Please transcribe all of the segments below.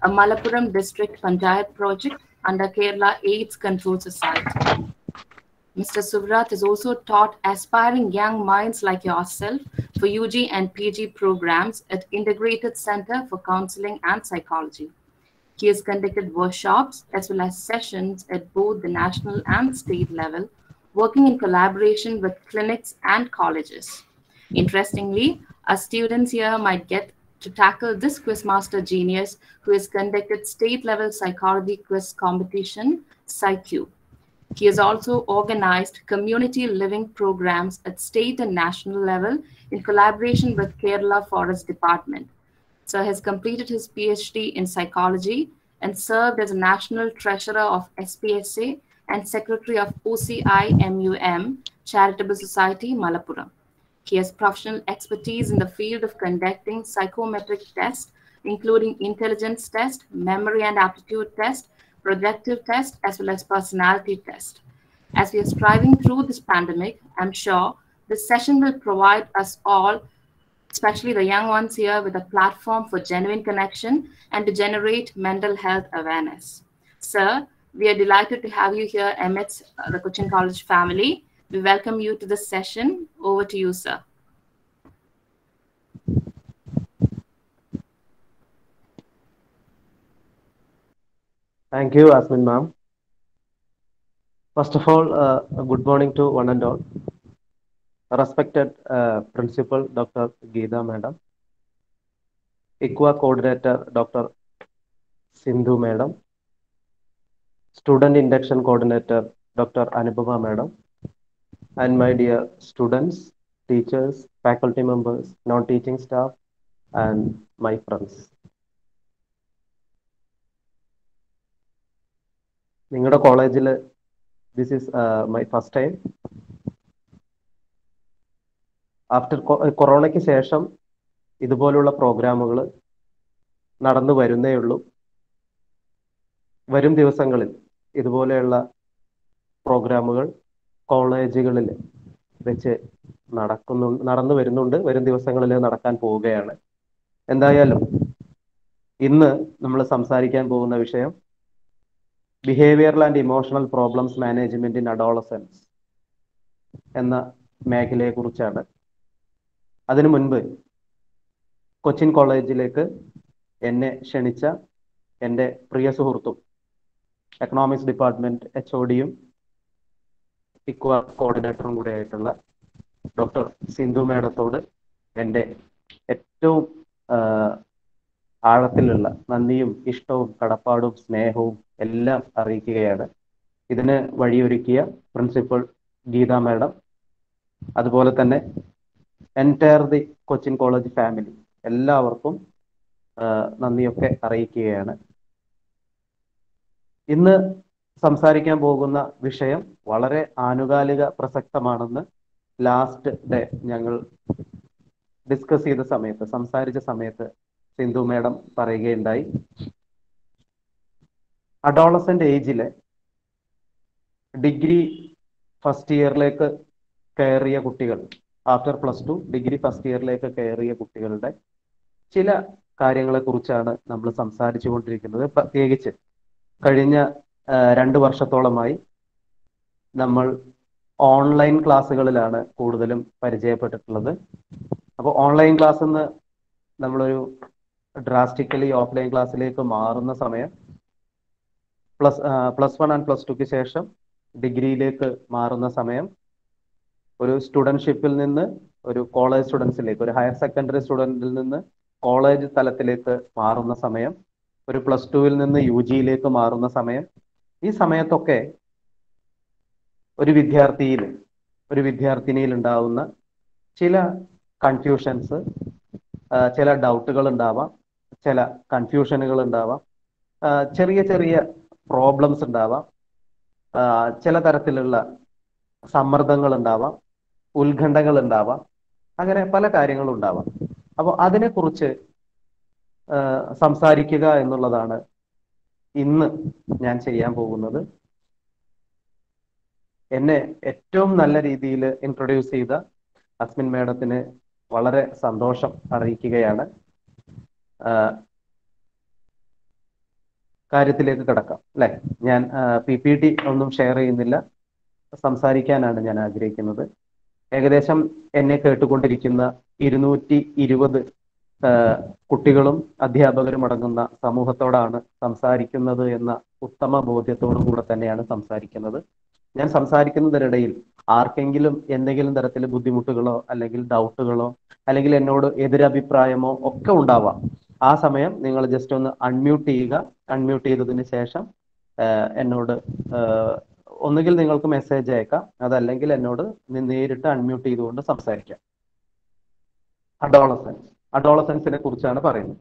a Malappuram district Panchayat project under Kerala AIDS Control Society. Mr. Suvrat has also taught aspiring young minds like yourself for UG and PG programs at Integrated Center for Counseling and Psychology. He has conducted workshops as well as sessions at both the national and state level, working in collaboration with clinics and colleges. Interestingly, our students here might get to tackle this quizmaster genius who has conducted state level psychology quiz competition, PsyQ. He has also organized community living programs at state and national level in collaboration with Kerala Forest Department. Sir has completed his PhD in psychology and served as a national treasurer of SPSA and secretary of OCI MUM Charitable Society, Malappuram. He has professional expertise in the field of conducting psychometric tests, including intelligence test, memory and aptitude test, projective test, as well as personality test. As we are striving through this pandemic, I'm sure this session will provide us all, especially the young ones here, with a platform for genuine connection and to generate mental health awareness. Sir, we are delighted to have you here amidst uh, the Cochin College family. We welcome you to this session. Over to you, sir. Thank you, Asmin ma'am. First of all, uh, good morning to one and all. Respected uh, Principal Dr. Geeta Madam, ICWA Coordinator Dr. Sindhu Madam, Student Induction Coordinator Dr. Anubhava Madam, and my dear students, teachers, faculty members, non-teaching staff, and my friends. നിങ്ങളുടെ കോളേജിൽ this is my first time after കൊറോണയ്ക്ക് ശേഷം ഇതുപോലുള്ള പ്രോഗ്രാമുകൾ നടന്നു വരുന്നേ ഉള്ളൂ വരും ദിവസങ്ങളിൽ ഇതുപോലെയുള്ള പ്രോഗ്രാമുകൾ കോളേജുകളിൽ വെച്ച് നടക്കുന്നു നടന്നു വരുന്നുണ്ട് വരും ദിവസങ്ങളിൽ നടക്കാൻ പോവുകയാണ് എന്തായാലും ഇന്ന് നമ്മൾ സംസാരിക്കാൻ പോകുന്ന വിഷയം behavioural and emotional problems management in adolescence എന്ന മേഖലയെ കുറിച്ചാണ് അതിനു മുൻപ് കൊച്ചിൻ കോളേജിലേക്ക് എന്നെ ക്ഷണിച്ച എൻ്റെ പ്രിയ സുഹൃത്തും എക്കണോമിക്സ് ഡിപ്പാർട്ട്മെന്റ് എച്ച് ഒ ഡിയും ഇക്വ കോർഡിനേറ്ററും കൂടെ ആയിട്ടുള്ള ഡോക്ടർ സിന്ധു മേഡത്തോട് എൻ്റെ ഏറ്റവും ആഴത്തിലുള്ള നന്ദിയും ഇഷ്ടവും കടപ്പാടും സ്നേഹവും എല്ലാം അറിയിക്കുകയാണ് ഇതിന് വഴിയൊരുക്കിയ പ്രിൻസിപ്പൽ ഗീത മാഡം അതുപോലെ തന്നെ entire the Cochin college family എല്ലാവർക്കും നന്ദിയൊക്കെ അറിയിക്കുകയാണ് ഇന്ന് സംസാരിക്കാൻ പോകുന്ന വിഷയം വളരെ ആനുകാലിക പ്രസക്തമാണെന്ന് ലാസ്റ്റ് ഡേ ഞങ്ങൾ ഡിസ്കസ് ചെയ്ത സമയത്ത് സംസാരിച്ച സമയത്ത് സിന്ധു മേഡം പറയുകയുണ്ടായി അഡോളസെന്റ് ഏജിലെ ഡിഗ്രി ഫസ്റ്റ് ഇയറിലേക്ക് കയറിയ കുട്ടികൾ after plus two degree first ഇയറിലേക്ക് കയറിയ കുട്ടികളുടെ ചില കാര്യങ്ങളെ കുറിച്ചാണ് നമ്മൾ സംസാരിച്ചു കൊണ്ടിരിക്കുന്നത് പ്രത്യേകിച്ച് കഴിഞ്ഞ രണ്ട് വർഷത്തോളമായി നമ്മൾ ഓൺലൈൻ ക്ലാസ്സുകളിലാണ് കൂടുതലും പരിചയപ്പെട്ടിട്ടുള്ളത് അപ്പോൾ ഓൺലൈൻ ക്ലാസ് എന്ന് നമ്മളൊരു ഡ്രാസ്റ്റിക്കലി ഓഫ്ലൈൻ ക്ലാസ്സിലേക്ക് മാറുന്ന സമയം plus plus one and plus ടുക്ക് ശേഷം ഡിഗ്രിയിലേക്ക് മാറുന്ന സമയം ഒരു സ്റ്റുഡൻഷിപ്പിൽ നിന്ന് ഒരു കോളേജ് സ്റ്റുഡൻസിലേക്ക് ഒരു ഹയർ സെക്കൻഡറി സ്റ്റുഡൻറ്റിൽ നിന്ന് കോളേജ് തലത്തിലേക്ക് മാറുന്ന സമയം ഒരു പ്ലസ് ടുവിൽ നിന്ന് യു ജിയിലേക്ക് മാറുന്ന സമയം ഈ സമയത്തൊക്കെ ഒരു വിദ്യാർത്ഥിയിൽ ഒരു വിദ്യാർത്ഥിനിയിൽ ഉണ്ടാവുന്ന ചില കൺഫ്യൂഷൻസ് ചില ഡൗട്ടുകൾ ഉണ്ടാവാം ചില കൺഫ്യൂഷനുകൾ ഉണ്ടാവാം ചെറിയ ചെറിയ പ്രോബ്ലംസ് ഉണ്ടാവാം ചില തരത്തിലുള്ള സമ്മർദ്ദങ്ങൾ ഉണ്ടാവാം ഉത്കണ്ഠകൾ ഉണ്ടാവാം അങ്ങനെ പല കാര്യങ്ങളും ഉണ്ടാവാം അപ്പോൾ അതിനെക്കുറിച്ച് സംസാരിക്കുക എന്നുള്ളതാണ് ഇന്ന് ഞാൻ ചെയ്യാൻ പോകുന്നത് എന്നെ ഏറ്റവും നല്ല രീതിയിൽ ഇൻട്രൊഡ്യൂസ് ചെയ്ത അസ്മിൻ മേഡത്തിന് വളരെ സന്തോഷം അറിയിക്കുകയാണ് കാര്യത്തിലേക്ക് കിടക്കാം അല്ലെ ഞാൻ പി പി ടി ഒന്നും ഷെയർ ചെയ്യുന്നില്ല സംസാരിക്കാനാണ് ഞാൻ ആഗ്രഹിക്കുന്നത് ഏകദേശം എന്നെ കേട്ടുകൊണ്ടിരിക്കുന്ന ഇരുന്നൂറ്റി ഇരുപത് കുട്ടികളും അധ്യാപകരും അടങ്ങുന്ന സമൂഹത്തോടാണ് സംസാരിക്കുന്നത് എന്ന ഉത്തമ ബോധ്യത്തോടു കൂടെ തന്നെയാണ് സംസാരിക്കുന്നത് ഞാൻ സംസാരിക്കുന്നതിനിടയിൽ ആർക്കെങ്കിലും എന്തെങ്കിലും തരത്തിൽ ബുദ്ധിമുട്ടുകളോ അല്ലെങ്കിൽ ഡൗട്ടുകളോ അല്ലെങ്കിൽ എന്നോട് എതിരഭിപ്രായമോ ഒക്കെ ഉണ്ടാവാം ആ സമയം നിങ്ങൾ ജസ്റ്റ് ഒന്ന് അൺമ്യൂട്ട് ചെയ്യുക അൺമ്യൂട്ട് ചെയ്തതിന് ശേഷം എന്നോട് ഒന്നുകിൽ നിങ്ങൾക്ക് മെസ്സേജ് അയക്കാം അതല്ലെങ്കിൽ എന്നോട് നേരിട്ട് അൺമ്യൂട്ട് ചെയ്തുകൊണ്ട് സംസാരിക്കാം അഡോളസൻസ് അഡോളസൻസിനെ കുറിച്ചാണ് പറയുന്നത്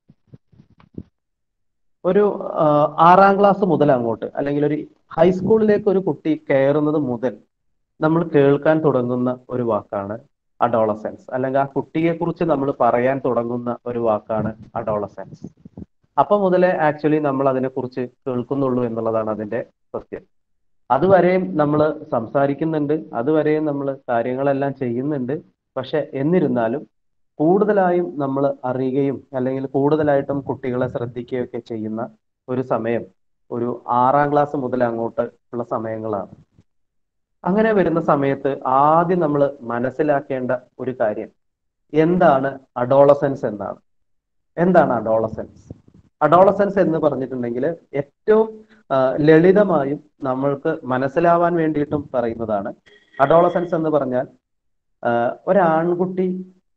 ഒരു ആറാം ക്ലാസ് മുതൽ അങ്ങോട്ട് അല്ലെങ്കിൽ ഒരു ഹൈസ്കൂളിലേക്ക് ഒരു കുട്ടി കയറുന്നത് മുതൽ നമ്മൾ കേൾക്കാൻ തുടങ്ങുന്ന ഒരു വാക്കാണ് അഡോളസെൻസ് അല്ലെങ്കിൽ ആ കുട്ടിയെ കുറിച്ച് നമ്മൾ പറയാൻ തുടങ്ങുന്ന ഒരു വാക്കാണ് അഡോളസെൻസ് അപ്പൊ മുതലേ ആക്ച്വലി നമ്മൾ അതിനെക്കുറിച്ച് കേൾക്കുന്നുള്ളൂ എന്നുള്ളതാണ് അതിന്റെ സത്യം അതുവരെയും നമ്മൾ സംസാരിക്കുന്നുണ്ട് അതുവരെയും നമ്മൾ കാര്യങ്ങളെല്ലാം ചെയ്യുന്നുണ്ട് പക്ഷെ എന്നിരുന്നാലും കൂടുതലായും നമ്മൾ അറിയുകയും അല്ലെങ്കിൽ കൂടുതലായിട്ടും കുട്ടികളെ ശ്രദ്ധിക്കുകയൊക്കെ ചെയ്യുന്ന ഒരു സമയം ഒരു ആറാം ക്ലാസ് മുതൽ അങ്ങോട്ട് ഉള്ള സമയങ്ങളാണ് അങ്ങനെ വരുന്ന സമയത്ത് ആദ്യം നമ്മൾ മനസ്സിലാക്കേണ്ട ഒരു കാര്യം എന്താണ് അഡോളസൻസ് എന്നാണ് എന്താണ് അഡോളസൻസ് അഡോളസൻസ് എന്ന് പറഞ്ഞിട്ടുണ്ടെങ്കിൽ ഏറ്റവും ലളിതമായും നമ്മൾക്ക് മനസ്സിലാവാൻ വേണ്ടിയിട്ടും പറയുന്നതാണ് അഡോളസൻസ് എന്ന് പറഞ്ഞാൽ ഒരാൺകുട്ടി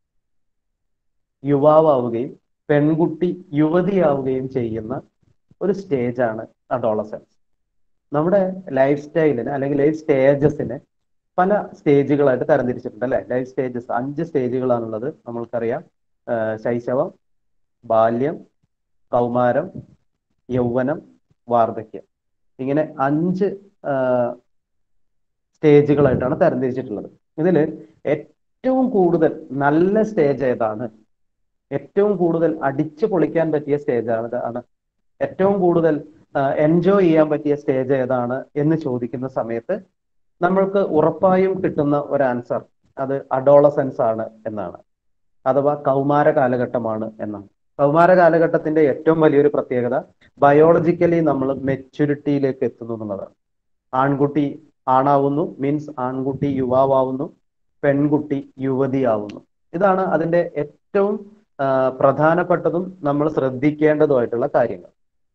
യുവാവുകയും പെൺകുട്ടി യുവതിയാവുകയും ചെയ്യുന്ന ഒരു സ്റ്റേജാണ് അഡോളസൻസ് നമ്മുടെ ലൈഫ് സ്റ്റൈലിന് അല്ലെങ്കിൽ ലൈഫ് സ്റ്റേജസിനെ പല സ്റ്റേജുകളായിട്ട് തരംതിരിച്ചിട്ടുണ്ട് അല്ലെ ലൈഫ് സ്റ്റേജസ് അഞ്ച് സ്റ്റേജുകളാണുള്ളത് നമ്മൾക്കറിയാം ശൈശവം ബാല്യം കൗമാരം യൗവനം വാർദ്ധക്യം ഇങ്ങനെ അഞ്ച് സ്റ്റേജുകളായിട്ടാണ് തരംതിരിച്ചിട്ടുള്ളത് ഇതിൽ ഏറ്റവും കൂടുതൽ നല്ല സ്റ്റേജ് ഏതാണ് ഏറ്റവും കൂടുതൽ അടിച്ചു പൊളിക്കാൻ പറ്റിയ സ്റ്റേജ് ആണ് ആണ് ഏറ്റവും കൂടുതൽ എൻജോയ് ചെയ്യാൻ പറ്റിയ സ്റ്റേജ് ഏതാണ് എന്ന് ചോദിക്കുന്ന സമയത്ത് നമ്മൾക്ക് ഉറപ്പായും കിട്ടുന്ന ഒരു ആൻസർ അത് അഡോളസെൻസ് ആണ് എന്നാണ് അഥവാ കൗമാര കാലഘട്ടമാണ് എന്നാണ് കൗമാര കാലഘട്ടത്തിന്റെ ഏറ്റവും വലിയൊരു പ്രത്യേകത ബയോളജിക്കലി നമ്മൾ മെച്യൂരിറ്റിയിലേക്ക് എത്തുന്നു എന്നുള്ളതാണ് ആൺകുട്ടി ആണാവുന്നു മീൻസ് ആൺകുട്ടി യുവാവാവുന്നു പെൺകുട്ടി യുവതിയാവുന്നു ഇതാണ് അതിന്റെ ഏറ്റവും പ്രധാനപ്പെട്ടതും നമ്മൾ ശ്രദ്ധിക്കേണ്ടതുമായിട്ടുള്ള കാര്യങ്ങൾ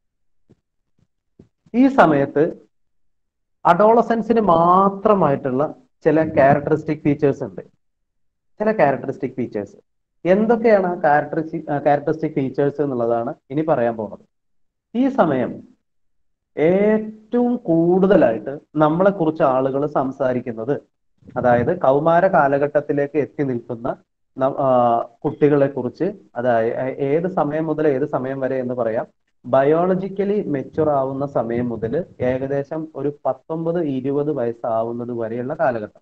ഈ സമയത്ത് അഡോളസൻസിന് മാത്രമായിട്ടുള്ള ചില ക്യാരക്ടറിസ്റ്റിക് ഫീച്ചേഴ്സ് ഉണ്ട് ചില ക്യാരക്ടറിസ്റ്റിക് ഫീച്ചേഴ്സ് എന്തൊക്കെയാണ് ആ ക്യാരക്ടറിസ്റ്റിക് ക്യാരക്ടറിസ്റ്റിക് ഫീച്ചേഴ്സ് എന്നുള്ളതാണ് ഇനി പറയാൻ പോകുന്നത് ഈ സമയം ഏറ്റവും കൂടുതലായിട്ട് നമ്മളെ കുറിച്ച് ആളുകൾ സംസാരിക്കുന്നത് അതായത് കൗമാര കാലഘട്ടത്തിലേക്ക് എത്തി നിൽക്കുന്ന കുട്ടികളെ കുറിച്ച് അതായത് ഏത് സമയം മുതൽ ഏത് സമയം വരെ എന്ന് പറയാം ബയോളജിക്കലി മെച്ചുർ ആവുന്ന സമയം മുതൽ ഏകദേശം ഒരു പത്തൊമ്പത് ഇരുപത് വയസ്സാവുന്നത് വരെയുള്ള കാലഘട്ടം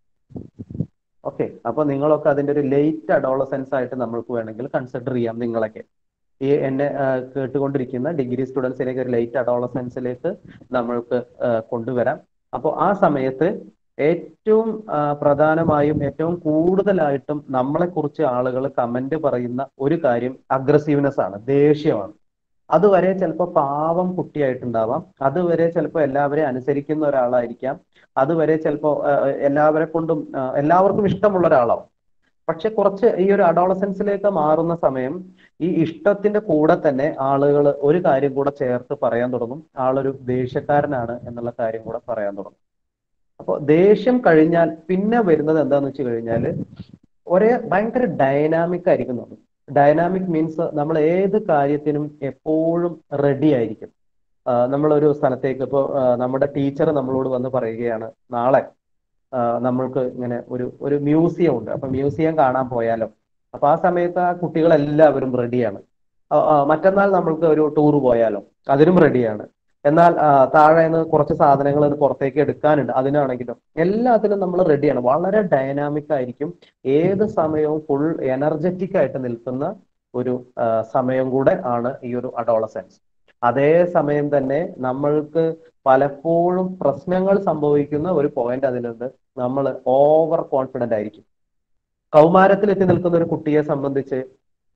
ഓക്കെ അപ്പൊ നിങ്ങളൊക്കെ അതിന്റെ ഒരു ലേറ്റ് അഡോളസെൻസ് ആയിട്ട് നമ്മൾക്ക് വേണമെങ്കിൽ കൺസിഡർ ചെയ്യാം നിങ്ങളൊക്കെ ഈ എന്നെ കേട്ടുകൊണ്ടിരിക്കുന്ന ഡിഗ്രി സ്റ്റുഡൻസിലേക്ക് ഒരു ലേറ്റ് അഡോളസെൻസിലേക്ക് നമ്മൾക്ക് കൊണ്ടുവരാം അപ്പോൾ ആ സമയത്ത് ഏറ്റവും പ്രധാനമായും ഏറ്റവും കൂടുതലായിട്ടും നമ്മളെ കുറിച്ച് ആളുകൾ കമന്റ് പറയുന്ന ഒരു കാര്യം അഗ്രസീവ്നെസ് ആണ് ദേഷ്യമാണ് അതുവരെ ചിലപ്പോൾ പാവം കുട്ടിയായിട്ടുണ്ടാവാം അതുവരെ ചിലപ്പോൾ എല്ലാവരെയും അനുസരിക്കുന്ന ഒരാളായിരിക്കാം അതുവരെ ചിലപ്പോൾ എല്ലാവരെ കൊണ്ടും എല്ലാവർക്കും ഇഷ്ടമുള്ള ഒരാളാവും പക്ഷെ കുറച്ച് ഈ ഒരു അഡോളസൻസിലേക്ക് മാറുന്ന സമയം ഈ ഇഷ്ടത്തിന്റെ കൂടെ തന്നെ ആളുകൾ ഒരു കാര്യം കൂടെ ചേർത്ത് പറയാൻ തുടങ്ങും ആളൊരു ദേഷ്യക്കാരനാണ് എന്നുള്ള കാര്യം കൂടെ പറയാൻ തുടങ്ങും അപ്പോൾ ദേഷ്യം കഴിഞ്ഞാൽ പിന്നെ വരുന്നത് എന്താന്ന് വെച്ച് കഴിഞ്ഞാൽ ഒരേ ഭയങ്കര ഡൈനാമിക് ആയിരിക്കും ഡൈനാമിക് മീൻസ് നമ്മൾ ഏത് കാര്യത്തിനും എപ്പോഴും റെഡി ആയിരിക്കും നമ്മളൊരു സ്ഥലത്തേക്ക് ഇപ്പോൾ നമ്മുടെ ടീച്ചർ നമ്മളോട് വന്ന് പറയുകയാണ് നാളെ നമ്മൾക്ക് ഇങ്ങനെ ഒരു ഒരു മ്യൂസിയം ഉണ്ട് അപ്പൊ മ്യൂസിയം കാണാൻ പോയാലോ അപ്പൊ ആ സമയത്ത് ആ കുട്ടികളെല്ലാവരും റെഡിയാണ് മറ്റന്നാൾ നമ്മൾക്ക് ഒരു ടൂർ പോയാലോ അതിനും റെഡിയാണ് എന്നാൽ താഴെ നിന്ന് കുറച്ച് സാധനങ്ങൾ പുറത്തേക്ക് എടുക്കാനുണ്ട് അതിനാണെങ്കിലും എല്ലാത്തിനും നമ്മൾ റെഡിയാണ് വളരെ ഡൈനാമിക് ആയിരിക്കും ഏത് സമയവും ഫുൾ എനർജറ്റിക് ആയിട്ട് നിൽക്കുന്ന ഒരു സമയം കൂടെ ആണ് ഈ ഒരു അഡോളസെൻസ് അതേ സമയം തന്നെ നമ്മൾക്ക് പലപ്പോഴും പ്രശ്നങ്ങൾ സംഭവിക്കുന്ന ഒരു പോയിന്റ് അതിലുണ്ട് നമ്മൾ ഓവർ കോൺഫിഡന്റ് ആയിരിക്കും കൗമാരത്തിൽ എത്തി നിൽക്കുന്ന ഒരു കുട്ടിയെ സംബന്ധിച്ച്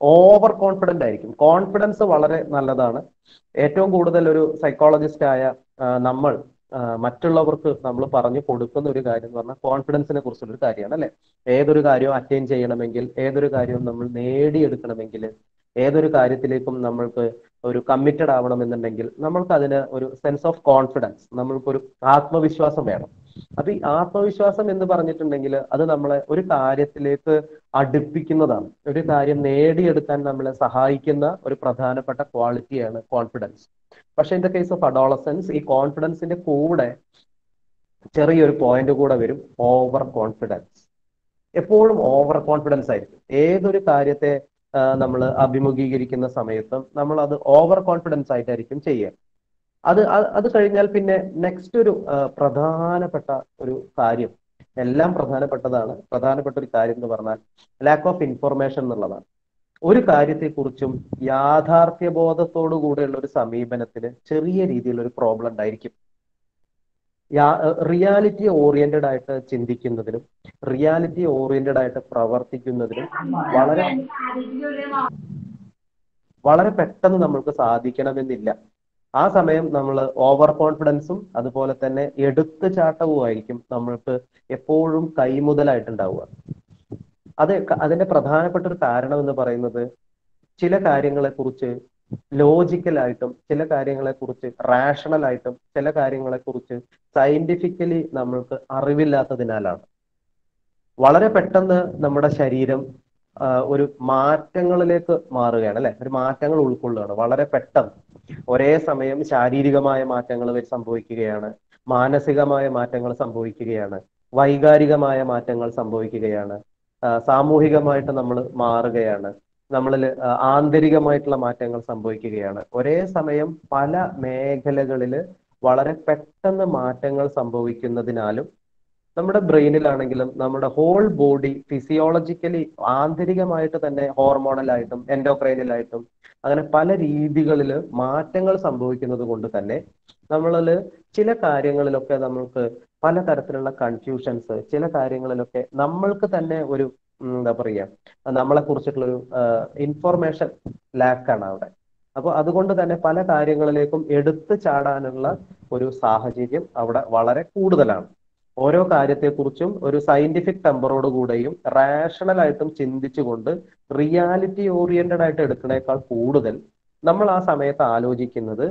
ഓവർ കോൺഫിഡന്റ് ആയിരിക്കും കോൺഫിഡൻസ് വളരെ നല്ലതാണ് ഏറ്റവും കൂടുതൽ ഒരു സൈക്കോളജിസ്റ്റ് ആയ ആ, നമ്മൾ ആ, മറ്റുള്ളവർക്ക് നമ്മൾ പറഞ്ഞു കൊടുക്കുന്ന ഒരു കാര്യം എന്ന് പറഞ്ഞാൽ കോൺഫിഡൻസിനെ കുറിച്ചുള്ള ഒരു കാര്യമാണ് അല്ലെ ഏതൊരു കാര്യവും അറ്റൈൻ ചെയ്യണമെങ്കിൽ ഏതൊരു കാര്യവും നമ്മൾ നേടിയെടുക്കണമെങ്കിൽ ഏതൊരു കാര്യത്തിലേക്കും നമ്മൾക്ക് ഒരു കമ്മിറ്റഡ് ആവണമെന്നുണ്ടെങ്കിൽ നമ്മൾക്ക് അതിന് ഒരു സെൻസ് ഓഫ് കോൺഫിഡൻസ് നമ്മൾക്കൊരു ആത്മവിശ്വാസം വേണം അപ്പൊ ഈ ആത്മവിശ്വാസം എന്ന് പറഞ്ഞിട്ടുണ്ടെങ്കിൽ അത് നമ്മളെ ഒരു കാര്യത്തിലേക്ക് അടുപ്പിക്കുന്നതാണ് ഒരു കാര്യം നേടിയെടുക്കാൻ നമ്മളെ സഹായിക്കുന്ന ഒരു പ്രധാനപ്പെട്ട ക്വാളിറ്റിയാണ് കോൺഫിഡൻസ് പക്ഷെ in the case of adolescence ഈ കോൺഫിഡൻസിന്റെ കൂടെ ചെറിയൊരു പോയിന്റ് കൂടെ വരും ഓവർ കോൺഫിഡൻസ് എപ്പോഴും ഓവർ കോൺഫിഡൻസ് ആയിരിക്കും ഏതൊരു കാര്യത്തെ നമ്മൾ അഭിമുഖീകരിക്കുന്ന സമയത്തും നമ്മൾ അത് ഓവർ കോൺഫിഡൻസ് ആയിട്ടായിരിക്കും ചെയ്യുക അത് അത് അത് കഴിഞ്ഞാൽ പിന്നെ നെക്സ്റ്റ് ഒരു ആ, പ്രധാനപ്പെട്ട ഒരു കാര്യം എല്ലാം പ്രധാനപ്പെട്ടതാണ് പ്രധാനപ്പെട്ട ഒരു കാര്യം എന്ന് പറഞ്ഞാൽ ലാക്ക് ഓഫ് ഇൻഫർമേഷൻ എന്നുള്ളതാണ് ഒരു കാര്യത്തെക്കുറിച്ചും യാഥാർത്ഥ്യ ബോധത്തോടു കൂടെയുള്ള ഒരു സമീപനത്തിന് ചെറിയ രീതിയിൽ ഒരു പ്രോബ്ലം ഉണ്ടായിരിക്കും റിയാലിറ്റി ഓറിയന്റഡ് ആയിട്ട് ചിന്തിക്കുന്നതിനും റിയാലിറ്റി ഓറിയന്റഡ് ആയിട്ട് പ്രവർത്തിക്കുന്നതിനും വളരെ വളരെ പെട്ടെന്ന് നമ്മൾക്ക് സാധിക്കണമെന്നില്ല ആ സമയം നമ്മൾ ഓവർ കോൺഫിഡൻസും അതുപോലെ തന്നെ എടുത്തുചാട്ടവുമായിരിക്കും നമ്മൾക്ക് എപ്പോഴും കൈമുതലായിട്ടുണ്ടാവുക അത് ക- അതിന്റെ പ്രധാനപ്പെട്ട ഒരു കാരണം എന്ന് പറയുന്നത് ചില കാര്യങ്ങളെ കുറിച്ച് ലോജിക്കലായിട്ടും ചില കാര്യങ്ങളെ കുറിച്ച് റാഷണൽ ആയിട്ടും ചില കാര്യങ്ങളെ കുറിച്ച് സയന്റിഫിക്കലി നമ്മൾക്ക് അറിവില്ലാത്തതിനാലാണ് വളരെ പെട്ടെന്ന് നമ്മുടെ ശരീരം ആ, ഒരു മാറ്റങ്ങളിലേക്ക് മാറുകയാണ് അല്ലെ ഒരു മാറ്റങ്ങൾ ഉൾക്കൊള്ളുകയാണ് വളരെ പെട്ടെന്ന് ഒരേ സമയം ശാരീരികമായ മാറ്റങ്ങൾ സംഭവിക്കുകയാണ് മാനസികമായ മാറ്റങ്ങൾ സംഭവിക്കുകയാണ് വൈകാരികമായ മാറ്റങ്ങൾ സംഭവിക്കുകയാണ് ആ, സാമൂഹികമായിട്ട് നമ്മൾ മാറുകയാണ് നമ്മളിൽ ആന്തരികമായിട്ടുള്ള മാറ്റങ്ങൾ സംഭവിക്കുകയാണ് ഒരേ സമയം പല മേഖലകളിൽ വളരെ പെട്ടെന്ന് മാറ്റങ്ങൾ സംഭവിക്കുന്നതിനാലും നമ്മുടെ ബ്രെയിനിലാണെങ്കിലും നമ്മുടെ ഹോൾ ബോഡി ഫിസിയോളജിക്കലി ആന്തരികമായിട്ട് തന്നെ ഹോർമോണലായിട്ടും എൻഡോക്രൈനലായിട്ടും അങ്ങനെ പല രീതികളിൽ മാറ്റങ്ങൾ സംഭവിക്കുന്നത് കൊണ്ട് തന്നെ നമ്മളിൽ ചില കാര്യങ്ങളിലൊക്കെ നമ്മൾക്ക് പല തരത്തിലുള്ള കൺഫ്യൂഷൻസ് ചില കാര്യങ്ങളിലൊക്കെ നമ്മൾക്ക് തന്നെ ഒരു ഉം, എന്താ പറയുക നമ്മളെ കുറിച്ചിട്ടുള്ള ഒരു ഇൻഫോർമേഷൻ ലാക്കാണ് അവിടെ അപ്പൊ അതുകൊണ്ട് തന്നെ പല കാര്യങ്ങളിലേക്കും എടുത്തു ചാടാനുള്ള ഒരു സാഹചര്യം അവിടെ വളരെ കൂടുതലാണ് ഓരോ കാര്യത്തെക്കുറിച്ചും ഒരു സയന്റിഫിക് ടെമ്പറോട് കൂടെയും റാഷണൽ ആയിട്ടും ചിന്തിച്ചുകൊണ്ട് റിയാലിറ്റി ഓറിയന്റഡ് ആയിട്ട് എടുക്കുന്നേക്കാൾ കൂടുതൽ നമ്മൾ ആ സമയത്ത് ആലോചിക്കുന്നത്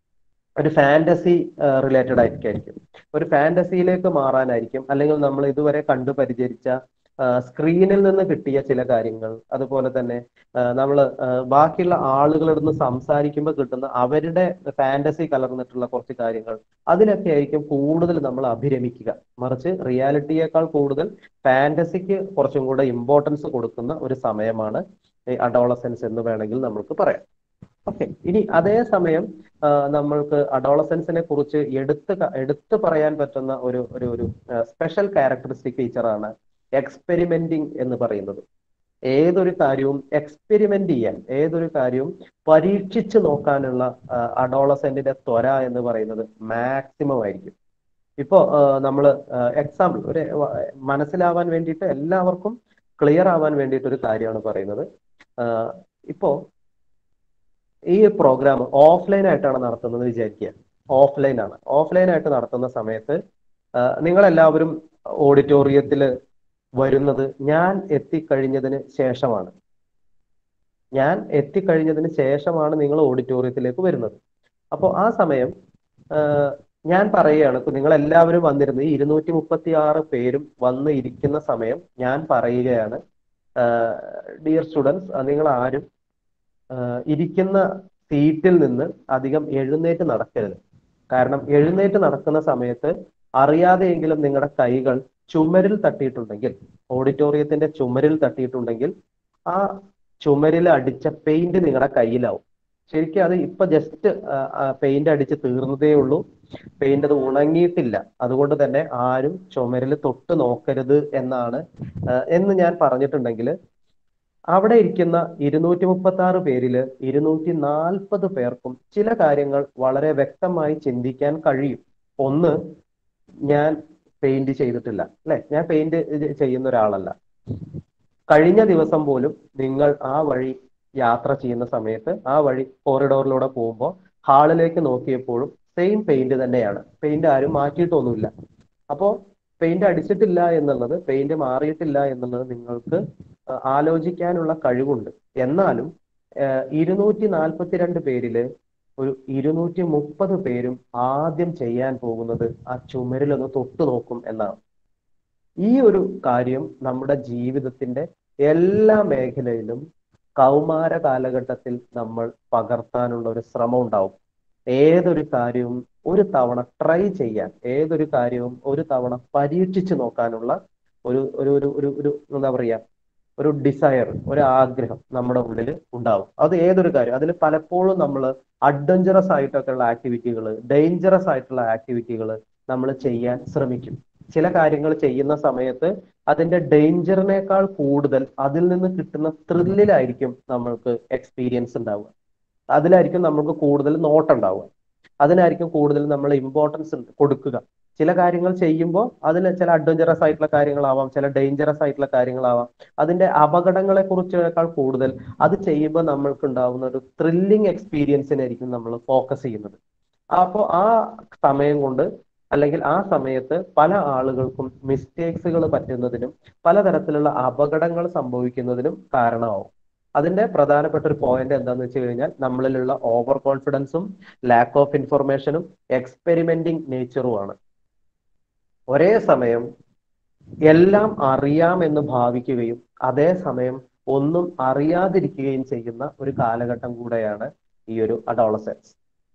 ഒരു ഫാന്റസി റിലേറ്റഡ് ആയിരിക്കും ഒരു ഫാന്റസിയിലേക്ക് മാറാനായിരിക്കും അല്ലെങ്കിൽ നമ്മൾ ഇതുവരെ കണ്ടു പരിചരിച്ച സ്ക്രീനിൽ നിന്ന് കിട്ടിയ ചില കാര്യങ്ങൾ അതുപോലെ തന്നെ നമ്മൾ ബാക്കിയുള്ള ആളുകളോട് നിന്ന് സംസാരിക്കുമ്പോൾ കിട്ടുന്ന അവരുടെ ഫാന്റസി കലർന്നിട്ടുള്ള കുറച്ച് കാര്യങ്ങൾ അതിലൊക്കെ ആയിരിക്കും കൂടുതൽ നമ്മൾ അഭിരമിക്കുക മറിച്ച് റിയാലിറ്റിയേക്കാൾ കൂടുതൽ ഫാന്റസിക്ക് കുറച്ചും കൂടെ ഇമ്പോർട്ടൻസ് കൊടുക്കുന്ന ഒരു സമയമാണ് ഈ അഡോളസെൻസ് എന്ന് വേണമെങ്കിൽ നമുക്ക് പറയാം ഓക്കെ ഇനി അതേ സമയം ആ, നമ്മൾക്ക് അഡോളസെൻസിനെ കുറിച്ച് എടുത്ത് ക- എടുത്തു പറയാൻ പറ്റുന്ന ഒരു ഒരു ഒരു സ്പെഷ്യൽ ക്യാരക്ടറിസ്റ്റിക് ഫീച്ചറാണ് എക്സ്പെരിമെന്റിങ് എന്ന് പറയുന്നത് ഏതൊരു കാര്യവും എക്സ്പെരിമെന്റ് ചെയ്യാൻ ഏതൊരു കാര്യവും പരീക്ഷിച്ച് നോക്കാനുള്ള അഡോളസെന്റിന്റെ ത്വര എന്ന് പറയുന്നത് മാക്സിമം ആയിരിക്കും ഇപ്പോ നമ്മൾ എക്സാമ്പിൾ ഒരു വ- മനസ്സിലാവാൻ വേണ്ടിയിട്ട് എല്ലാവർക്കും ക്ലിയർ ആവാൻ വേണ്ടിയിട്ട് ഒരു കാര്യമാണ് പറയുന്നത് ആ, ഇപ്പോ ഈ പ്രോഗ്രാം ഓഫ്ലൈൻ ആയിട്ടാണ് നടത്തുന്നത് വിചാരിക്കുക ഓഫ്ലൈൻ ആണ് ഓഫ്ലൈൻ ആയിട്ട് നടത്തുന്ന സമയത്ത് നിങ്ങൾ എല്ലാവരും ഓഡിറ്റോറിയത്തിൽ വരുന്നത് ഞാൻ എത്തിക്കഴിഞ്ഞതിന് ശേഷമാണ് ഞാൻ എത്തിക്കഴിഞ്ഞതിന് ശേഷമാണ് നിങ്ങൾ ഓഡിറ്റോറിയത്തിലേക്ക് വരുന്നത് അപ്പോൾ ആ സമയം ആ, ഞാൻ പറയുകയാണ് ഇപ്പൊ നിങ്ങൾ എല്ലാവരും വന്നിരുന്നത് ഇരുന്നൂറ്റി മുപ്പത്തി ആറ് പേരും വന്ന് ഇരിക്കുന്ന സമയം ഞാൻ പറയുകയാണ് ഡിയർ സ്റ്റുഡൻസ് നിങ്ങൾ ആരും ആ, ഇരിക്കുന്ന സീറ്റിൽ നിന്ന് അധികം എഴുന്നേറ്റ് നടക്കരുത് കാരണം എഴുന്നേറ്റ് നടക്കുന്ന സമയത്ത് അറിയാതെയെങ്കിലും നിങ്ങളുടെ കൈകൾ ചുമരിൽ തട്ടിയിട്ടുണ്ടെങ്കിൽ ഓഡിറ്റോറിയത്തിന്റെ ചുമരിൽ തട്ടിയിട്ടുണ്ടെങ്കിൽ ആ ചുമരിൽ അടിച്ച പെയിന്റ് നിങ്ങളുടെ കയ്യിലാവും ശരിക്കും അത് ഇപ്പൊ ജസ്റ്റ് പെയിന്റ് അടിച്ച് തീർന്നതേ ഉള്ളൂ പെയിന്റ് അത് ഉണങ്ങിയിട്ടില്ല അതുകൊണ്ട് തന്നെ ആരും ചുമരിൽ തൊട്ട് നോക്കരുത് എന്നാണ് ആ, എന്ന് ഞാൻ പറഞ്ഞിട്ടുണ്ടെങ്കിൽ അവിടെ ഇരിക്കുന്ന ഇരുന്നൂറ്റി മുപ്പത്തി ആറ് പേരില് ഇരുന്നൂറ്റി നാൽപ്പത് പേർക്കും ചില കാര്യങ്ങൾ വളരെ വ്യക്തമായി ചിന്തിക്കാൻ കഴിയും ഒന്ന് ഞാൻ പെയിന്റ് ചെയ്തിട്ടില്ല അല്ലെ ഞാൻ പെയിന്റ് ചെയ്യുന്ന ഒരാളല്ല കഴിഞ്ഞ ദിവസം പോലും നിങ്ങൾ ആ വഴി യാത്ര ചെയ്യുന്ന സമയത്ത് ആ വഴി കോറിഡോറിലൂടെ പോകുമ്പോൾ ഹാളിലേക്ക് നോക്കിയപ്പോഴും സെയിം പെയിന്റ് തന്നെയാണ് പെയിന്റ് ആരും മാറ്റിയിട്ടൊന്നുമില്ല അപ്പോൾ പെയിന്റ് അടിച്ചിട്ടില്ല എന്നുള്ളത് പെയിന്റ് മാറിയിട്ടില്ല എന്നുള്ളത് നിങ്ങൾക്ക് ആ, ആലോചിക്കാനുള്ള കഴിവുണ്ട് എന്നാലും ഇരുന്നൂറ്റി നാൽപ്പത്തിരണ്ട് പേരില് ഒരു ഇരുന്നൂറ്റി മുപ്പത് പേരും ആദ്യം ചെയ്യാൻ പോകുന്നത് ആ ചുമരിലൊന്ന് തൊട്ടു നോക്കും എന്നാണ് ഈ ഒരു കാര്യം നമ്മുടെ ജീവിതത്തിന്റെ എല്ലാ മേഖലയിലും കൗമാര കാലഘട്ടത്തിൽ നമ്മൾ പകർത്താനുള്ള ഒരു ശ്രമം ഉണ്ടാവും ഏതൊരു കാര്യവും ഒരു തവണ ട്രൈ ചെയ്യാൻ ഏതൊരു കാര്യവും ഒരു തവണ പരീക്ഷിച്ചു നോക്കാനുള്ള ഒരു ഒരു ഒരു ഒരു ഒരു എന്താ പറയാ ഒരു ഡിസയർ ഒരു ആഗ്രഹം നമ്മുടെ ഉള്ളിൽ ഉണ്ടാവും അത് ഏതൊരു കാര്യം അതിൽ പലപ്പോഴും നമ്മൾ അഡ്വഞ്ചറസ് ആയിട്ടൊക്കെ ഉള്ള ആക്ടിവിറ്റികൾ ഡേഞ്ചറസ് ആയിട്ടുള്ള ആക്ടിവിറ്റികൾ നമ്മൾ ചെയ്യാൻ ശ്രമിക്കും ചില കാര്യങ്ങൾ ചെയ്യുന്ന സമയത്ത് അതിന്റെ ഡേഞ്ചറിനേക്കാൾ കൂടുതൽ അതിൽ നിന്ന് കിട്ടുന്ന ത്രില്ലിലായിരിക്കും നമ്മൾക്ക് എക്സ്പീരിയൻസ് ഉണ്ടാവുക അതിലായിരിക്കും നമുക്ക് കൂടുതൽ നോട്ടുണ്ടാവുക അതിനായിരിക്കും കൂടുതൽ നമ്മൾ ഇമ്പോർട്ടൻസ് കൊടുക്കുക ചില കാര്യങ്ങൾ ചെയ്യുമ്പോൾ അതിൽ ചില അഡ്വഞ്ചറസ് ആയിട്ടുള്ള കാര്യങ്ങളാവാം ചില ഡേഞ്ചറസ് ആയിട്ടുള്ള കാര്യങ്ങളാവാം അതിന്റെ അപകടങ്ങളെ കുറിച്ചേക്കാൾ കൂടുതൽ അത് ചെയ്യുമ്പോൾ നമ്മൾക്ക് ഉണ്ടാവുന്ന ഒരു ത്രില്ലിംഗ് എക്സ്പീരിയൻസിനായിരിക്കും നമ്മൾ ഫോക്കസ് ചെയ്യുന്നത് അപ്പോൾ ആ സമയം കൊണ്ട് അല്ലെങ്കിൽ ആ സമയത്ത് പല ആളുകൾക്കും മിസ്റ്റേക്സുകൾ പറ്റുന്നതിനും പലതരത്തിലുള്ള അപകടങ്ങൾ സംഭവിക്കുന്നതിനും കാരണമാവും അതിന്റെ പ്രധാനപ്പെട്ട ഒരു പോയിന്റ് എന്താന്ന് വെച്ച് കഴിഞ്ഞാൽ നമ്മളിലുള്ള ഓവർ കോൺഫിഡൻസും ലാക്ക് ഓഫ് ഇൻഫർമേഷനും എക്സ്പെരിമെന്റിങ് നേച്ചറുമാണ് ഒരേ സമയം എല്ലാം അറിയാമെന്ന് ഭാവിക്കുകയും അതേസമയം ഒന്നും അറിയാതിരിക്കുകയും ചെയ്യുന്ന ഒരു കാലഘട്ടം കൂടെയാണ് ഈ ഒരു അഡോളസെൻസ്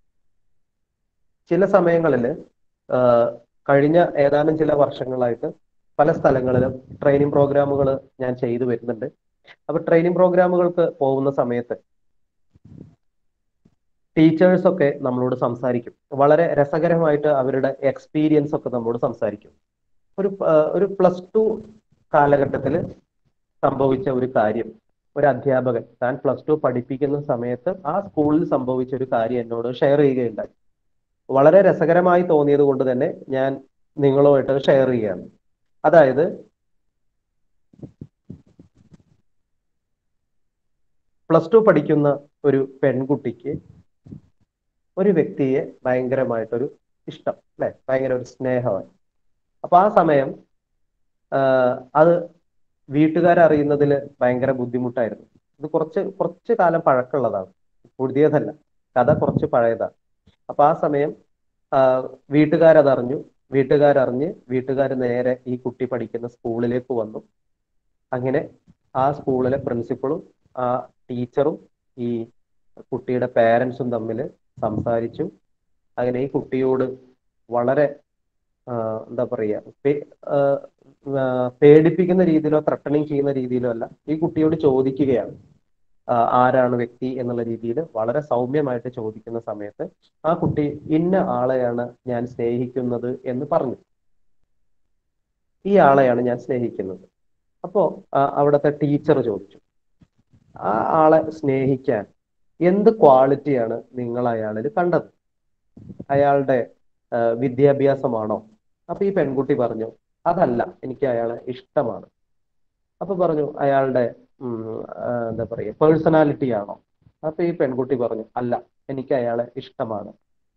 ചില സമയങ്ങളിൽ കഴിഞ്ഞ ഏതാനും ചില വർഷങ്ങളായിട്ട് പല സ്ഥലങ്ങളിലും ട്രെയിനിങ് പ്രോഗ്രാമുകൾ ഞാൻ ചെയ്തു വരുന്നുണ്ട് അപ്പൊ ട്രെയിനിങ് പ്രോഗ്രാമുകൾക്ക് പോകുന്ന സമയത്ത് ടീച്ചേഴ്സ് ഒക്കെ നമ്മളോട് സംസാരിക്കും വളരെ രസകരമായിട്ട് അവരുടെ എക്സ്പീരിയൻസ് ഒക്കെ നമ്മളോട് സംസാരിക്കും ഒരു ഒരു പ്ലസ് ടു കാലഘട്ടത്തിൽ സംഭവിച്ച ഒരു കാര്യം ഒരു അധ്യാപകൻ താൻ പ്ലസ് ടു പഠിപ്പിക്കുന്ന സമയത്ത് ആ സ്കൂളിൽ സംഭവിച്ച ഒരു കാര്യം എന്നോട് ഷെയർ ചെയ്യുകയുണ്ടായി വളരെ രസകരമായി തോന്നിയത് കൊണ്ട് തന്നെ ഞാൻ നിങ്ങളുമായിട്ട് ഷെയർ ചെയ്യുകയാണ് അതായത് പ്ലസ് ടു പഠിക്കുന്ന ഒരു പെൺകുട്ടിക്ക് ഒരു വ്യക്തിയെ ഭയങ്കരമായിട്ടൊരു ഇഷ്ടം അല്ലെ ഭയങ്കര ഒരു സ്നേഹമായി അപ്പൊ ആ സമയം അത് വീട്ടുകാരറിയുന്നതിൽ ഭയങ്കര ബുദ്ധിമുട്ടായിരുന്നു ഇത് കുറച്ച് കുറച്ച് കാലം പഴക്കമുള്ളതാണ് പുതിയതല്ല കഥ കുറച്ച് പഴയതാണ് അപ്പൊ ആ സമയം വീട്ടുകാരതറിഞ്ഞു വീട്ടുകാരറിഞ്ഞ് വീട്ടുകാർ നേരെ ഈ കുട്ടി പഠിക്കുന്ന സ്കൂളിലേക്ക് വന്നു അങ്ങനെ ആ സ്കൂളിലെ പ്രിൻസിപ്പളും ആ ടീച്ചറും ഈ കുട്ടിയുടെ പേരൻസും തമ്മിൽ സംസാരിച്ചു അങ്ങനെ ഈ കുട്ടിയോട് വളരെ എന്താ പറയുക പേടിപ്പിക്കുന്ന രീതിയിലോ ത്രട്ടണിങ് ചെയ്യുന്ന രീതിയിലോ അല്ല ഈ കുട്ടിയോട് ചോദിക്കുകയാണ് ആരാണ് വ്യക്തി എന്നുള്ള രീതിയിൽ വളരെ സൗമ്യമായിട്ട് ചോദിക്കുന്ന സമയത്ത് ആ കുട്ടി ഇന്ന ആളെയാണ് ഞാൻ സ്നേഹിക്കുന്നത് എന്ന് പറഞ്ഞു ഈ ആളെയാണ് ഞാൻ സ്നേഹിക്കുന്നത് അപ്പോ അവിടുത്തെ ടീച്ചർ ചോദിച്ചു ആ ആളെ സ്നേഹിക്കാൻ എന്ത് ക്വാളിറ്റിയാണ് നിങ്ങൾ അയാളിൽ കണ്ടത് അയാളുടെ വിദ്യാഭ്യാസമാണോ അപ്പൊ ഈ പെൺകുട്ടി പറഞ്ഞു അതല്ല എനിക്ക് അയാളെ ഇഷ്ടമാണ് അപ്പൊ പറഞ്ഞു അയാളുടെ എന്താ പറയുക പേഴ്സണാലിറ്റി ആണോ അപ്പൊ ഈ പെൺകുട്ടി പറഞ്ഞു അല്ല എനിക്ക് അയാളെ ഇഷ്ടമാണ്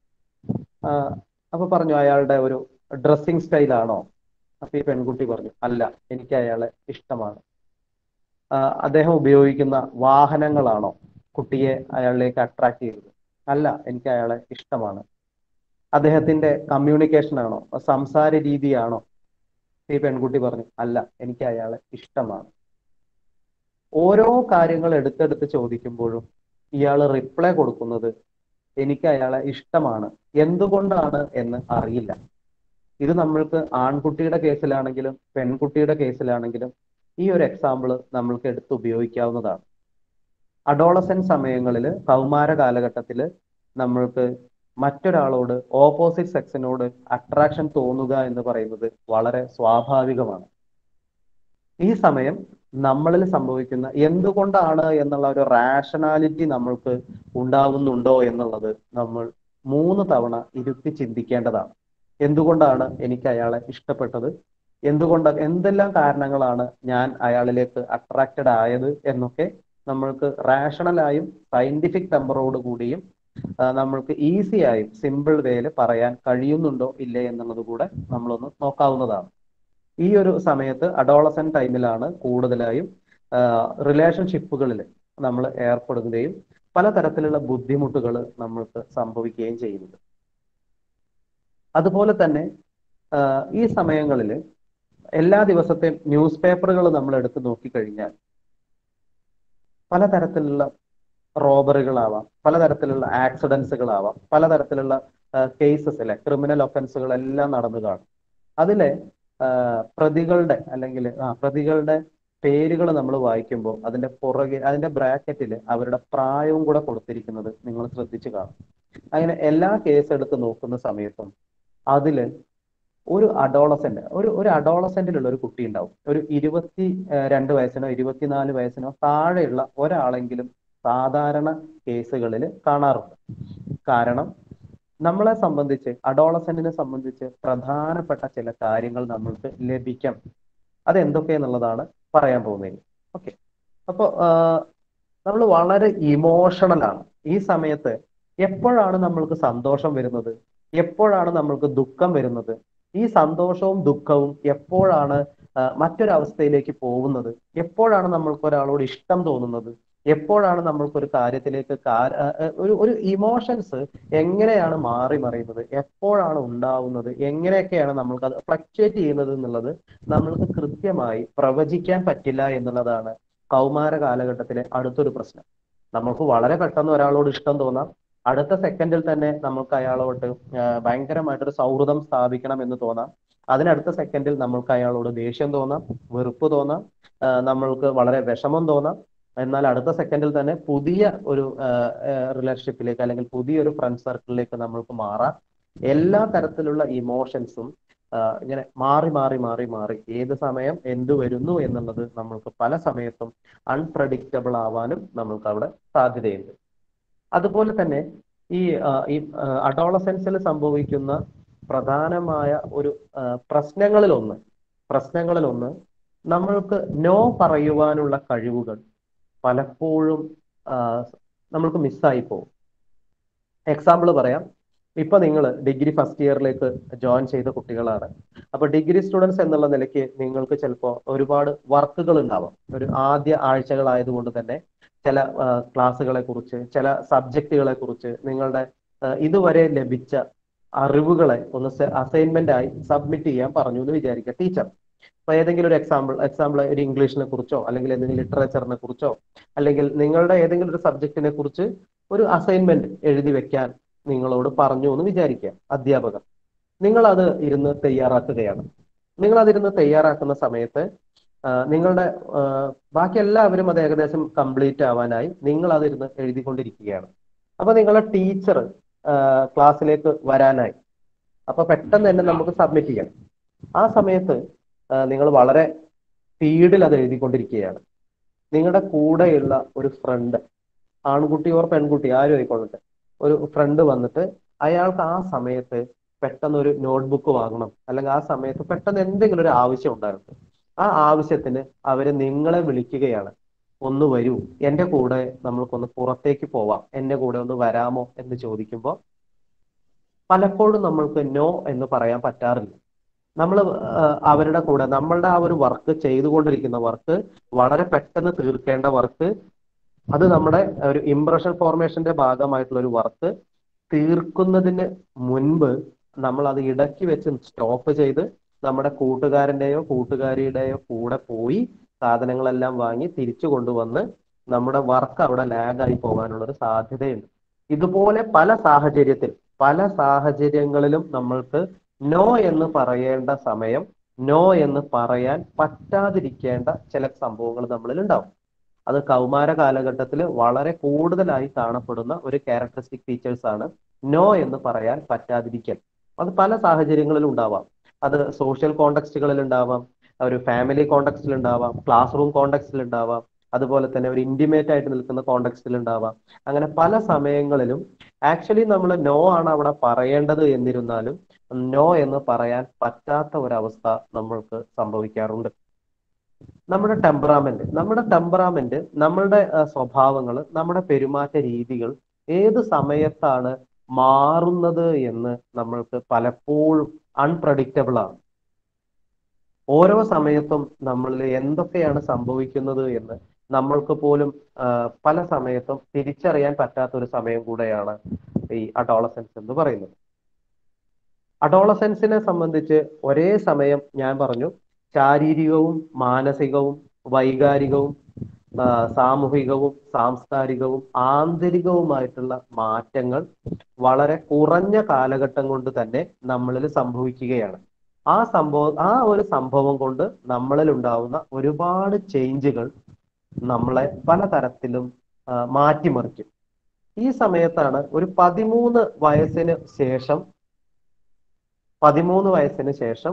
അപ്പൊ പറഞ്ഞു അയാളുടെ ഒരു ഡ്രസ്സിങ് സ്റ്റൈൽ ആണോ അപ്പൊ ഈ പെൺകുട്ടി പറഞ്ഞു അല്ല എനിക്ക് അയാളെ ഇഷ്ടമാണ് അദ്ദേഹം ഉപയോഗിക്കുന്ന വാഹനങ്ങളാണോ കുട്ടിയെ അയാളിലേക്ക് അട്രാക്ട് ചെയ്തത് അല്ല എനിക്ക് അയാളെ ഇഷ്ടമാണ് അദ്ദേഹത്തിന്റെ കമ്മ്യൂണിക്കേഷൻ ആണോ സംസാര രീതിയാണോ ഈ പെൺകുട്ടി പറഞ്ഞു അല്ല എനിക്ക് അയാളെ ഇഷ്ടമാണ് ഓരോ കാര്യങ്ങൾ എടുത്തെടുത്ത് ചോദിക്കുമ്പോഴും ഇയാൾ റിപ്ലൈ കൊടുക്കുന്നത് എനിക്ക് അയാളെ ഇഷ്ടമാണ് എന്തുകൊണ്ടാണ് എന്ന് അറിയില്ല ഇത് നമ്മൾക്ക് ആൺകുട്ടിയുടെ കേസിലാണെങ്കിലും പെൺകുട്ടിയുടെ കേസിലാണെങ്കിലും ഈ ഒരു എക്സാമ്പിൾ നമ്മൾക്ക് എടുത്ത് ഉപയോഗിക്കാവുന്നതാണ് അഡോളസൻ സമയങ്ങളിൽ കൗമാര കാലഘട്ടത്തിൽ നമ്മൾക്ക് മറ്റൊരാളോട് ഓപ്പോസിറ്റ് സെക്സിനോട് അട്രാക്ഷൻ തോന്നുക എന്ന് പറയുന്നത് വളരെ സ്വാഭാവികമാണ് ഈ സമയം നമ്മളിൽ സംഭവിക്കുന്ന എന്തുകൊണ്ടാണ് എന്നുള്ള ഒരു റാഷണാലിറ്റി നമ്മൾക്ക് ഉണ്ടാവുന്നുണ്ടോ എന്നുള്ളത് നമ്മൾ മൂന്ന് തവണ ഇരുത്തി ചിന്തിക്കേണ്ടതാണ് എന്തുകൊണ്ടാണ് എനിക്ക് അയാളെ ഇഷ്ടപ്പെട്ടത് എന്തുകൊണ്ട് എന്തെല്ലാം കാരണങ്ങളാണ് ഞാൻ അയാളിലേക്ക് അട്രാക്റ്റഡ് ആയത് എന്നൊക്കെ നമ്മൾക്ക് റാഷണലായും സയന്റിഫിക് ടെമ്പറോട് കൂടിയും ആ, നമ്മൾക്ക് ഈസി ആയും സിമ്പിൾ വേയിൽ പറയാൻ കഴിയുന്നുണ്ടോ ഇല്ലേ എന്നുള്ളത് കൂടെ നമ്മളൊന്ന് നോക്കാവുന്നതാണ് ഈ ഒരു സമയത്ത് അഡോളസൻ ടൈമിലാണ് കൂടുതലായും റിലേഷൻഷിപ്പുകളിൽ നമ്മൾ ഏർപ്പെടുകയും പലതരത്തിലുള്ള ബുദ്ധിമുട്ടുകൾ നമ്മൾക്ക് സംഭവിക്കുകയും ചെയ്യുന്നത് അതുപോലെ തന്നെ ആ, ഈ സമയങ്ങളിൽ എല്ലാ ദിവസത്തെയും ന്യൂസ് പേപ്പറുകൾ നമ്മൾ എടുത്ത് നോക്കിക്കഴിഞ്ഞാൽ പലതരത്തിലുള്ള റോബറികളാവാം പലതരത്തിലുള്ള ആക്സിഡൻസുകളാവാം പലതരത്തിലുള്ള കേസസ് അല്ലെ ക്രിമിനൽ ഒഫൻസുകൾ എല്ലാം നടന്നു കാണും അതിലെ ആ, പ്രതികളുടെ അല്ലെങ്കിൽ ആ പ്രതികളുടെ പേരുകൾ നമ്മൾ വായിക്കുമ്പോൾ അതിന്റെ പുറകെ അതിന്റെ ബ്രാക്കറ്റിൽ അവരുടെ പ്രായവും കൂടെ കൊടുത്തിരിക്കുന്നത് നിങ്ങൾ ശ്രദ്ധിച്ചു കാണും അങ്ങനെ എല്ലാ കേസ് എടുത്ത് നോക്കുന്ന സമയത്തും അതില് ഒരു അഡോളസെന്റ് ഒരു ഒരു അഡോളസെന്റിലുള്ള ഒരു കുട്ടി ഉണ്ടാവും ഒരു ഇരുപത്തി ഏർ രണ്ട് വയസ്സിനോ ഇരുപത്തിനാല് വയസ്സിനോ താഴെയുള്ള ഒരാളെങ്കിലും സാധാരണ കേസുകളിൽ കാണാറുണ്ട് കാരണം നമ്മളെ സംബന്ധിച്ച് അഡോളസെന്റിനെ സംബന്ധിച്ച് പ്രധാനപ്പെട്ട ചില കാര്യങ്ങൾ നമ്മൾക്ക് ലഭിക്കണം അതെന്തൊക്കെയെന്നുള്ളതാണ് പറയാൻ പോകുന്നത് ഓക്കെ അപ്പൊ നമ്മൾ വളരെ ഇമോഷണൽ ആണ് ഈ സമയത്ത് എപ്പോഴാണ് നമ്മൾക്ക് സന്തോഷം വരുന്നത് എപ്പോഴാണ് നമ്മൾക്ക് ദുഃഖം വരുന്നത് ഈ സന്തോഷവും ദുഃഖവും എപ്പോഴാണ് ആ, മറ്റൊരവസ്ഥയിലേക്ക് പോകുന്നത് എപ്പോഴാണ് നമ്മൾക്ക് ഒരാളോട് ഇഷ്ടം തോന്നുന്നത് എപ്പോഴാണ് നമ്മൾക്ക് ഒരു കാര്യത്തിലേക്ക് കാ- ആ, ആ, ഒരു ഒരു ഇമോഷൻസ് എങ്ങനെയാണ് മാറി മറിയുന്നത് എപ്പോഴാണ് ഉണ്ടാവുന്നത് എങ്ങനെയൊക്കെയാണ് നമ്മൾക്ക് അത് ഫ്ലക്ച്വേറ്റ് ചെയ്യുന്നത് എന്നുള്ളത് നമ്മൾക്ക് കൃത്യമായി പ്രവചിക്കാൻ പറ്റില്ല എന്നുള്ളതാണ് കൗമാര കാലഘട്ടത്തിലെ അടുത്തൊരു പ്രശ്നം നമുക്ക് വളരെ പെട്ടെന്ന് ഒരാളോട് ഇഷ്ടം തോന്നാം അടുത്ത സെക്കൻഡിൽ തന്നെ നമുക്ക് അയാളോട് ആ, ഭയങ്കരമായിട്ടൊരു സൗഹൃദം സ്ഥാപിക്കണം എന്ന് തോന്നാം അതിനടുത്ത സെക്കൻഡിൽ നമ്മൾക്ക് അയാളോട് ദേഷ്യം തോന്നാം വെറുപ്പ് തോന്നാം ആ, നമ്മൾക്ക് വളരെ വിഷമം തോന്നാം എന്നാൽ അടുത്ത സെക്കൻഡിൽ തന്നെ പുതിയ ഒരു റിലേഷൻഷിപ്പിലേക്ക് അല്ലെങ്കിൽ പുതിയൊരു ഫ്രണ്ട് സർക്കിളിലേക്ക് നമ്മൾക്ക് മാറാം എല്ലാ തരത്തിലുള്ള ഇമോഷൻസും ഇങ്ങനെ മാറി മാറി മാറി മാറി ഏത് സമയം എന്ത് വരുന്നു എന്നുള്ളത് നമ്മൾക്ക് പല സമയത്തും അൺപ്രഡിക്റ്റബിൾ ആവാനും നമ്മൾക്ക് അവിടെ സാധ്യതയുണ്ട് അതുപോലെ തന്നെ ഈ ആ, ഈ അഡോളസെൻസിൽ സംഭവിക്കുന്ന പ്രധാനമായ ഒരു ആ, പ്രശ്നങ്ങളിലൊന്ന് പ്രശ്നങ്ങളിലൊന്ന് നമ്മൾക്ക് നോ പറയുവാനുള്ള കഴിവുകൾ പലപ്പോഴും ആ, നമ്മൾക്ക് മിസ്സായി പോകും എക്സാമ്പിൾ പറയാം ഇപ്പൊ നിങ്ങൾ ഡിഗ്രി ഫസ്റ്റ് ഇയറിലേക്ക് ജോയിൻ ചെയ്ത കുട്ടികളാണ് അപ്പൊ ഡിഗ്രി സ്റ്റുഡൻസ് എന്നുള്ള നിലയ്ക്ക് നിങ്ങൾക്ക് ചിലപ്പോൾ ഒരുപാട് വർക്കുകൾ ഉണ്ടാവാം ഒരു ആദ്യ ആഴ്ചകളായതുകൊണ്ട് തന്നെ ചില ക്ലാസ്സുകളെ കുറിച്ച് ചില സബ്ജക്റ്റുകളെ കുറിച്ച് നിങ്ങളുടെ ആ, ഇതുവരെ ലഭിച്ച അറിവുകളെ ഒന്ന് അസൈൻമെന്റ് ആയി സബ്മിറ്റ് ചെയ്യാൻ പറഞ്ഞു എന്ന് വിചാരിക്കുക ടീച്ചർ അപ്പൊ ഏതെങ്കിലും ഒരു എക്സാമ്പിൾ എക്സാമ്പിൾ ഒരു ഇംഗ്ലീഷിനെ കുറിച്ചോ അല്ലെങ്കിൽ ഏതെങ്കിലും ലിറ്ററേച്ചറിനെ കുറിച്ചോ അല്ലെങ്കിൽ നിങ്ങളുടെ ഏതെങ്കിലും ഒരു സബ്ജക്റ്റിനെ കുറിച്ച് ഒരു അസൈൻമെന്റ് എഴുതി വെക്കാൻ നിങ്ങളോട് പറഞ്ഞു എന്ന് വിചാരിക്കുക അധ്യാപകർ നിങ്ങൾ അത് ഇരുന്ന് തയ്യാറാക്കുകയാണ് നിങ്ങൾ അതിരുന്ന് തയ്യാറാക്കുന്ന സമയത്ത് ആ, നിങ്ങളുടെ ആ, ബാക്കി എല്ലാവരും അത് ഏകദേശം കംപ്ലീറ്റ് ആവാനായി നിങ്ങൾ അതിരുന്ന് എഴുതിക്കൊണ്ടിരിക്കുകയാണ് അപ്പൊ നിങ്ങളുടെ ടീച്ചർ ക്ലാസ്സിലേക്ക് വരാനായി അപ്പൊ പെട്ടെന്ന് തന്നെ നമുക്ക് സബ്മിറ്റ് ചെയ്യണം ആ സമയത്ത് നിങ്ങൾ വളരെ സ്പീഡിൽ അത് എഴുതിക്കൊണ്ടിരിക്കുകയാണ് നിങ്ങളുടെ കൂടെയുള്ള ഒരു ഫ്രണ്ട് ആൺകുട്ടി ഓർ പെൺകുട്ടി ആരും ആയിക്കൊള്ളട്ടെ ഒരു ഫ്രണ്ട് വന്നിട്ട് അയാൾക്ക് ആ സമയത്ത് പെട്ടെന്ന് ഒരു നോട്ട്ബുക്ക് വാങ്ങണം അല്ലെങ്കിൽ ആ സമയത്ത് പെട്ടെന്ന് എന്തെങ്കിലും ഒരു ആവശ്യം ഉണ്ടായിരുന്നു ആ ആവശ്യത്തിന് അവര് നിങ്ങളെ വിളിക്കുകയാണ് ഒന്ന് വരൂ എന്റെ കൂടെ നമ്മൾക്കൊന്ന് പുറത്തേക്ക് പോവാം എന്റെ കൂടെ ഒന്ന് വരാമോ എന്ന് ചോദിക്കുമ്പോൾ പലപ്പോഴും നമ്മൾക്ക് നോ എന്ന് പറയാൻ പറ്റാറില്ല നമ്മൾ അവരുടെ കൂടെ നമ്മളുടെ ആ ഒരു വർക്ക് ചെയ്തുകൊണ്ടിരിക്കുന്ന വർക്ക് വളരെ പെട്ടെന്ന് തീർക്കേണ്ട വർക്ക് അത് നമ്മുടെ ഒരു ഇംപ്രഷൻ ഫോർമേഷന്റെ ഭാഗമായിട്ടുള്ള ഒരു വർക്ക് തീർക്കുന്നതിന് മുൻപ് നമ്മൾ അത് ഇടയ്ക്ക് വെച്ച് സ്റ്റോപ്പ് ചെയ്ത് നമ്മുടെ കൂട്ടുകാരന്റെയോ കൂട്ടുകാരിയുടെയോ കൂടെ പോയി സാധനങ്ങളെല്ലാം വാങ്ങി തിരിച്ചു കൊണ്ടുവന്ന് നമ്മുടെ വർക്ക് അവിടെ ലാഗായി പോകാനുള്ള ഒരു സാധ്യതയുണ്ട് ഇതുപോലെ പല സാഹചര്യത്തിൽ പല സാഹചര്യങ്ങളിലും നമ്മൾക്ക് നോ എന്ന് പറയേണ്ട സമയം നോ എന്ന് പറയാൻ പറ്റാതിരിക്കേണ്ട ചില സംഭവങ്ങൾ നമ്മളിൽ ഉണ്ടാവും അത് കൗമാര കാലഘട്ടത്തിൽ വളരെ കൂടുതലായി കാണപ്പെടുന്ന ഒരു ക്യാരക്ടറിസ്റ്റിക് ഫീച്ചേഴ്സ് ആണ് നോ എന്ന് പറയാൻ പറ്റാതിരിക്കൽ അത് പല സാഹചര്യങ്ങളിലും ഉണ്ടാവാം അത് സോഷ്യൽ കോണ്ടക്സ്റ്റുകളിൽ ഉണ്ടാവാം ഒരു ഫാമിലി കോണ്ടക്സ്റ്റിൽ ഉണ്ടാവാം ക്ലാസ് റൂം കോണ്ടക്സ്റ്റിൽ ഉണ്ടാവാം അതുപോലെ തന്നെ ഒരു ഇന്റിമേറ്റ് ആയിട്ട് നിൽക്കുന്ന കോണ്ടക്സ്റ്റിൽ ഉണ്ടാവാം അങ്ങനെ പല സമയങ്ങളിലും ആക്ച്വലി നമ്മൾ നോ ആണ് അവിടെ പറയേണ്ടത് എന്നിരുന്നാലും നോ എന്ന് പറയാൻ പറ്റാത്ത ഒരവസ്ഥ നമ്മൾക്ക് സംഭവിക്കാറുണ്ട് നമ്മുടെ ടെമ്പറാമെന്റ് നമ്മുടെ ടെമ്പറാമെന്റ് നമ്മളുടെ സ്വഭാവങ്ങൾ നമ്മുടെ പെരുമാറ്റ രീതികൾ ഏത് സമയത്താണ് മാറുന്നത് എന്ന് നമ്മൾക്ക് പലപ്പോഴും അൺപ്രഡിക്റ്റബിൾ ആണ് ഓരോ സമയത്തും നമ്മളിൽ എന്തൊക്കെയാണ് സംഭവിക്കുന്നത് എന്ന് നമ്മൾക്ക് പോലും ആ, പല സമയത്തും തിരിച്ചറിയാൻ പറ്റാത്ത ഒരു സമയം കൂടെയാണ് ഈ അഡോളസെൻസ് എന്ന് പറയുന്നത് അഡോളസെൻസിനെ സംബന്ധിച്ച് ഒരേ സമയം ഞാൻ പറഞ്ഞു ശാരീരികവും മാനസികവും വൈകാരികവും ആ, സാമൂഹികവും സാംസ്കാരികവും ആന്തരികവുമായിട്ടുള്ള മാറ്റങ്ങൾ വളരെ കുറഞ്ഞ കാലഘട്ടം കൊണ്ട് തന്നെ നമ്മളിൽ സംഭവിക്കുകയാണ് ആ സംഭവം ആ ഒരു സംഭവം കൊണ്ട് നമ്മളിൽ ഉണ്ടാവുന്ന ഒരുപാട് ചേഞ്ചുകൾ നമ്മളെ പലതരത്തിലും ആ, മാറ്റിമറിക്കും ഈ സമയത്താണ് ഒരു പതിമൂന്ന് വയസ്സിന് ശേഷം പതിമൂന്ന് വയസ്സിന് ശേഷം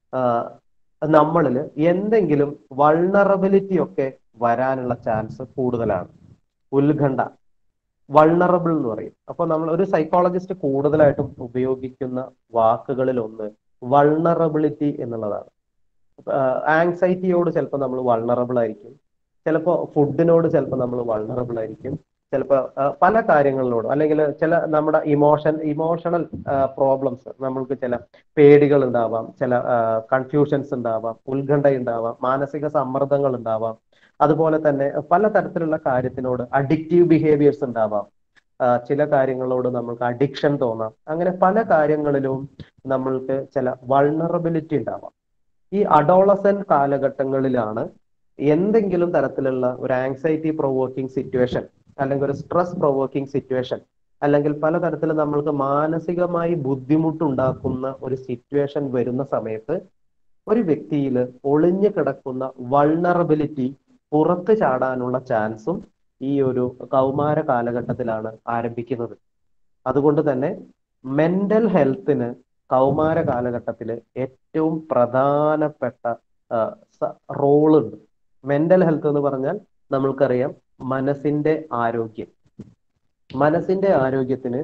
നമ്മളിൽ എന്തെങ്കിലും വൾണറബിലിറ്റി ഒക്കെ വരാനുള്ള ചാൻസ് കൂടുതലാണ് ഉത്കണ്ഠ വൾണറബിൾ എന്ന് പറയും അപ്പൊ നമ്മൾ ഒരു സൈക്കോളജിസ്റ്റ് കൂടുതലായിട്ടും ഉപയോഗിക്കുന്ന വാക്കുകളിൽ ഒന്ന് വൾണറബിലിറ്റി എന്നുള്ളതാണ് ആങ്സൈറ്റിയോട് ചിലപ്പോൾ നമ്മൾ വൾണറബിൾ ആയിരിക്കും ചിലപ്പോൾ ഫുഡിനോട് ചിലപ്പോൾ നമ്മൾ വൾണറബിൾ ആയിരിക്കും ചിലപ്പോൾ പല കാര്യങ്ങളിലോടും അല്ലെങ്കിൽ ചില നമ്മുടെ ഇമോഷൻ ഇമോഷണൽ പ്രോബ്ലംസ് നമ്മൾക്ക് ചില പേടികൾ ഉണ്ടാവാം ചില കൺഫ്യൂഷൻസ് ഉണ്ടാവാം ഉത്കണ്ഠ ഉണ്ടാവാം മാനസിക സമ്മർദ്ദങ്ങൾ ഉണ്ടാവാം അതുപോലെ തന്നെ പലതരത്തിലുള്ള കാര്യത്തിനോട് അഡിക്റ്റീവ് ബിഹേവിയേഴ്സ് ഉണ്ടാവാം ആ, ചില കാര്യങ്ങളോട് നമ്മൾക്ക് അഡിക്ഷൻ തോന്നാം അങ്ങനെ പല കാര്യങ്ങളിലും നമ്മൾക്ക് ചില വൾണറബിലിറ്റി ഉണ്ടാവാം ഈ അഡോളസൻ കാലഘട്ടങ്ങളിലാണ് എന്തെങ്കിലും തരത്തിലുള്ള ഒരു ആങ്സൈറ്റി പ്രൊവോക്കിംഗ് സിറ്റുവേഷൻ അല്ലെങ്കിൽ ഒരു സ്ട്രെസ് പ്രൊവോക്കിംഗ് സിറ്റുവേഷൻ അല്ലെങ്കിൽ പലതരത്തിൽ നമ്മൾക്ക് മാനസികമായി ബുദ്ധിമുട്ടുണ്ടാക്കുന്ന ഒരു സിറ്റുവേഷൻ വരുന്ന സമയത്ത് ഒരു വ്യക്തിയിൽ ഒളിഞ്ഞു കിടക്കുന്ന വൾണറബിലിറ്റി പുറത്ത് ചാടാനുള്ള ചാൻസും ഈ ഒരു കൗമാര കാലഘട്ടത്തിലാണ് ആരംഭിക്കുന്നത് അതുകൊണ്ട് തന്നെ മെന്റൽ ഹെൽത്തിന് കൗമാര കാലഘട്ടത്തിൽ ഏറ്റവും പ്രധാനപ്പെട്ട റോളുണ്ട് മെന്റൽ ഹെൽത്ത് എന്ന് പറഞ്ഞാൽ നമ്മൾക്കറിയാം മനസ്സിന്റെ ആരോഗ്യം മനസ്സിന്റെ ആരോഗ്യത്തിന്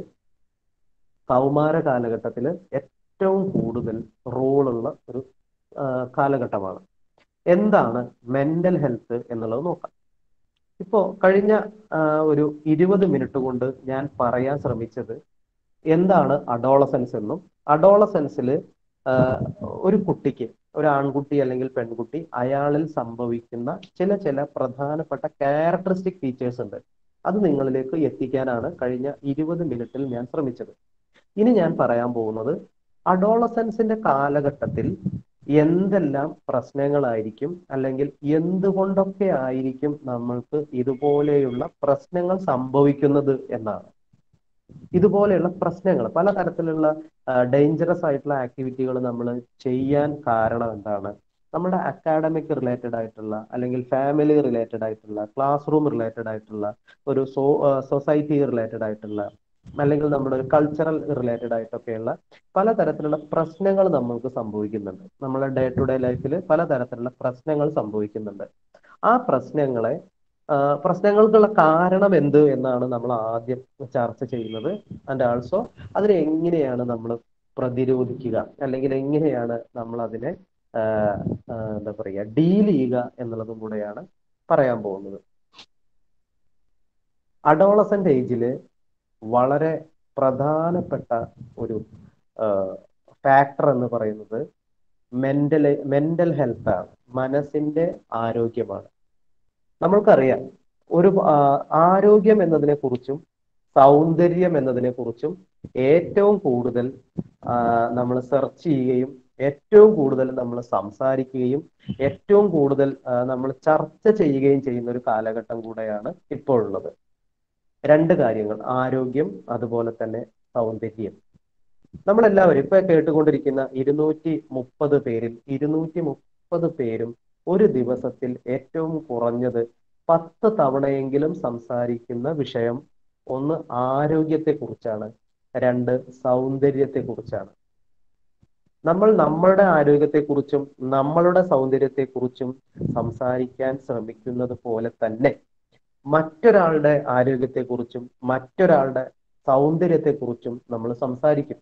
കൗമാര കാലഘട്ടത്തിൽ ഏറ്റവും കൂടുതൽ റോളുള്ള ഒരു ആ, കാലഘട്ടമാണ് എന്താണ് മെന്റൽ ഹെൽത്ത് എന്നുള്ളത് നോക്കാം ഇപ്പോ കഴിഞ്ഞ ആ, ഒരു ഇരുപത് മിനിറ്റ് കൊണ്ട് ഞാൻ പറയാൻ ശ്രമിച്ചത് എന്താണ് അഡോളസെൻസ് എന്നും അഡോളസെൻസിൽ ഒരു കുട്ടിക്ക് ഒരു ആൺകുട്ടി അല്ലെങ്കിൽ പെൺകുട്ടി അയാളിൽ സംഭവിക്കുന്ന ചില ചില പ്രധാനപ്പെട്ട ക്യാരക്ടറിസ്റ്റിക് ഫീച്ചേഴ്സ് ഉണ്ട് അത് നിങ്ങളിലേക്ക് എത്തിക്കാനാണ് കഴിഞ്ഞ ഇരുപത് മിനിറ്റിൽ ഞാൻ ശ്രമിച്ചത് ഇനി ഞാൻ പറയാൻ പോകുന്നത് അഡോളസെൻസിന്റെ കാലഘട്ടത്തിൽ എന്തെല്ലാം പ്രശ്നങ്ങളായിരിക്കും അല്ലെങ്കിൽ എന്തുകൊണ്ടൊക്കെ ആയിരിക്കും നമ്മൾക്ക് ഇതുപോലെയുള്ള പ്രശ്നങ്ങൾ സംഭവിക്കുന്നത് എന്നാണ് ഇതുപോലെയുള്ള പ്രശ്നങ്ങൾ പലതരത്തിലുള്ള ഡേഞ്ചറസ് ആയിട്ടുള്ള ആക്ടിവിറ്റികൾ നമ്മൾ ചെയ്യാൻ കാരണം എന്താണ് നമ്മുടെ അക്കാഡമിക് റിലേറ്റഡ് ആയിട്ടുള്ള അല്ലെങ്കിൽ ഫാമിലി റിലേറ്റഡ് ആയിട്ടുള്ള ക്ലാസ് റൂം റിലേറ്റഡ് ആയിട്ടുള്ള ഒരു സോ സൊസൈറ്റി റിലേറ്റഡ് ആയിട്ടുള്ള അല്ലെങ്കിൽ നമ്മുടെ ഒരു കൾച്ചറൽ റിലേറ്റഡ് ആയിട്ടൊക്കെയുള്ള പലതരത്തിലുള്ള പ്രശ്നങ്ങൾ നമ്മൾക്ക് സംഭവിക്കുന്നുണ്ട് നമ്മുടെ ഡേ ടു ഡേ ലൈഫിൽ പലതരത്തിലുള്ള പ്രശ്നങ്ങൾ സംഭവിക്കുന്നുണ്ട് ആ പ്രശ്നങ്ങളെ ആ, പ്രശ്നങ്ങൾക്കുള്ള കാരണം എന്ത് എന്നാണ് നമ്മൾ ആദ്യം ചർച്ച ചെയ്യുന്നത് ആൻഡ് ആൾസോ അതിനെ എങ്ങനെയാണ് നമ്മൾ പ്രതിരോധിക്കുക അല്ലെങ്കിൽ എങ്ങനെയാണ് നമ്മൾ അതിനെ ആ, ആ, എന്താ പറയുക ഡീൽ ചെയ്യുക എന്നുള്ളതും കൂടെയാണ് പറയാൻ പോകുന്നത് അഡോളസന്റ് ഏജിൽ വളരെ പ്രധാനപ്പെട്ട ഒരു ഫാക്ടർ എന്ന് പറയുന്നത് മെന്റൽ മെന്റൽ ഹെൽത്ത് ആണ് മനസ്സിന്റെ ആരോഗ്യമാണ് നമ്മൾക്കറിയാം ഒരു ആ, ആരോഗ്യം എന്നതിനെ കുറിച്ചും സൗന്ദര്യം എന്നതിനെ കുറിച്ചും ഏറ്റവും കൂടുതൽ നമ്മൾ സെർച്ച് ചെയ്യുകയും ഏറ്റവും കൂടുതൽ നമ്മൾ സംസാരിക്കുകയും ഏറ്റവും കൂടുതൽ നമ്മൾ ചർച്ച ചെയ്യുകയും ചെയ്യുന്ന ഒരു കാലഘട്ടം കൂടെയാണ് ഇപ്പോഴുള്ളത് രണ്ട് കാര്യങ്ങൾ ആരോഗ്യം അതുപോലെ തന്നെ സൗന്ദര്യം നമ്മളെല്ലാവരും ഇപ്പൊ കേട്ടുകൊണ്ടിരിക്കുന്ന ഇരുന്നൂറ്റി മുപ്പത് പേരിൽ ഇരുന്നൂറ്റി മുപ്പത് പേരും ഒരു ദിവസത്തിൽ ഏറ്റവും കുറഞ്ഞത് പത്ത് തവണയെങ്കിലും സംസാരിക്കുന്ന വിഷയം ഒന്ന് ആരോഗ്യത്തെ കുറിച്ചാണ് രണ്ട് സൗന്ദര്യത്തെ കുറിച്ചാണ് നമ്മൾ നമ്മളുടെ ആരോഗ്യത്തെക്കുറിച്ചും നമ്മളുടെ സൗന്ദര്യത്തെക്കുറിച്ചും സംസാരിക്കാൻ ശ്രമിക്കുന്നത് പോലെ തന്നെ മറ്റൊരാളുടെ ആരോഗ്യത്തെക്കുറിച്ചും മറ്റൊരാളുടെ സൗന്ദര്യത്തെക്കുറിച്ചും നമ്മൾ സംസാരിക്കും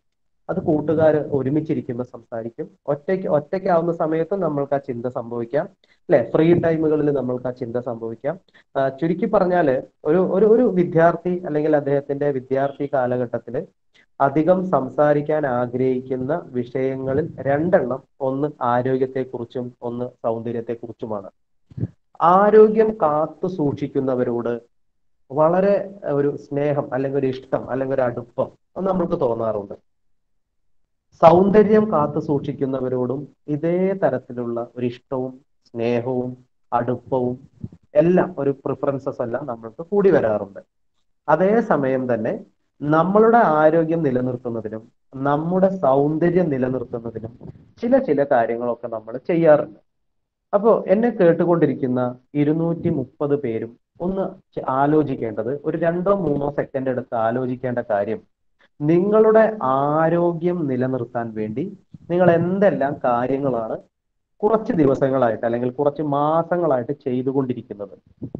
അത് കൂട്ടുകാർ ഒരുമിച്ചിരിക്കുമ്പോൾ സംസാരിക്കും ഒറ്റയ്ക്ക് ഒറ്റയ്ക്കാവുന്ന സമയത്ത് നമ്മൾക്ക് ആ ചിന്ത സംഭവിക്കാം അല്ലെ ഫ്രീ ടൈമുകളിൽ നമ്മൾക്ക് ആ ചിന്ത സംഭവിക്കാം ആ, ചുരുക്കി പറഞ്ഞാല് ഒരു ഒരു ഒരു വിദ്യാർത്ഥി അല്ലെങ്കിൽ അദ്ദേഹത്തിന്റെ വിദ്യാർത്ഥി കാലഘട്ടത്തിൽ അധികം സംസാരിക്കാൻ ആഗ്രഹിക്കുന്ന വിഷയങ്ങളിൽ രണ്ടെണ്ണം ഒന്ന് ആരോഗ്യത്തെക്കുറിച്ചും ഒന്ന് സൗന്ദര്യത്തെക്കുറിച്ചുമാണ് ആരോഗ്യം കാത്തു സൂക്ഷിക്കുന്നവരോട് വളരെ ഒരു സ്നേഹം അല്ലെങ്കിൽ ഒരു ഇഷ്ടം അല്ലെങ്കിൽ ഒരു അടുപ്പം അത് നമ്മൾക്ക് തോന്നാറുണ്ട് സൗന്ദര്യം കാത്തു സൂക്ഷിക്കുന്നവരോടും ഇതേ തരത്തിലുള്ള ഒരു ഇഷ്ടവും സ്നേഹവും അടുപ്പവും എല്ലാം ഒരു പ്രിഫറൻസസ് എല്ലാം നമ്മൾക്ക് കൂടി വരാറുണ്ട് അതേ സമയം തന്നെ നമ്മളുടെ ആരോഗ്യം നിലനിർത്തുന്നതിനും നമ്മുടെ സൗന്ദര്യം നിലനിർത്തുന്നതിനും ചില ചില കാര്യങ്ങളൊക്കെ നമ്മൾ ചെയ്യാറുണ്ട് അപ്പോ എന്നെ കേട്ടുകൊണ്ടിരിക്കുന്ന ഇരുന്നൂറ്റി മുപ്പത് പേരും ഒന്ന് ചെ- ആലോചിക്കേണ്ടത് ഒരു രണ്ടോ മൂന്നോ സെക്കൻഡ് എടുത്ത് ആലോചിക്കേണ്ട കാര്യം നിങ്ങളുടെ ആരോഗ്യം നിലനിർത്താൻ വേണ്ടി നിങ്ങൾ എന്തെല്ലാം കാര്യങ്ങളാണ് കുറച്ച് ദിവസങ്ങളായിട്ട് അല്ലെങ്കിൽ കുറച്ച് മാസങ്ങളായിട്ട് ചെയ്തുകൊണ്ടിരിക്കുന്നത്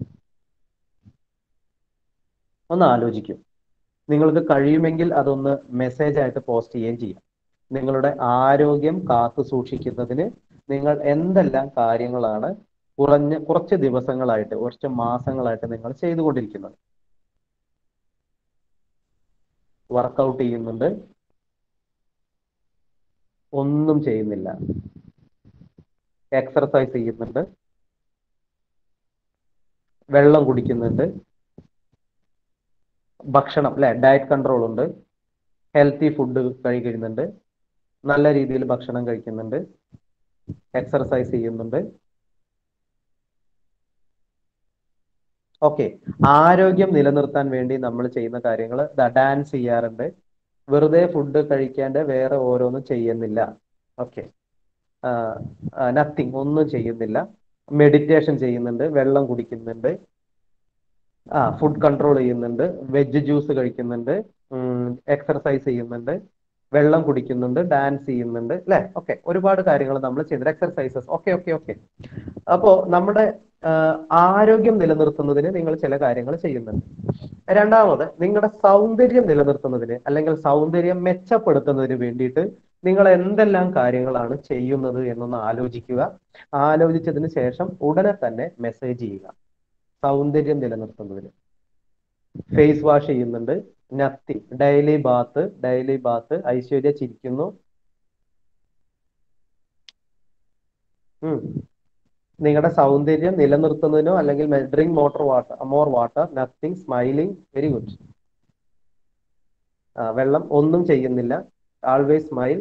ഒന്ന് ആലോചിക്കും നിങ്ങൾക്ക് കഴിയുമെങ്കിൽ അതൊന്ന് മെസ്സേജ് ആയിട്ട് പോസ്റ്റ് ചെയ്യുകയും ചെയ്യാം നിങ്ങളുടെ ആരോഗ്യം കാത്തു സൂക്ഷിക്കുന്നതിന് നിങ്ങൾ എന്തെല്ലാം കാര്യങ്ങളാണ് കുറഞ്ഞ കുറച്ച് ദിവസങ്ങളായിട്ട് കുറച്ച് മാസങ്ങളായിട്ട് നിങ്ങൾ ചെയ്തുകൊണ്ടിരിക്കുന്നത് വർക്കൗട്ട് ചെയ്യുന്നുണ്ട് ഒന്നും ചെയ്യുന്നില്ല എക്സർസൈസ് ചെയ്യുന്നുണ്ട് വെള്ളം കുടിക്കുന്നുണ്ട് ഭക്ഷണം അല്ലെ ഡയറ്റ് കൺട്രോൾ ഉണ്ട് ഹെൽത്തി ഫുഡ് കഴിക്കുന്നുണ്ട് നല്ല രീതിയിൽ ഭക്ഷണം കഴിക്കുന്നുണ്ട് എക്സർസൈസ് ചെയ്യുന്നുണ്ട് ഓക്കെ ആരോഗ്യം നിലനിർത്താൻ വേണ്ടി നമ്മൾ ചെയ്യുന്ന കാര്യങ്ങൾ ഡാൻസ് ചെയ്യാറുണ്ട് വെറുതെ ഫുഡ് കഴിക്കാണ്ട് വേറെ ഓരോന്നും ചെയ്യുന്നില്ല ഓക്കെ നത്തിങ് ഒന്നും ചെയ്യുന്നില്ല മെഡിറ്റേഷൻ ചെയ്യുന്നുണ്ട് വെള്ളം കുടിക്കുന്നുണ്ട് ആ ഫുഡ് കൺട്രോൾ ചെയ്യുന്നുണ്ട് വെജ് ജ്യൂസ് കഴിക്കുന്നുണ്ട് എക്സർസൈസ് ചെയ്യുന്നുണ്ട് വെള്ളം കുടിക്കുന്നുണ്ട് ഡാൻസ് ചെയ്യുന്നുണ്ട് അല്ലെ ഓക്കെ ഒരുപാട് കാര്യങ്ങൾ നമ്മൾ ചെയ്യുന്നുണ്ട് എക്സർസൈസസ് ഓക്കെ ഓക്കെ ഓക്കെ അപ്പോ നമ്മുടെ ആ, ആരോഗ്യം നിലനിർത്തുന്നതിന് നിങ്ങൾ ചില കാര്യങ്ങൾ ചെയ്യുന്നുണ്ട് രണ്ടാമത് നിങ്ങളുടെ സൗന്ദര്യം നിലനിർത്തുന്നതിന് അല്ലെങ്കിൽ സൗന്ദര്യം മെച്ചപ്പെടുത്തുന്നതിന് വേണ്ടിയിട്ട് നിങ്ങൾ എന്തെല്ലാം കാര്യങ്ങളാണ് ചെയ്യുന്നത് എന്നൊന്ന് ആലോചിക്കുക ആലോചിച്ചതിന് ശേഷം ഉടനെ തന്നെ മെസ്സേജ് ചെയ്യുക സൗന്ദര്യം നിലനിർത്തുന്നതിന് ഫേസ് വാഷ് ചെയ്യുന്നുണ്ട് നത്തി daily bath daily bath Aishwarya ചിരിക്കുന്നു ഉം. നിങ്ങളുടെ സൗന്ദര്യം നിലനിർത്തുന്നതിനോ അല്ലെങ്കിൽ drink motor water more water nothing smiling very good വെള്ളം ഒന്നും ചെയ്യുന്നില്ല always smile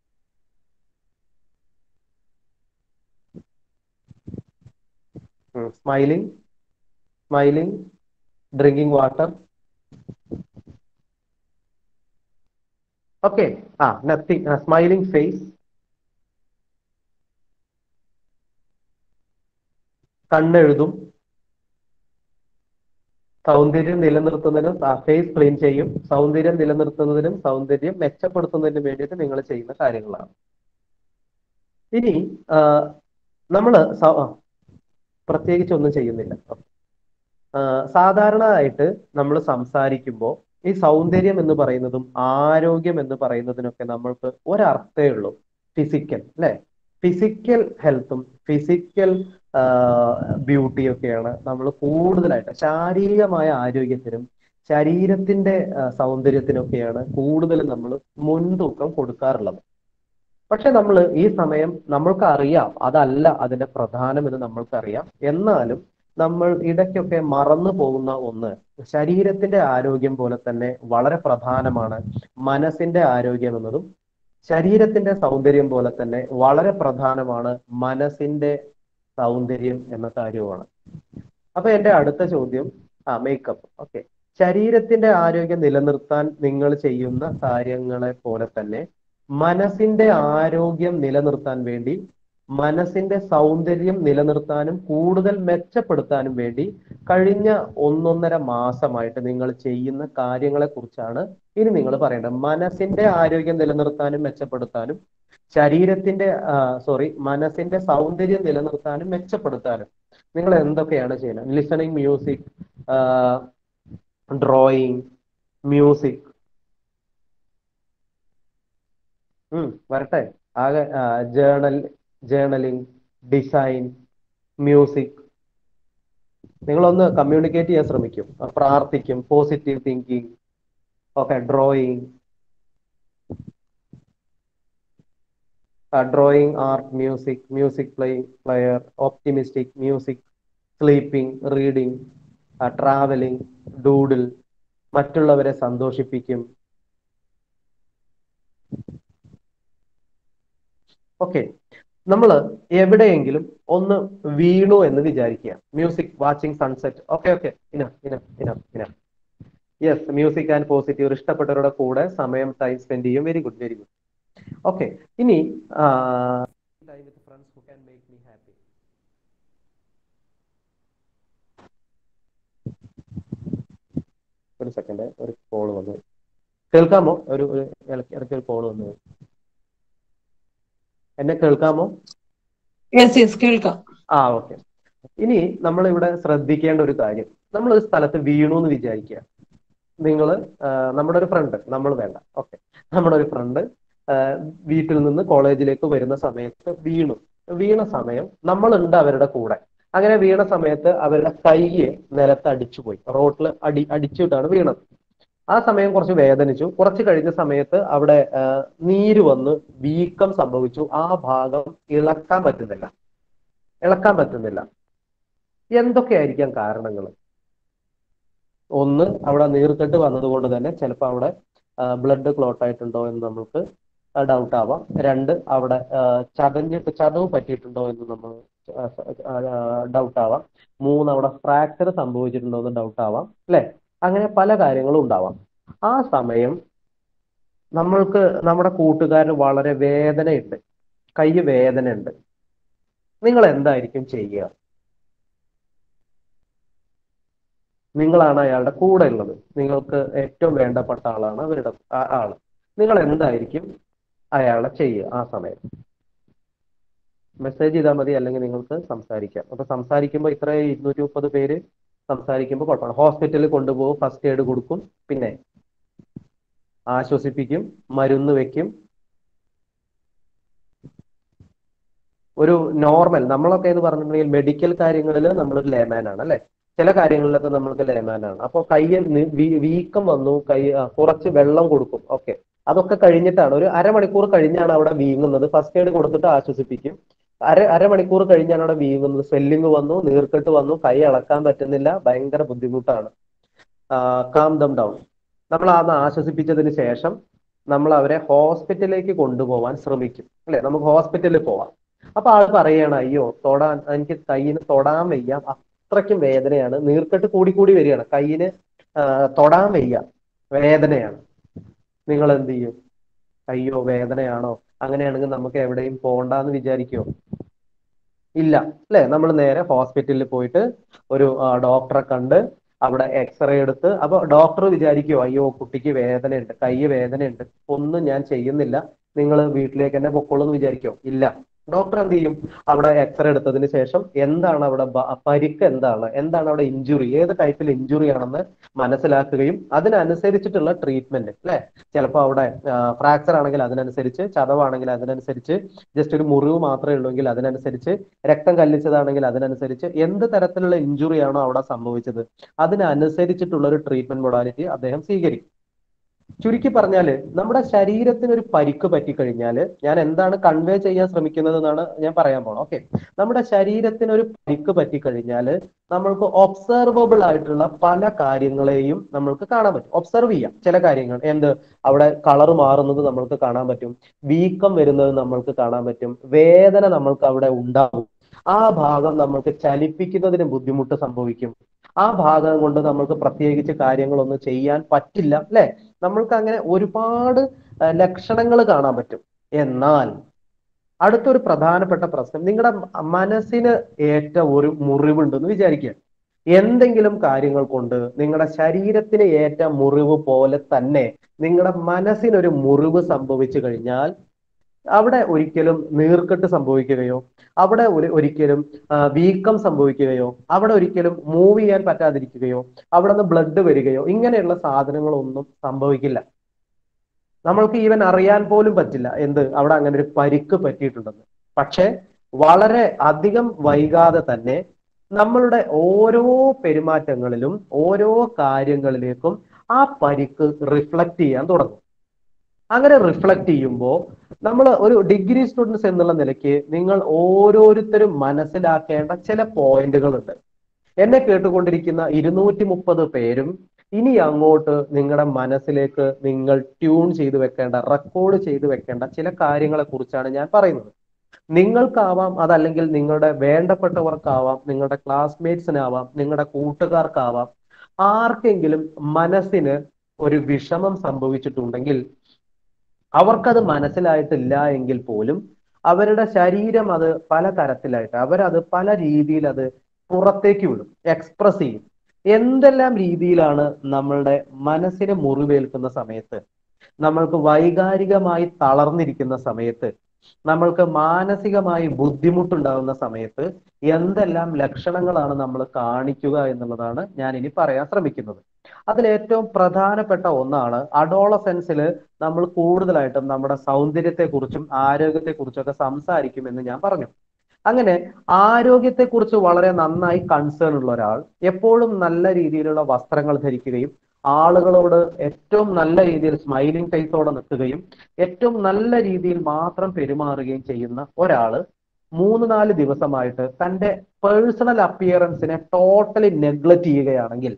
smiling smiling drinking water okay ആ നത്തിങ് സ്മൈലിംഗ് ഫേസ് കണ്ണെഴുതും സൗന്ദര്യം നിലനിർത്തുന്നതിനും ഫേസ് ക്ലീൻ ചെയ്യും സൗന്ദര്യം നിലനിർത്തുന്നതിനും സൗന്ദര്യം മെച്ചപ്പെടുത്തുന്നതിനും വേണ്ടിയിട്ട് നിങ്ങൾ ചെയ്യുന്ന കാര്യങ്ങളാണ് ഇനി നമ്മൾ പ്രത്യേകിച്ച് ഒന്നും ചെയ്യുന്നില്ല ആ, സാധാരണയായിട്ട് നമ്മൾ സംസാരിക്കുമ്പോൾ ഈ സൗന്ദര്യം എന്ന് പറയുന്നതും ആരോഗ്യം എന്ന് പറയുന്നതിനൊക്കെ നമ്മൾക്ക് ഒരർത്ഥേ ഉള്ളൂ ഫിസിക്കൽ അല്ലെ ഫിസിക്കൽ ഹെൽത്തും ഫിസിക്കൽ ബ്യൂട്ടിയും ഒക്കെയാണ് നമ്മൾ കൂടുതലായിട്ട് ശാരീരികമായ ആരോഗ്യത്തിനും ശരീരത്തിന്റെ ആ, സൗന്ദര്യത്തിനൊക്കെയാണ് കൂടുതൽ നമ്മൾ മുൻതൂക്കം കൊടുക്കാറുള്ളത് പക്ഷെ നമ്മൾ ഈ സമയം നമ്മൾക്ക് അറിയാം അതല്ല അതിന്റെ പ്രധാനം എന്ന് നമ്മൾക്കറിയാം എന്നാലും നമ്മൾ ഇടയ്ക്കൊക്കെ മറന്നു പോകുന്ന ഒന്ന് ശരീരത്തിന്റെ ആരോഗ്യം പോലെ തന്നെ വളരെ പ്രധാനമാണ് മനസ്സിന്റെ ആരോഗ്യം എന്നതും ശരീരത്തിന്റെ സൗന്ദര്യം പോലെ തന്നെ വളരെ പ്രധാനമാണ് മനസ്സിന്റെ സൗന്ദര്യം എന്ന കാര്യവുമാണ് അപ്പൊ എന്റെ അടുത്ത ചോദ്യം ആ മേക്കപ്പ് ഓക്കെ ശരീരത്തിന്റെ ആരോഗ്യം നിലനിർത്താൻ നിങ്ങൾ ചെയ്യുന്ന കാര്യങ്ങളെ പോലെ തന്നെ മനസ്സിന്റെ ആരോഗ്യം നിലനിർത്താൻ വേണ്ടി മനസ്സിന്റെ സൗന്ദര്യം നിലനിർത്താനും കൂടുതൽ മെച്ചപ്പെടുത്താനും വേണ്ടി കഴിഞ്ഞ ഒന്നൊന്നര മാസമായിട്ട് നിങ്ങൾ ചെയ്യുന്ന കാര്യങ്ങളെ കുറിച്ചാണ് ഇനി നിങ്ങൾ പറയേണ്ടത് മനസ്സിന്റെ ആരോഗ്യം നിലനിർത്താനും മെച്ചപ്പെടുത്താനും ശരീരത്തിന്റെ സോറി മനസ്സിന്റെ സൗന്ദര്യം നിലനിർത്താനും മെച്ചപ്പെടുത്താനും നിങ്ങൾ എന്തൊക്കെയാണ് ചെയ്യുന്നത് ലിസണിങ് മ്യൂസിക് ഡ്രോയിങ് മ്യൂസിക് ഉം, വരട്ടെ ആകെ ജേണൽ ജേണലിംഗ് ഡിസൈൻ മ്യൂസിക് നിങ്ങളൊന്ന് കമ്മ്യൂണിക്കേറ്റ് ചെയ്യാൻ ശ്രമിക്കും ആ, പ്രാർത്ഥിക്കും positive thinking okay drawing drawing art music music play player optimistic music sleeping reading travelling doodle മറ്റുള്ളവരെ സന്തോഷിപ്പിക്കും ഓക്കെ നമ്മൾ എവിടെയെങ്കിലും ഒന്ന് വീണു എന്ന് വിചാരിക്കുക music watching sunset okay okay ഇന ഇന ഇന ഇന യെസ് മ്യൂസിക് ആൻഡ് പോസിറ്റീവ് ഇഷ്ടപ്പെട്ടവരുടെ കൂടെ സമയം ടൈം സ്പെൻഡ് ചെയ്യും very good very good okay ഇനി time with friends who can make me happy ഒരു സെക്കൻഡ് ഒരു കോൾ വന്നു കേൾക്കാമോ ഒരു ഒരു ഇടയ്ക്ക് ഇടയ്ക്ക് ഒരു കോൾ വന്നു എന്നെ കേൾക്കാമോ യെസ് യെസ് കേൾക്കാം ആ ഓക്കെ ഇനി നമ്മൾ ഇവിടെ ശ്രദ്ധിക്കേണ്ട ഒരു കാര്യം നമ്മൾ ഒരു സ്ഥലത്ത് വീണു എന്ന് വിചാരിക്കുക നിങ്ങൾ നമ്മുടെ ഒരു ഫ്രണ്ട് നമ്മൾ വേണ്ട ഓക്കെ നമ്മുടെ ഒരു ഫ്രണ്ട് വീട്ടിൽ നിന്ന് കോളേജിലേക്ക് വരുന്ന സമയത്ത് വീണു വീണ സമയം നമ്മളുണ്ട് അവരുടെ കൂടെ അങ്ങനെ വീണ സമയത്ത് അവരുടെ കൈയെ നിലത്ത് അടിച്ചുപോയി റോട്ടിൽ അടി അടിച്ചിട്ടാണ് വീണത് ആ സമയം കുറച്ച് വേദനിച്ചു കുറച്ച് കഴിഞ്ഞ സമയത്ത് അവിടെ ആ, നീര് വന്ന് വീക്കം സംഭവിച്ചു ആ ഭാഗം ഇളക്കാൻ പറ്റുന്നില്ല ഇളക്കാൻ പറ്റുന്നില്ല എന്തൊക്കെയായിരിക്കാം കാരണങ്ങൾ ഒന്ന് അവിടെ നീർക്കെട്ട് വന്നതുകൊണ്ട് തന്നെ ചിലപ്പോൾ അവിടെ ബ്ലഡ് ക്ലോട്ട് ആയിട്ടുണ്ടോ എന്ന് നമുക്ക് ഡൗട്ട് ആവാം രണ്ട് അവിടെ ആ, ചതഞ്ഞിട്ട് ചതവ് പറ്റിയിട്ടുണ്ടോ എന്ന് നമ്മൾ ഡൗട്ട് ആവാം മൂന്ന് അവിടെ ഫ്രാക്ചർ സംഭവിച്ചിട്ടുണ്ടോ എന്ന് ഡൗട്ട് ആവാം അല്ലെ അങ്ങനെ പല കാര്യങ്ങളും ഉണ്ടാവാം ആ സമയം നമ്മൾക്ക് നമ്മുടെ കൂട്ടുകാരന് വളരെ വേദനയുണ്ട് കൈ വേദനയുണ്ട് നിങ്ങൾ എന്തായിരിക്കും ചെയ്യുക നിങ്ങളാണ് അയാളുടെ കൂടെ ഉള്ളത് നിങ്ങൾക്ക് ഏറ്റവും വേണ്ടപ്പെട്ട ആളാണ് അവരുടെ ആ- ആള് നിങ്ങൾ എന്തായിരിക്കും അയാളെ ചെയ്യുക ആ സമയം മെസ്സേജ് ചെയ്താൽ മതി അല്ലെങ്കിൽ നിങ്ങൾക്ക് സംസാരിക്കാം അപ്പൊ സംസാരിക്കുമ്പോൾ ഇത്ര ഇരുന്നൂറ്റി മുപ്പത് പേര് സംസാരിക്കുമ്പോൾ കുഴപ്പമാണ് ഹോസ്പിറ്റലിൽ കൊണ്ടുപോകും ഫസ്റ്റ് എയ്ഡ് കൊടുക്കും പിന്നെ ആശ്വസിപ്പിക്കും മരുന്ന് വെക്കും ഒരു നോർമൽ നമ്മളൊക്കെ എന്ന് പറഞ്ഞിട്ടുണ്ടെങ്കിൽ മെഡിക്കൽ കാര്യങ്ങളിൽ നമ്മളൊരു ലേമാൻ ആണ് അല്ലെ ചില കാര്യങ്ങളിലൊക്കെ നമ്മൾക്ക് ലേമാൻ ആണ് അപ്പോൾ കയ്യിൽ നി- വീ- വീക്കം വന്നു കൈ ആ, കുറച്ച് വെള്ളം കൊടുക്കും ഓക്കെ അതൊക്കെ കഴിഞ്ഞിട്ടാണ് ഒരു അരമണിക്കൂർ കഴിഞ്ഞാണ് അവിടെ വീങ്ങുന്നത് ഫസ്റ്റ് എയ്ഡ് കൊടുത്തിട്ട് ആശ്വസിപ്പിക്കും അര അരമണിക്കൂർ കഴിഞ്ഞാണ് അവിടെ വീങ്ങുന്നത് സ്വെല്ലിങ് വന്നു നീർക്കെട്ട് വന്നു കൈ ഇളക്കാൻ പറ്റുന്നില്ല ഭയങ്കര ബുദ്ധിമുട്ടാണ് കാം ദം ഡൗൺ നമ്മൾ അന്ന് ആശ്വസിപ്പിച്ചതിന് ശേഷം നമ്മൾ അവരെ ഹോസ്പിറ്റലിലേക്ക് കൊണ്ടുപോകാൻ ശ്രമിക്കും അല്ലെ നമുക്ക് ഹോസ്പിറ്റലിൽ പോവാം അപ്പൊ ആൾ പറയാണ് അയ്യോ തൊടാൻ എനിക്ക് കയ്യിന് തൊടാൻ വയ്യ അത്രയ്ക്കും വേദനയാണ് നീർക്കെട്ട് കൂടി കൂടി വരികയാണ് കയ്യിന് ആ, തൊടാൻ വയ്യ വേദനയാണ് നിങ്ങൾ എന്ത് ചെയ്യും അയ്യോ വേദനയാണോ അങ്ങനെയാണെങ്കിൽ നമുക്ക് എവിടെയും പോണ്ടെന്ന് വിചാരിക്കുമോ ഇല്ല അല്ലെ നമ്മൾ നേരെ ഹോസ്പിറ്റലിൽ പോയിട്ട് ഒരു ആ, ഡോക്ടറെ കണ്ട് അവിടെ എക്സ്റേ എടുത്ത് അപ്പൊ ഡോക്ടർ വിചാരിക്കുമോ അയ്യോ കുട്ടിക്ക് വേദനയുണ്ട് കൈ വേദനയുണ്ട് ഒന്നും ഞാൻ ചെയ്യുന്നില്ല നിങ്ങൾ വീട്ടിലേക്ക് തന്നെ പൊക്കോളൂ എന്ന് വിചാരിക്കോ ഇല്ല ഡോക്ടർ എന്ത് ചെയ്യും അവിടെ എക്സ്റേ എടുത്തതിന് ശേഷം എന്താണ് അവിടെ ബ- പരിക്ക് എന്താണ് എന്താണ് അവിടെ ഇഞ്ചുറി ഏത് ടൈപ്പിൽ ഇഞ്ചുറി ആണെന്ന് മനസ്സിലാക്കുകയും അതിനനുസരിച്ചിട്ടുള്ള ട്രീറ്റ്മെന്റ് അല്ലെ ചിലപ്പോൾ അവിടെ ഫ്രാക്ചർ ആണെങ്കിൽ അതിനനുസരിച്ച് ചതവാണെങ്കിൽ അതിനനുസരിച്ച് ജസ്റ്റ് ഒരു മുറിവ് മാത്രമേ ഉള്ളൂവെങ്കിൽ അതിനനുസരിച്ച് രക്തം കല്ലിച്ചതാണെങ്കിൽ അതിനനുസരിച്ച് എന്ത് തരത്തിലുള്ള ഇഞ്ചുറി ആണോ അവിടെ സംഭവിച്ചത് അതിനനുസരിച്ചിട്ടുള്ള ഒരു ട്രീറ്റ്മെന്റ് മൊഡാലിറ്റി അദ്ദേഹം സ്വീകരിക്കും ചുരുക്കി പറഞ്ഞാല് നമ്മുടെ ശരീരത്തിന് ഒരു പരിക്ക് പറ്റിക്കഴിഞ്ഞാൽ ഞാൻ എന്താണ് കൺവേ ചെയ്യാൻ ശ്രമിക്കുന്നത് എന്നാണ് ഞാൻ പറയാൻ പോണത് ഓക്കെ നമ്മുടെ ശരീരത്തിന് ഒരു പരിക്ക് പറ്റിക്കഴിഞ്ഞാൽ നമ്മൾക്ക് ഒബ്സർവബിൾ ആയിട്ടുള്ള പല കാര്യങ്ങളെയും നമ്മൾക്ക് കാണാൻ പറ്റും ഒബ്സർവ് ചെയ്യാം ചില കാര്യങ്ങൾ എന്ത് അവിടെ കളർ മാറുന്നത് നമ്മൾക്ക് കാണാൻ പറ്റും വീക്കം വരുന്നത് നമ്മൾക്ക് കാണാൻ പറ്റും വേദന നമ്മൾക്ക് അവിടെ ഉണ്ടാകും ആ ഭാഗം നമ്മൾക്ക് ചലിപ്പിക്കുന്നതിന് ബുദ്ധിമുട്ട് സംഭവിക്കും ആ ഭാഗം കൊണ്ട് നമ്മൾക്ക് പ്രത്യേകിച്ച് കാര്യങ്ങളൊന്നും ചെയ്യാൻ പറ്റില്ല അല്ലെ നമ്മൾക്ക് അങ്ങനെ ഒരുപാട് ലക്ഷണങ്ങൾ കാണാൻ പറ്റും എന്നാൽ അടുത്തൊരു പ്രധാനപ്പെട്ട പ്രശ്നം നിങ്ങളുടെ മനസ്സിന് ഏറ്റ ഒരു മുറിവുണ്ടെന്ന് വിചാരിക്കുക എന്തെങ്കിലും കാര്യങ്ങൾ കൊണ്ട് നിങ്ങളുടെ ശരീരത്തിന് ഏറ്റ മുറിവ് പോലെ തന്നെ നിങ്ങളുടെ മനസ്സിനൊരു മുറിവ് സംഭവിച്ചു കഴിഞ്ഞാൽ അവിടെ ഒരിക്കലും നീർക്കെട്ട് സംഭവിക്കുകയോ അവിടെ ഒരു ഒരിക്കലും ആ, വീക്കം സംഭവിക്കുകയോ അവിടെ ഒരിക്കലും മൂവ് ചെയ്യാൻ പറ്റാതിരിക്കുകയോ അവിടെ നിന്ന് ബ്ലഡ് വരികയോ ഇങ്ങനെയുള്ള സാധനങ്ങളൊന്നും സംഭവിക്കില്ല നമ്മൾക്ക് ഈവൻ അറിയാൻ പോലും പറ്റില്ല എന്ത് അവിടെ അങ്ങനെ ഒരു പരിക്ക് പറ്റിയിട്ടുണ്ടെന്ന് പക്ഷെ വളരെ അധികം വൈകാതെ തന്നെ നമ്മളുടെ ഓരോ പെരുമാറ്റങ്ങളിലും ഓരോ കാര്യങ്ങളിലേക്കും ആ പരിക്ക് റിഫ്ലക്ട് ചെയ്യാൻ തുടങ്ങും അങ്ങനെ റിഫ്ലക്ട് ചെയ്യുമ്പോൾ നമ്മൾ ഒരു ഡിഗ്രി സ്റ്റുഡൻസ് എന്നുള്ള നിലയ്ക്ക് നിങ്ങൾ ഓരോരുത്തരും മനസ്സിലാക്കേണ്ട ചില പോയിന്റുകളുണ്ട് എന്നെ കേട്ടുകൊണ്ടിരിക്കുന്ന ഇരുന്നൂറ്റി മുപ്പത് പേരും ഇനി അങ്ങോട്ട് നിങ്ങളുടെ മനസ്സിലേക്ക് നിങ്ങൾ ട്യൂൺ ചെയ്ത് വെക്കേണ്ട റെക്കോർഡ് ചെയ്ത് വെക്കേണ്ട ചില കാര്യങ്ങളെ കുറിച്ചാണ് ഞാൻ പറയുന്നത് നിങ്ങൾക്കാവാം അതല്ലെങ്കിൽ നിങ്ങളുടെ വേണ്ടപ്പെട്ടവർക്കാവാം നിങ്ങളുടെ ക്ലാസ്മേറ്റ്സിനാവാം നിങ്ങളുടെ കൂട്ടുകാർക്കാവാം ആർക്കെങ്കിലും മനസ്സിന് ഒരു വിഷമം സംഭവിച്ചിട്ടുണ്ടെങ്കിൽ അവർക്കത് മനസ്സിലായിട്ടില്ല എങ്കിൽ പോലും അവരുടെ ശരീരം അത് പല തരത്തിലായിട്ട് അവരത് പല രീതിയിൽ അത് പുറത്തേക്ക് വിടും എക്സ്പ്രസ് ചെയ്യും എന്തെല്ലാം രീതിയിലാണ് നമ്മളുടെ മനസ്സിന് മുറിവേൽക്കുന്ന സമയത്ത് നമ്മൾക്ക് വൈകാരികമായി തളർന്നിരിക്കുന്ന സമയത്ത് നമ്മൾക്ക് മാനസികമായി ബുദ്ധിമുട്ടുണ്ടാകുന്ന സമയത്ത് എന്തെല്ലാം ലക്ഷണങ്ങളാണ് നമ്മൾ കാണിക്കുക എന്നുള്ളതാണ് ഞാൻ ഇനി പറയാൻ ശ്രമിക്കുന്നത് അതിൽ ഏറ്റവും പ്രധാനപ്പെട്ട ഒന്നാണ് അഡോളസെൻസിൽ നമ്മൾ കൂടുതലായിട്ടും നമ്മുടെ സൗന്ദര്യത്തെക്കുറിച്ചും ആരോഗ്യത്തെക്കുറിച്ചൊക്കെ സംസാരിക്കുമെന്ന് ഞാൻ പറഞ്ഞു അങ്ങനെ ആരോഗ്യത്തെക്കുറിച്ച് വളരെ നന്നായി കൺസേൺ ഉള്ള ഒരാൾ എപ്പോഴും നല്ല രീതിയിലുള്ള വസ്ത്രങ്ങൾ ധരിക്കുകയും ആളുകളോട് ഏറ്റവും നല്ല രീതിയിൽ സ്മൈലിംഗ് ഫേസോടെ നിൽക്കുകയും ഏറ്റവും നല്ല രീതിയിൽ മാത്രം പെരുമാറുകയും ചെയ്യുന്ന ഒരാള് മൂന്ന് നാല് ദിവസമായിട്ട് തന്റെ പേഴ്സണൽ അപ്പിയറൻസിനെ ടോട്ടലി നെഗ്ലക്ട് ചെയ്യുകയാണെങ്കിൽ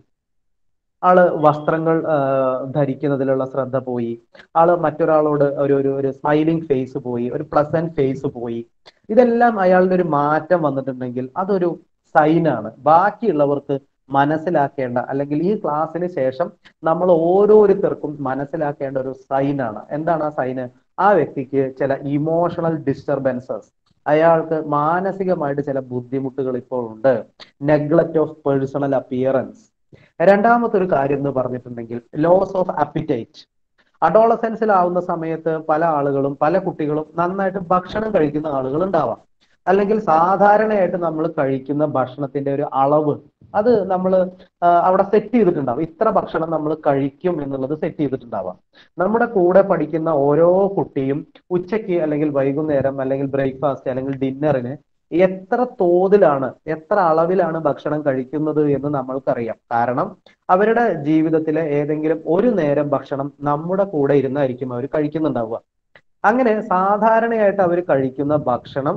ആള് വസ്ത്രങ്ങൾ ആ, ധരിക്കുന്നതിലുള്ള ശ്രദ്ധ പോയി ആള് മറ്റൊരാളോട് ഒരു ഒരു ഒരു സ്മൈലിംഗ് ഫേസ് പോയി ഒരു പ്ലസന്റ് ഫേസ് പോയി ഇതെല്ലാം അയാളുടെ ഒരു മാറ്റം വന്നിട്ടുണ്ടെങ്കിൽ അതൊരു സൈനാണ് ബാക്കിയുള്ളവർക്ക് മനസ്സിലാക്കേണ്ട അല്ലെങ്കിൽ ഈ ക്ലാസ്സിന് ശേഷം നമ്മൾ ഓരോരുത്തർക്കും മനസ്സിലാക്കേണ്ട ഒരു സൈനാണ് എന്താണ് ആ സൈന് ആ വ്യക്തിക്ക് ചില ഇമോഷണൽ ഡിസ്റ്റർബൻസസ് അയാൾക്ക് മാനസികമായിട്ട് ചില ബുദ്ധിമുട്ടുകൾ ഇപ്പോൾ ഉണ്ട് നെഗ്ലക്ട് ഓഫ് പേഴ്സണൽ അപ്പിയറൻസ് രണ്ടാമത്തെ ഒരു കാര്യം എന്ന് പറഞ്ഞിട്ടുണ്ടെങ്കിൽ ലോസ് ഓഫ് അപ്പിറ്റൈറ്റ് അഡോളസെൻസിലാവുന്ന സമയത്ത് പല ആളുകളും പല കുട്ടികളും നന്നായിട്ട് ഭക്ഷണം കഴിക്കുന്ന ആളുകൾ ഉണ്ടാവാം അല്ലെങ്കിൽ സാധാരണയായിട്ട് നമ്മൾ കഴിക്കുന്ന ഭക്ഷണത്തിന്റെ ഒരു അളവ് അത് നമ്മൾ അവിടെ സെറ്റ് ചെയ്തിട്ടുണ്ടാവും ഇത്ര ഭക്ഷണം നമ്മൾ കഴിക്കും എന്നുള്ളത് സെറ്റ് ചെയ്തിട്ടുണ്ടാവാം നമ്മുടെ കൂടെ പഠിക്കുന്ന ഓരോ കുട്ടിയും ഉച്ചയ്ക്ക് അല്ലെങ്കിൽ വൈകുന്നേരം അല്ലെങ്കിൽ ബ്രേക്ക്ഫാസ്റ്റ് അല്ലെങ്കിൽ ഡിന്നറിന് എത്ര തോതിലാണ് എത്ര അളവിലാണ് ഭക്ഷണം കഴിക്കുന്നത് എന്ന് നമ്മൾക്കറിയാം കാരണം അവരുടെ ജീവിതത്തിലെ ഏതെങ്കിലും ഒരു നേരം ഭക്ഷണം നമ്മുടെ കൂടെ ഇരുന്നായിരിക്കും അവർ കഴിക്കുന്നുണ്ടാവുക അങ്ങനെ സാധാരണയായിട്ട് അവർ കഴിക്കുന്ന ഭക്ഷണം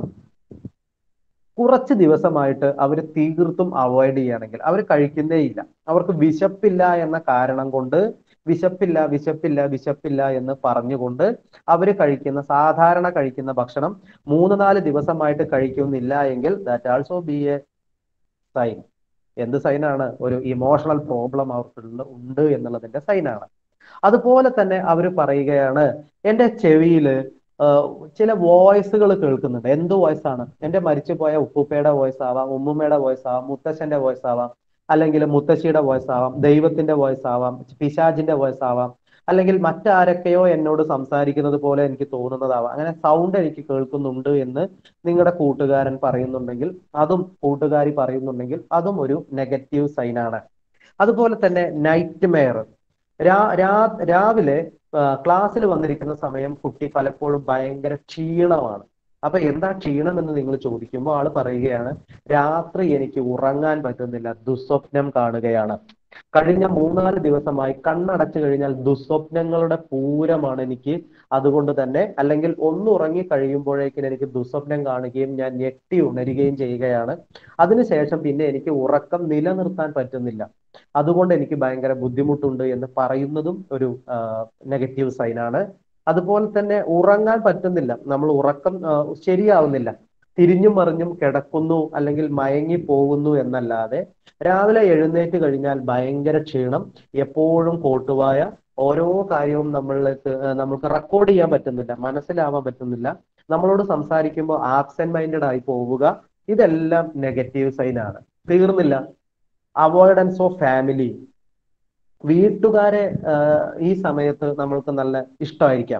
കുറച്ച് ദിവസമായിട്ട് അവർ തീർത്തും അവോയ്ഡ് ചെയ്യുകയാണെങ്കിൽ അവർ കഴിക്കുന്നേ ഇല്ല അവർക്ക് വിശപ്പില്ല എന്ന കാരണം കൊണ്ട് വിശപ്പില്ല വിശപ്പില്ല വിശപ്പില്ല എന്ന് പറഞ്ഞുകൊണ്ട് അവർ കഴിക്കുന്ന സാധാരണ കഴിക്കുന്ന ഭക്ഷണം മൂന്ന് നാല് ദിവസമായിട്ട് കഴിക്കുന്നില്ല എങ്കിൽ that also be a sign എന്ത് സൈനാണ് ഒരു ഇമോഷണൽ പ്രോബ്ലം അവർക്കുള്ള ഉണ്ട് എന്നുള്ളതിന്റെ സൈനാണ് അതുപോലെ തന്നെ അവർ പറയുകയാണ് എൻ്റെ ചെവിയില് ചില വോയിസുകൾ കേൾക്കുന്നുണ്ട് എന്ത് വോയിസ് ആണ് എൻ്റെ മരിച്ചുപോയ ഉപ്പുപ്പയുടെ വോയിസ് ആവാം ഉമ്മുമ്മയുടെ വോയിസ് ആവാം മുത്തശ്ശന്റെ വോയിസ് ആവാം അല്ലെങ്കിൽ മുത്തശ്ശിയുടെ വോയിസ് ആവാം ദൈവത്തിന്റെ വോയിസ് ആവാം പിശാജിന്റെ വോയിസ് ആവാം അല്ലെങ്കിൽ മറ്റാരൊക്കെയോ എന്നോട് സംസാരിക്കുന്നത് പോലെ എനിക്ക് തോന്നുന്നതാവാം അങ്ങനെ സൗണ്ട് എനിക്ക് കേൾക്കുന്നുണ്ട് എന്ന് നിങ്ങളുടെ കൂട്ടുകാരൻ പറയുന്നുണ്ടെങ്കിൽ അതും കൂട്ടുകാരി പറയുന്നുണ്ടെങ്കിൽ അതും ഒരു നെഗറ്റീവ് സൈനാണ് അതുപോലെ തന്നെ നൈറ്റ് മെയർ രാ രാ- രാവിലെ ക്ലാസ്സിൽ വന്നിരിക്കുന്ന സമയം കുട്ടി പലപ്പോഴും ഭയങ്കര ക്ഷീണമാണ് അപ്പൊ എന്താ ക്ഷീണം എന്ന് നിങ്ങൾ ചോദിക്കുമ്പോൾ ആള് പറയുകയാണ് രാത്രി എനിക്ക് ഉറങ്ങാൻ പറ്റുന്നില്ല ദുസ്വപ്നം കാണുകയാണ് കഴിഞ്ഞ മൂന്നാല് ദിവസമായി കണ്ണടച്ചു കഴിഞ്ഞാൽ ദുസ്വപ്നങ്ങളുടെ പൂരമാണ് എനിക്ക് അതുകൊണ്ട് തന്നെ അല്ലെങ്കിൽ ഒന്ന് ഉറങ്ങി കഴിയുമ്പോഴേക്കും എനിക്ക് ദുസ്വപ്നം കാണുകയും ഞാൻ ഞെട്ടി ഉണരുകയും ചെയ്യുകയാണ് അതിനുശേഷം പിന്നെ എനിക്ക് ഉറക്കം നിലനിർത്താൻ പറ്റുന്നില്ല അതുകൊണ്ട് എനിക്ക് ഭയങ്കര ബുദ്ധിമുട്ടുണ്ട് എന്ന് പറയുന്നതും ഒരു നെഗറ്റീവ് സൈനാണ് അതുപോലെ തന്നെ ഉറങ്ങാൻ പറ്റുന്നില്ല നമ്മൾ ഉറക്കം ആ, ശരിയാവുന്നില്ല തിരിഞ്ഞും മറിഞ്ഞും കിടക്കുന്നു അല്ലെങ്കിൽ മയങ്ങി പോകുന്നു എന്നല്ലാതെ രാവിലെ എഴുന്നേറ്റ് കഴിഞ്ഞാൽ ഭയങ്കര ക്ഷീണം എപ്പോഴും കോട്ടുവായ ഓരോ കാര്യവും നമ്മളിലേക്ക് ആ, നമുക്ക് റെക്കോർഡ് ചെയ്യാൻ പറ്റുന്നില്ല മനസ്സിലാവാൻ പറ്റുന്നില്ല നമ്മളോട് സംസാരിക്കുമ്പോൾ ആബ്സെന്റ് മൈൻഡഡ് ആയി പോവുക ഇതെല്ലാം നെഗറ്റീവ് സൈൻ ആണ് തീർന്നില്ല അവോയ്ഡൻസ് ഓഫ് ഫാമിലി വീട്ടുകാരെ ആ, ഈ സമയത്ത് നമ്മൾക്ക് നല്ല ഇഷ്ടമായിരിക്കാം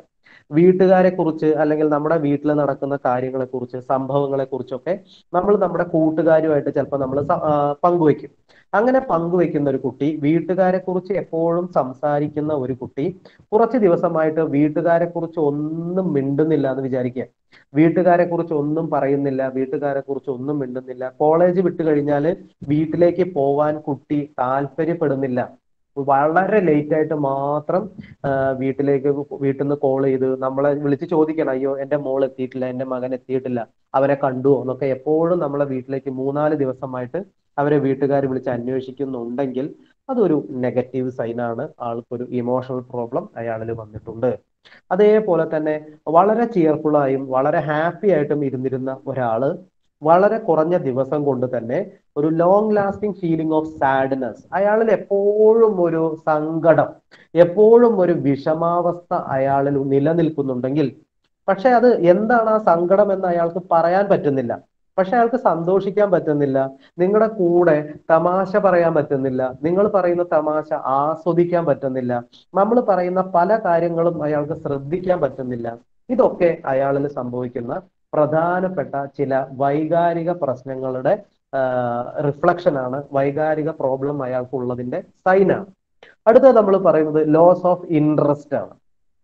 വീട്ടുകാരെ കുറിച്ച് അല്ലെങ്കിൽ നമ്മുടെ വീട്ടിൽ നടക്കുന്ന കാര്യങ്ങളെ കുറിച്ച് സംഭവങ്ങളെ കുറിച്ചൊക്കെ നമ്മൾ നമ്മുടെ കൂട്ടുകാരുമായിട്ട് ചിലപ്പോൾ നമ്മൾ പങ്കുവെക്കും അങ്ങനെ പങ്കുവെക്കുന്ന ഒരു കുട്ടി വീട്ടുകാരെ കുറിച്ച് എപ്പോഴും സംസാരിക്കുന്ന ഒരു കുട്ടി കുറച്ച് ദിവസമായിട്ട് വീട്ടുകാരെ കുറിച്ച് ഒന്നും മിണ്ടുന്നില്ല എന്ന് വിചാരിക്കുക വീട്ടുകാരെ കുറിച്ച് ഒന്നും പറയുന്നില്ല വീട്ടുകാരെ കുറിച്ച് ഒന്നും മിണ്ടുന്നില്ല കോളേജ് വിട്ട് കഴിഞ്ഞാൽ വീട്ടിലേക്ക് പോവാൻ കുട്ടി താല്പര്യപ്പെടുന്നില്ല വളരെ ലേറ്റ് ആയിട്ട് മാത്രം ആ, വീട്ടിലേക്ക് വീട്ടിൽ നിന്ന് കോൾ ചെയ്ത് നമ്മളെ വിളിച്ച് ചോദിക്കണം അയ്യോ എന്റെ മോൾ എത്തിയിട്ടില്ല എന്റെ മകൻ എത്തിയിട്ടില്ല അവരെ കണ്ടുവോ എന്നൊക്കെ എപ്പോഴും നമ്മളെ വീട്ടിലേക്ക് മൂന്നാല് ദിവസമായിട്ട് അവരെ വീട്ടുകാർ വിളിച്ച് അന്വേഷിക്കുന്നുണ്ടെങ്കിൽ അതൊരു നെഗറ്റീവ് സൈനാണ് ആൾക്കൊരു ഇമോഷണൽ പ്രോബ്ലം അയാളിൽ വന്നിട്ടുണ്ട് അതേപോലെ തന്നെ വളരെ cheerful ആയും വളരെ ഹാപ്പി ആയിട്ടും ഇരുന്നിരുന്ന ഒരാള് വളരെ കുറഞ്ഞ ദിവസം കൊണ്ട് തന്നെ ഒരു long lasting feeling of sadness അയാളിൽ എപ്പോഴും ഒരു സങ്കടം എപ്പോഴും ഒരു വിഷമാവസ്ഥ അയാളിൽ നിലനിൽക്കുന്നുണ്ടെങ്കിൽ പക്ഷെ അത് എന്താണ് ആ സങ്കടം എന്ന് അയാൾക്ക് പറയാൻ പറ്റുന്നില്ല പക്ഷെ അയാൾക്ക് സന്തോഷിക്കാൻ പറ്റുന്നില്ല നിങ്ങളുടെ കൂടെ തമാശ പറയാൻ പറ്റുന്നില്ല നിങ്ങൾ പറയുന്ന തമാശ ആസ്വദിക്കാൻ പറ്റുന്നില്ല നമ്മൾ പറയുന്ന പല കാര്യങ്ങളും അയാൾക്ക് ശ്രദ്ധിക്കാൻ പറ്റുന്നില്ല ഇതൊക്കെ അയാളിൽ സംഭവിക്കുന്ന പ്രധാനപ്പെട്ട ചില വൈകാരിക പ്രശ്നങ്ങളുടെ റിഫ്ലക്ഷൻ ആണ് വൈകാരിക പ്രോബ്ലം അയാൾക്കുള്ളതിന്റെ സൈനാണ് അടുത്തത് നമ്മൾ പറയുന്നത് ലോസ് ഓഫ് ഇൻട്രസ്റ്റ് ആണ്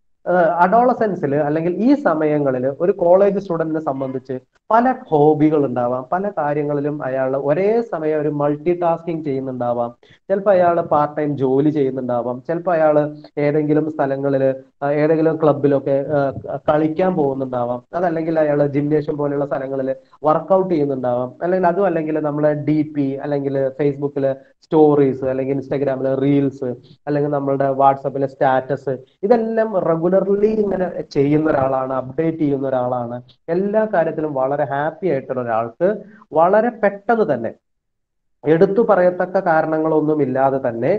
അഡോളസെൻസിൽ അല്ലെങ്കിൽ ഈ സമയങ്ങളിൽ ഒരു കോളേജ് സ്റ്റുഡന്റിനെ സംബന്ധിച്ച് പല ഹോബികൾ ഉണ്ടാവാം പല കാര്യങ്ങളിലും അയാൾ ഒരേ സമയം ഒരു മൾട്ടി ടാസ്കിങ് ചെയ്യുന്നുണ്ടാവാം ചിലപ്പോൾ അയാൾ പാർട്ട് ടൈം ജോലി ചെയ്യുന്നുണ്ടാവാം ചിലപ്പോൾ അയാൾ ഏതെങ്കിലും സ്ഥലങ്ങളിൽ ഏതെങ്കിലും ക്ലബിലൊക്കെ കളിക്കാൻ പോകുന്നുണ്ടാവാം അതല്ലെങ്കിൽ അയാൾ ജിംനേഷ്യം പോലെയുള്ള സ്ഥലങ്ങളിൽ വർക്കൗട്ട് ചെയ്യുന്നുണ്ടാവാം അല്ലെങ്കിൽ അതും അല്ലെങ്കിൽ നമ്മളെ ഡി പി അല്ലെങ്കിൽ ഫേസ്ബുക്കിൽ സ്റ്റോറീസ് അല്ലെങ്കിൽ ഇൻസ്റ്റാഗ്രാമിൽ റീൽസ് അല്ലെങ്കിൽ നമ്മളുടെ വാട്സപ്പിലെ സ്റ്റാറ്റസ് ഇതെല്ലാം റെഗുലർലി ഇങ്ങനെ ചെയ്യുന്ന ഒരാളാണ് അപ്ഡേറ്റ് ചെയ്യുന്ന ഒരാളാണ് എല്ലാ കാര്യത്തിലും വളരെ ഹാപ്പി ആയിട്ടുള്ള ഒരാൾക്ക് വളരെ പെട്ടെന്ന് തന്നെ എടുത്തു പറയത്തക്ക കാരണങ്ങളൊന്നും ഇല്ലാതെ തന്നെ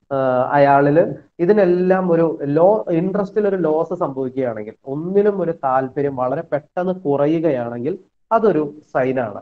അയാളിൽ ഇതിനെല്ലാം ഒരു ലോ ഇൻട്രസ്റ്റിൽ ഒരു ലോസ് സംഭവിക്കുകയാണെങ്കിൽ ഒന്നിലും ഒരു താല്പര്യം വളരെ പെട്ടെന്ന് കുറയുകയാണെങ്കിൽ അതൊരു സൈനാണ്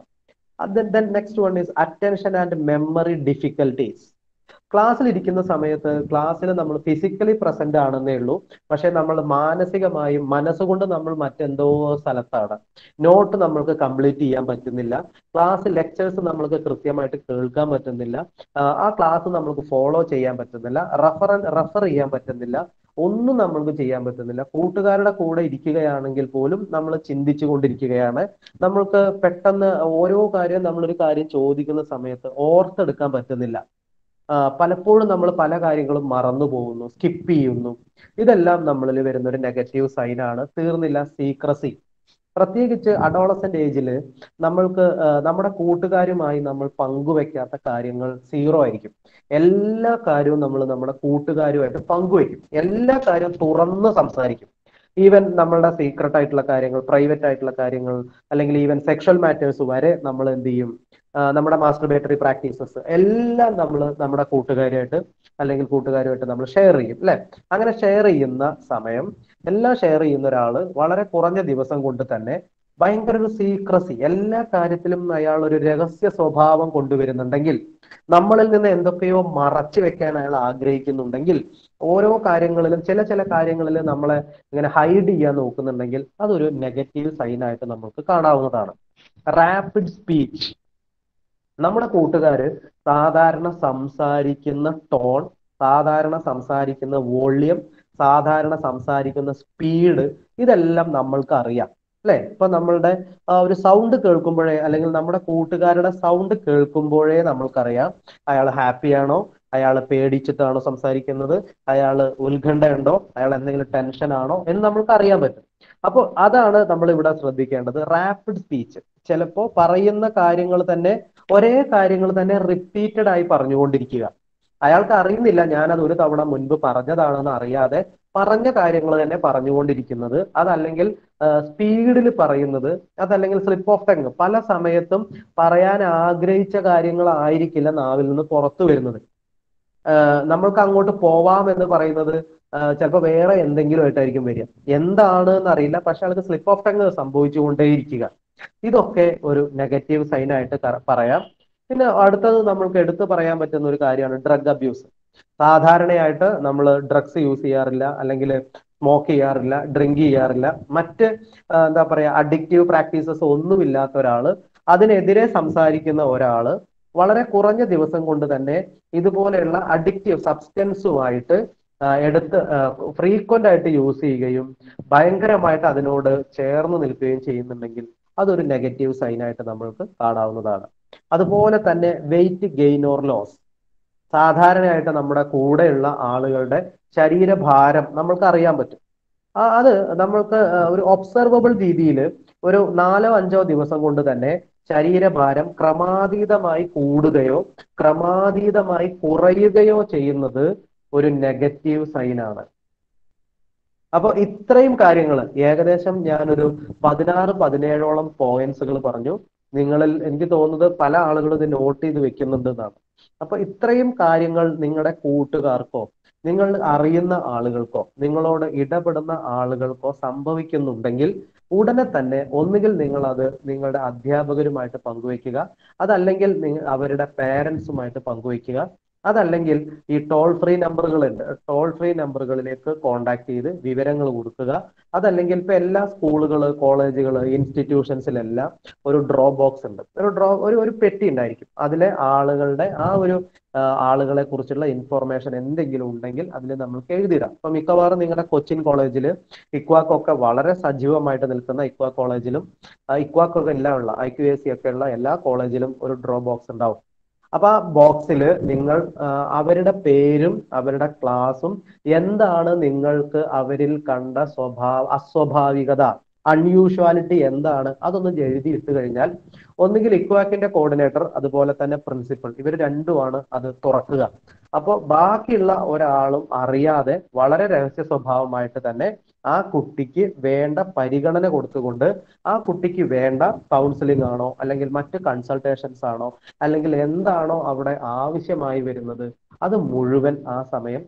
then next one is attention and memory difficulties ക്ലാസ്സിൽ ഇരിക്കുന്ന സമയത്ത് ക്ലാസ്സിൽ നമ്മൾ ഫിസിക്കലി പ്രസന്റ് ആണെന്നേ ഉള്ളൂ പക്ഷെ നമ്മൾ മാനസികമായും മനസ്സുകൊണ്ട് നമ്മൾ മറ്റെന്തോ സ്ഥലത്താണ് നോട്ട് നമ്മൾക്ക് കംപ്ലീറ്റ് ചെയ്യാൻ പറ്റുന്നില്ല ക്ലാസ് ലെക്ചേഴ്സ് നമ്മൾക്ക് കൃത്യമായിട്ട് കേൾക്കാൻ പറ്റുന്നില്ല ആ ക്ലാസ് നമ്മൾക്ക് ഫോളോ ചെയ്യാൻ പറ്റുന്നില്ല റഫർ റെഫർ ചെയ്യാൻ പറ്റുന്നില്ല ഒന്നും നമ്മൾക്ക് ചെയ്യാൻ പറ്റുന്നില്ല കൂട്ടുകാരുടെ കൂടെ ഇരിക്കുകയാണെങ്കിൽ പോലും നമ്മൾ ചിന്തിച്ചു കൊണ്ടിരിക്കുകയാണ് നമ്മൾക്ക് പെട്ടെന്ന് ഓരോ കാര്യം നമ്മളൊരു കാര്യം ചോദിക്കുന്ന സമയത്ത് ഓർത്തെടുക്കാൻ പറ്റുന്നില്ല പലപ്പോഴും നമ്മൾ പല കാര്യങ്ങളും മറന്നു പോകുന്നു സ്കിപ്പ് ചെയ്യുന്നു ഇതെല്ലാം നമ്മളിൽ വരുന്ന ഒരു നെഗറ്റീവ് സൈനാണ് തീർന്നില്ല സീക്രസി പ്രത്യേകിച്ച് അഡോളസെന്റ് ഏജിൽ നമ്മൾക്ക് നമ്മുടെ കൂട്ടുകാരുമായി നമ്മൾ പങ്കുവെക്കാത്ത കാര്യങ്ങൾ സീറോ ആയിരിക്കും എല്ലാ കാര്യവും നമ്മൾ നമ്മുടെ കൂട്ടുകാരുമായിട്ട് പങ്കുവെക്കും എല്ലാ കാര്യവും തുറന്ന് സംസാരിക്കും ഈവൻ നമ്മളുടെ സീക്രട്ട് ആയിട്ടുള്ള കാര്യങ്ങൾ പ്രൈവറ്റ് ആയിട്ടുള്ള കാര്യങ്ങൾ അല്ലെങ്കിൽ ഈവൻ സെക്ഷൽ മാറ്റേഴ്സ് വരെ നമ്മൾ എന്ത് ചെയ്യും നമ്മുടെ മാസ്റ്റർബേറ്ററി പ്രാക്ടീസസ് എല്ലാം നമ്മൾ നമ്മുടെ കൂട്ടുകാരുമായിട്ട് അല്ലെങ്കിൽ കൂട്ടുകാരുമായിട്ട് നമ്മൾ ഷെയർ ചെയ്യും അല്ലെ അങ്ങനെ ഷെയർ ചെയ്യുന്ന സമയം എല്ലാം ഷെയർ ചെയ്യുന്ന ഒരാൾ വളരെ കുറഞ്ഞ ദിവസം കൊണ്ട് തന്നെ ഭയങ്കര ഒരു സീക്രസി എല്ലാ കാര്യത്തിലും അയാൾ ഒരു രഹസ്യ സ്വഭാവം കൊണ്ടുവരുന്നുണ്ടെങ്കിൽ നമ്മളിൽ നിന്ന് എന്തൊക്കെയോ മറച്ചു വെക്കാൻ അയാൾ ആഗ്രഹിക്കുന്നുണ്ടെങ്കിൽ ഓരോ കാര്യങ്ങളിലും ചില ചില കാര്യങ്ങളിൽ നമ്മളെ ഇങ്ങനെ ഹൈഡ് ചെയ്യാൻ നോക്കുന്നുണ്ടെങ്കിൽ അതൊരു നെഗറ്റീവ് സൈനായിട്ട് നമുക്ക് കാണാവുന്നതാണ് റാപ്പിഡ് സ്പീച്ച് നമ്മുടെ കൂട്ടുകാര് സാധാരണ സംസാരിക്കുന്ന ടോൺ സാധാരണ സംസാരിക്കുന്ന വോള്യം സാധാരണ സംസാരിക്കുന്ന സ്പീഡ് ഇതെല്ലാം നമ്മൾക്ക് അറിയാം അല്ലെ ഇപ്പൊ നമ്മളുടെ ആ ഒരു സൗണ്ട് കേൾക്കുമ്പോഴേ അല്ലെങ്കിൽ നമ്മുടെ കൂട്ടുകാരുടെ സൗണ്ട് കേൾക്കുമ്പോഴേ നമ്മൾക്കറിയാം അയാൾ ഹാപ്പിയാണോ അയാൾ പേടിച്ചിട്ടാണോ സംസാരിക്കുന്നത് അയാൾ ഉത്കണ്ഠയുണ്ടോ അയാൾ എന്തെങ്കിലും ടെൻഷൻ ആണോ എന്ന് നമ്മൾക്ക് അറിയാൻ പറ്റും അപ്പോൾ അതാണ് നമ്മൾ ഇവിടെ ശ്രദ്ധിക്കേണ്ടത് റാപ്പിഡ് സ്പീച്ച് ചിലപ്പോ പറയുന്ന കാര്യങ്ങൾ തന്നെ ഒരേ കാര്യങ്ങൾ തന്നെ റിപ്പീറ്റഡ് ആയി പറഞ്ഞുകൊണ്ടിരിക്കുക അയാൾക്ക് അറിയുന്നില്ല ഞാനത് ഒരു തവണ മുൻപ് പറഞ്ഞതാണെന്ന് അറിയാതെ പറഞ്ഞ കാര്യങ്ങൾ തന്നെ പറഞ്ഞുകൊണ്ടിരിക്കുന്നത് അതല്ലെങ്കിൽ സ്പീഡിൽ പറയുന്നത് അതല്ലെങ്കിൽ സ്ലിപ്പ് ഓഫ് ടങ് പല സമയത്തും പറയാൻ ആഗ്രഹിച്ച കാര്യങ്ങളായിരിക്കില്ല നാവിൽ നിന്ന് പുറത്തു വരുന്നത് നമ്മൾക്ക് അങ്ങോട്ട് പോവാം എന്ന് പറയുന്നത് ചിലപ്പോൾ വേറെ എന്തെങ്കിലും ആയിട്ടായിരിക്കും വരിക എന്താണ് എന്നറിയില്ല പക്ഷെ ആൾക്ക് സ്ലിപ്പ് ഓഫ് ടങ് സംഭവിച്ചുകൊണ്ടേയിരിക്കുക ഇതൊക്കെ ഒരു നെഗറ്റീവ് സൈൻ ആയിട്ട് പറയാം പിന്നെ അടുത്തത് നമ്മൾക്ക് എടുത്തു പറയാൻ പറ്റുന്ന ഒരു കാര്യമാണ് ഡ്രഗ് അബ്യൂസ് സാധാരണയായിട്ട് നമ്മൾ ഡ്രഗ്സ് യൂസ് ചെയ്യാറില്ല അല്ലെങ്കിൽ സ്മോക്ക് ചെയ്യാറില്ല ഡ്രിങ്ക് ചെയ്യാറില്ല മറ്റ് ആ, എന്താ പറയാ അഡിക്റ്റീവ് പ്രാക്ടീസസ് ഒന്നുമില്ലാത്ത ഒരാള് അതിനെതിരെ സംസാരിക്കുന്ന ഒരാള് വളരെ കുറഞ്ഞ ദിവസം കൊണ്ട് തന്നെ ഇതുപോലെയുള്ള അഡിക്റ്റീവ് സബ്സ്റ്റൻസുമായിട്ട് ആ, എടുത്ത് ഫ്രീക്വന്റ് ആയിട്ട് യൂസ് ചെയ്യുകയും ഭയങ്കരമായിട്ട് അതിനോട് ചേർന്ന് നിൽക്കുകയും ചെയ്യുന്നുണ്ടെങ്കിൽ അതൊരു നെഗറ്റീവ് സൈൻ ആയിട്ട് നമ്മൾക്ക് കാണാവുന്നതാണ് അതുപോലെ തന്നെ വെയിറ്റ് ഗെയിൻ ഓർ ലോസ് സാധാരണയായിട്ട് നമ്മുടെ കൂടെയുള്ള ആളുകളുടെ ശരീരഭാരം നമ്മൾക്ക് അറിയാൻ പറ്റും ആ അത് നമ്മൾക്ക് ആ, ഒരു ഒബ്സർവബിൾ രീതിയിൽ ഒരു നാലോ അഞ്ചോ ദിവസം കൊണ്ട് തന്നെ ശരീരഭാരം ക്രമാതീതമായി കൂടുകയോ ക്രമാതീതമായി കുറയുകയോ ചെയ്യുന്നത് ഒരു നെഗറ്റീവ് സൈൻ ആണ് അപ്പൊ ഇത്രയും കാര്യങ്ങൾ ഏകദേശം ഞാനൊരു പതിനാറ് പതിനേഴോളം പോയിന്റ്സുകൾ പറഞ്ഞു നിങ്ങളിൽ എനിക്ക് തോന്നുന്നത് പല ആളുകളും ഇത് നോട്ട് ചെയ്ത് വെക്കുന്നുണ്ട് എന്നാണ് അപ്പൊ ഇത്രയും കാര്യങ്ങൾ നിങ്ങളുടെ കൂട്ടുകാർക്കോ നിങ്ങൾ അറിയുന്ന ആളുകൾക്കോ നിങ്ങളോട് ഇടപെടുന്ന ആളുകൾക്കോ സംഭവിക്കുന്നുണ്ടെങ്കിൽ ഉടനെ തന്നെ ഒന്നുകിൽ നിങ്ങൾ അത് നിങ്ങളുടെ അധ്യാപകരുമായിട്ട് പങ്കുവെക്കുക അതല്ലെങ്കിൽ നിങ്ങൾ അവരുടെ പേരൻസുമായിട്ട് പങ്കുവെക്കുക അതല്ലെങ്കിൽ ഈ ടോൾ ഫ്രീ നമ്പറുകളുണ്ട് ടോൾ ഫ്രീ നമ്പറുകളിലേക്ക് കോണ്ടാക്ട് ചെയ്ത് വിവരങ്ങൾ കൊടുക്കുക അതല്ലെങ്കിൽ ഇപ്പൊ എല്ലാ സ്കൂളുകൾ കോളേജുകൾ ഇൻസ്റ്റിറ്റ്യൂഷൻസിലെല്ലാം ഒരു ഡ്രോ ബോക്സ് ഉണ്ട് ഒരു ഡ്രോ ഒരു ഒരു പെട്ടി ഉണ്ടായിരിക്കും അതിലെ ആളുകളുടെ ആ ഒരു ആ, ആളുകളെ കുറിച്ചുള്ള ഇൻഫോർമേഷൻ എന്തെങ്കിലും ഉണ്ടെങ്കിൽ അതിൽ നമ്മൾക്ക് എഴുതിയിടാം ഇപ്പൊ മിക്കവാറും നിങ്ങളുടെ കൊച്ചിൻ കോളേജിൽ ഇക്വാക്കൊക്കെ വളരെ സജീവമായിട്ട് നിൽക്കുന്ന ഇക്വാ കോളേജിലും ഇക്വാക്കൊക്കെ എല്ലാം ഉള്ള ഐ ക്യു എ സി ഒക്കെ ഉള്ള എല്ലാ കോളേജിലും ഒരു ഡ്രോ ബോക്സ് ഉണ്ടാവും അപ്പൊ ആ ബോക്സിൽ നിങ്ങൾ ആ, അവരുടെ പേരും അവരുടെ ക്ലാസ്സും എന്താണ് നിങ്ങൾക്ക് അവരിൽ കണ്ട സ്വഭാവ അസ്വാഭാവികത അൺയൂഷ്വാലിറ്റി എന്താണ് അതൊന്ന് എഴുതി ഇട്ട് കഴിഞ്ഞാൽ ഒന്നുകിൽ ഇക്വാക്കിന്റെ കോർഡിനേറ്റർ അതുപോലെ തന്നെ പ്രിൻസിപ്പൽ ഇവർ രണ്ടുമാണ് അത് തുറക്കുക അപ്പോൾ ബാക്കിയുള്ള ഒരാളും അറിയാതെ വളരെ രഹസ്യ സ്വഭാവമായിട്ട് തന്നെ ആ കുട്ടിക്ക് വേണ്ട പരിഗണന കൊടുത്തുകൊണ്ട് ആ കുട്ടിക്ക് വേണ്ട കൗൺസിലിംഗ് ആണോ അല്ലെങ്കിൽ മറ്റ് കൺസൾട്ടേഷൻസ് ആണോ അല്ലെങ്കിൽ എന്താണോ അവിടെ ആവശ്യമായി വരുന്നത് അത് മുഴുവൻ ആ സമയം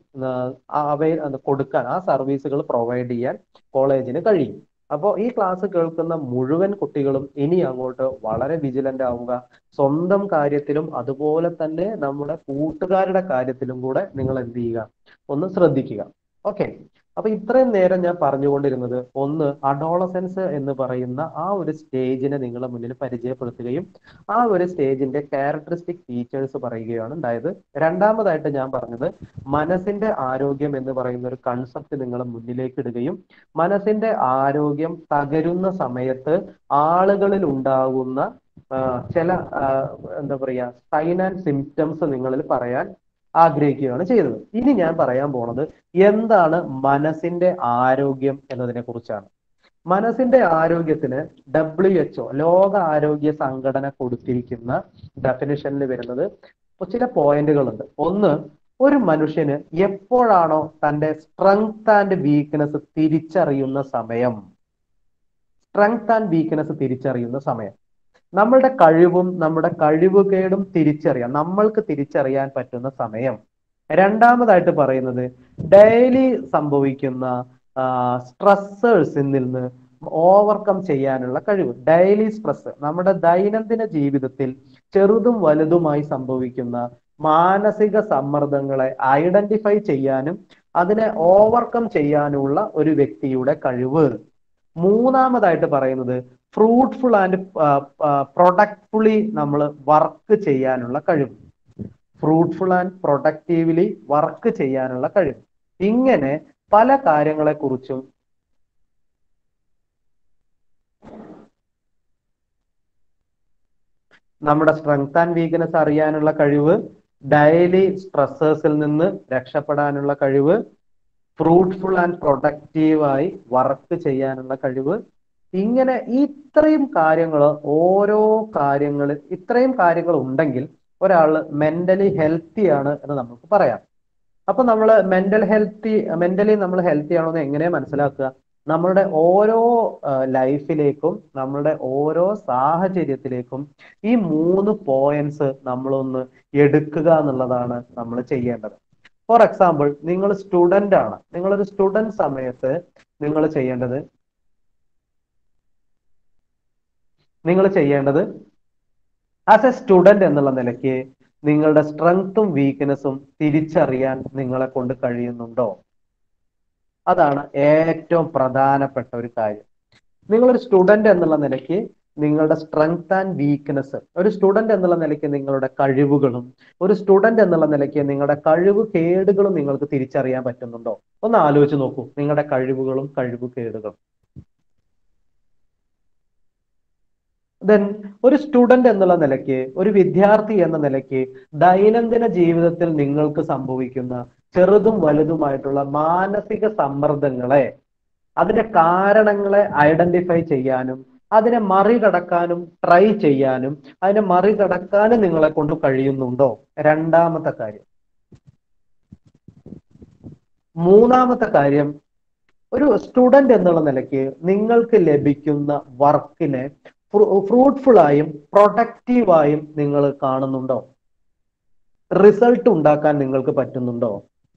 അവയിൽ കൊടുക്കാൻ ആ സർവീസുകൾ പ്രൊവൈഡ് ചെയ്യാൻ കോളേജിന് കഴിയും അപ്പോൾ ഈ ക്ലാസ് കേൾക്കുന്ന മുഴുവൻ കുട്ടികളും ഇനി അങ്ങോട്ട് വളരെ വിജിലന്റ് ആവുക സ്വന്തം കാര്യത്തിലും അതുപോലെ തന്നെ നമ്മുടെ കൂട്ടുകാരുടെ കാര്യത്തിലും കൂടെ നിങ്ങൾ എന്ത് ചെയ്യുക ഒന്ന് ശ്രദ്ധിക്കുക ഓക്കെ അപ്പൊ ഇത്രയും നേരം ഞാൻ പറഞ്ഞുകൊണ്ടിരുന്നത് ഒന്ന് അഡോളസെൻസ് എന്ന് പറയുന്ന ആ ഒരു സ്റ്റേജിനെ നിങ്ങളെ മുന്നിൽ പരിചയപ്പെടുത്തുകയും ആ ഒരു സ്റ്റേജിന്റെ ക്യാരക്ടറിസ്റ്റിക് ഫീച്ചേഴ്സ് പറയുകയാണ് ഉണ്ടായത് രണ്ടാമതായിട്ട് ഞാൻ പറഞ്ഞത് മനസ്സിന്റെ ആരോഗ്യം എന്ന് പറയുന്ന ഒരു കൺസെപ്റ്റ് നിങ്ങളെ മുന്നിലേക്ക് ഇടുകയും മനസ്സിന്റെ ആരോഗ്യം തകരുന്ന സമയത്ത് ആളുകളിൽ ഉണ്ടാകുന്ന ആ, ചില ആ, എന്താ പറയാ സൈൻ ആൻഡ് സിംറ്റംസ് നിങ്ങളിൽ പറയാൻ ആഗ്രഹിക്കുകയാണ് ചെയ്തത് ഇനി ഞാൻ പറയാൻ പോണത് എന്താണ് മനസ്സിന്റെ ആരോഗ്യം എന്നതിനെ കുറിച്ചാണ് മനസ്സിന്റെ ആരോഗ്യത്തിന് ഡബ്ല്യു എച്ച്ഒ ലോക ആരോഗ്യ സംഘടന കൊടുത്തിരിക്കുന്ന ഡെഫിനിഷനിൽ വരുന്നത് ചില പോയിന്റുകളുണ്ട് ഒന്ന് ഒരു മനുഷ്യന് എപ്പോഴാണോ തന്റെ സ്ട്രെങ്ത് ആൻഡ് വീക്ക്നെസ് തിരിച്ചറിയുന്ന സമയം സ്ട്രെങ്ത് ആൻഡ് വീക്ക്നെസ് തിരിച്ചറിയുന്ന സമയം നമ്മളുടെ കഴിവും നമ്മുടെ കഴിവുകേടും തിരിച്ചറിയാം നമ്മൾക്ക് തിരിച്ചറിയാൻ പറ്റുന്ന സമയം രണ്ടാമതായിട്ട് പറയുന്നത് ഡെയിലി സംഭവിക്കുന്ന സ്ട്രെസ്സേഴ്സിൽ നിന്ന് ഓവർകം ചെയ്യാനുള്ള കഴിവ് ഡെയിലി സ്ട്രെസ് നമ്മുടെ ദൈനംദിന ജീവിതത്തിൽ ചെറുതും വലുതുമായി സംഭവിക്കുന്ന മാനസിക സമ്മർദ്ദങ്ങളെ ഐഡന്റിഫൈ ചെയ്യാനും അതിനെ ഓവർകം ചെയ്യാനുള്ള ഒരു വ്യക്തിയുടെ കഴിവ് മൂന്നാമതായിട്ട് പറയുന്നത് ഫ്രൂട്ട്ഫുൾ ആൻഡ് പ്രൊഡക്റ്റ്ഫുള്ളി നമ്മൾ വർക്ക് ചെയ്യാനുള്ള കഴിവ് ഫ്രൂട്ട്ഫുൾ ആൻഡ് പ്രൊഡക്റ്റീവ്ലി വർക്ക് ചെയ്യാനുള്ള കഴിവ് ഇങ്ങനെ പല കാര്യങ്ങളെ കുറിച്ചും നമ്മുടെ സ്ട്രെങ്ത് ആൻഡ് വീക്ക്നെസ് അറിയാനുള്ള കഴിവ് ഡെയിലി സ്ട്രെസ്സേഴ്സിൽ നിന്ന് രക്ഷപ്പെടാനുള്ള കഴിവ് ഫ്രൂട്ട്ഫുൾ ആൻഡ് പ്രൊഡക്റ്റീവായി വർക്ക് ചെയ്യാനുള്ള കഴിവ് ഇങ്ങനെ ഇത്രയും കാര്യങ്ങൾ ഓരോ കാര്യങ്ങൾ ഇത്രയും കാര്യങ്ങൾ ഉണ്ടെങ്കിൽ ഒരാൾ മെന്റലി ഹെൽത്തി ആണ് എന്ന് നമുക്ക് പറയാം അപ്പൊ നമ്മൾ മെന്റൽ ഹെൽത്തി മെന്റലി നമ്മൾ ഹെൽത്തി ആണോ എന്ന് എങ്ങനെ മനസ്സിലാക്കുക നമ്മളുടെ ഓരോ ലൈഫിലേക്കും നമ്മളുടെ ഓരോ സാഹചര്യത്തിലേക്കും ഈ മൂന്ന് പോയിന്റ്സ് നമ്മളൊന്ന് എടുക്കുക എന്നുള്ളതാണ് നമ്മൾ ചെയ്യേണ്ടത് ഫോർ എക്സാമ്പിൾ നിങ്ങൾ സ്റ്റുഡന്റ് ആണ് നിങ്ങളൊരു സ്റ്റുഡന്റ് സമയത്ത് നിങ്ങൾ ചെയ്യേണ്ടത് നിങ്ങൾ ചെയ്യേണ്ടത് ആസ് എ സ്റ്റുഡന്റ് എന്നുള്ള നിലയ്ക്ക് നിങ്ങളുടെ സ്ട്രെങ്ത്തും വീക്ക്നെസ്സും തിരിച്ചറിയാൻ നിങ്ങളെ കൊണ്ട് കഴിയുന്നുണ്ടോ അതാണ് ഏറ്റവും പ്രധാനപ്പെട്ട ഒരു കാര്യം നിങ്ങളൊരു സ്റ്റുഡന്റ് എന്നുള്ള നിലയ്ക്ക് നിങ്ങളുടെ സ്ട്രെങ്ത് ആൻഡ് വീക്ക്നെസ് ഒരു സ്റ്റുഡന്റ് എന്നുള്ള നിലയ്ക്ക് നിങ്ങളുടെ കഴിവുകളും ഒരു സ്റ്റുഡന്റ് എന്നുള്ള നിലയ്ക്ക് നിങ്ങളുടെ കഴിവ് കേടുകളും നിങ്ങൾക്ക് തിരിച്ചറിയാൻ പറ്റുന്നുണ്ടോ ഒന്ന് ആലോചിച്ച് നോക്കൂ നിങ്ങളുടെ കഴിവുകളും കഴിവ് കേടുകളും ദെൻ ഒരു സ്റ്റുഡന്റ് എന്നുള്ള നിലയ്ക്ക് ഒരു വിദ്യാർത്ഥി എന്ന നിലയ്ക്ക് ദൈനംദിന ജീവിതത്തിൽ നിങ്ങൾക്ക് സംഭവിക്കുന്ന ചെറുതും വലുതുമായിട്ടുള്ള മാനസിക സമ്മർദ്ദങ്ങളെ അതിന്റെ കാരണങ്ങളെ ഐഡന്റിഫൈ ചെയ്യാനും അതിനെ മറികടക്കാനും ട്രൈ ചെയ്യാനും അതിനെ മറികടക്കാനും നിങ്ങളെ കൊണ്ട് കഴിയുന്നുണ്ടോ രണ്ടാമത്തെ കാര്യം മൂന്നാമത്തെ കാര്യം ഒരു സ്റ്റുഡന്റ് എന്നുള്ള നിലയ്ക്ക് നിങ്ങൾക്ക് ലഭിക്കുന്ന വർക്കിനെ ഫ്രൂട്ട്ഫുൾ ആയും പ്രൊഡക്റ്റീവായും നിങ്ങൾ കാണുന്നുണ്ടോ റിസൾട്ട് ഉണ്ടാക്കാൻ നിങ്ങൾക്ക് പറ്റുന്നുണ്ടോ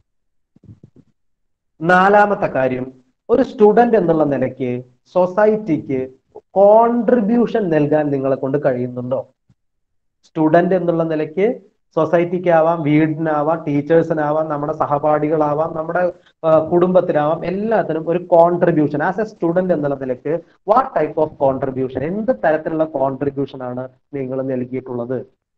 നാലാമത്തെ കാര്യം ഒരു സ്റ്റുഡന്റ് എന്നുള്ള നിലയ്ക്ക് സൊസൈറ്റിക്ക് കോൺട്രിബ്യൂഷൻ നൽകാൻ നിങ്ങളെ കൊണ്ട് കഴിയുന്നുണ്ടോ സ്റ്റുഡന്റ് എന്നുള്ള നിലയ്ക്ക് സൊസൈറ്റിക്കാവാം വീടിനാവാം ടീച്ചേഴ്സിനാവാം നമ്മുടെ സഹപാഠികളാവാം നമ്മുടെ ആ, കുടുംബത്തിനാവാം എല്ലാത്തിനും ഒരു കോൺട്രിബ്യൂഷൻ ആസ് എ സ്റ്റുഡന്റ് എന്നുള്ള നിലയ്ക്ക് വാട്ട് ടൈപ്പ് ഓഫ് കോൺട്രിബ്യൂഷൻ എന്ത് തരത്തിലുള്ള കോൺട്രിബ്യൂഷൻ ആണ് നിങ്ങൾ നൽകിയിട്ടുള്ളത്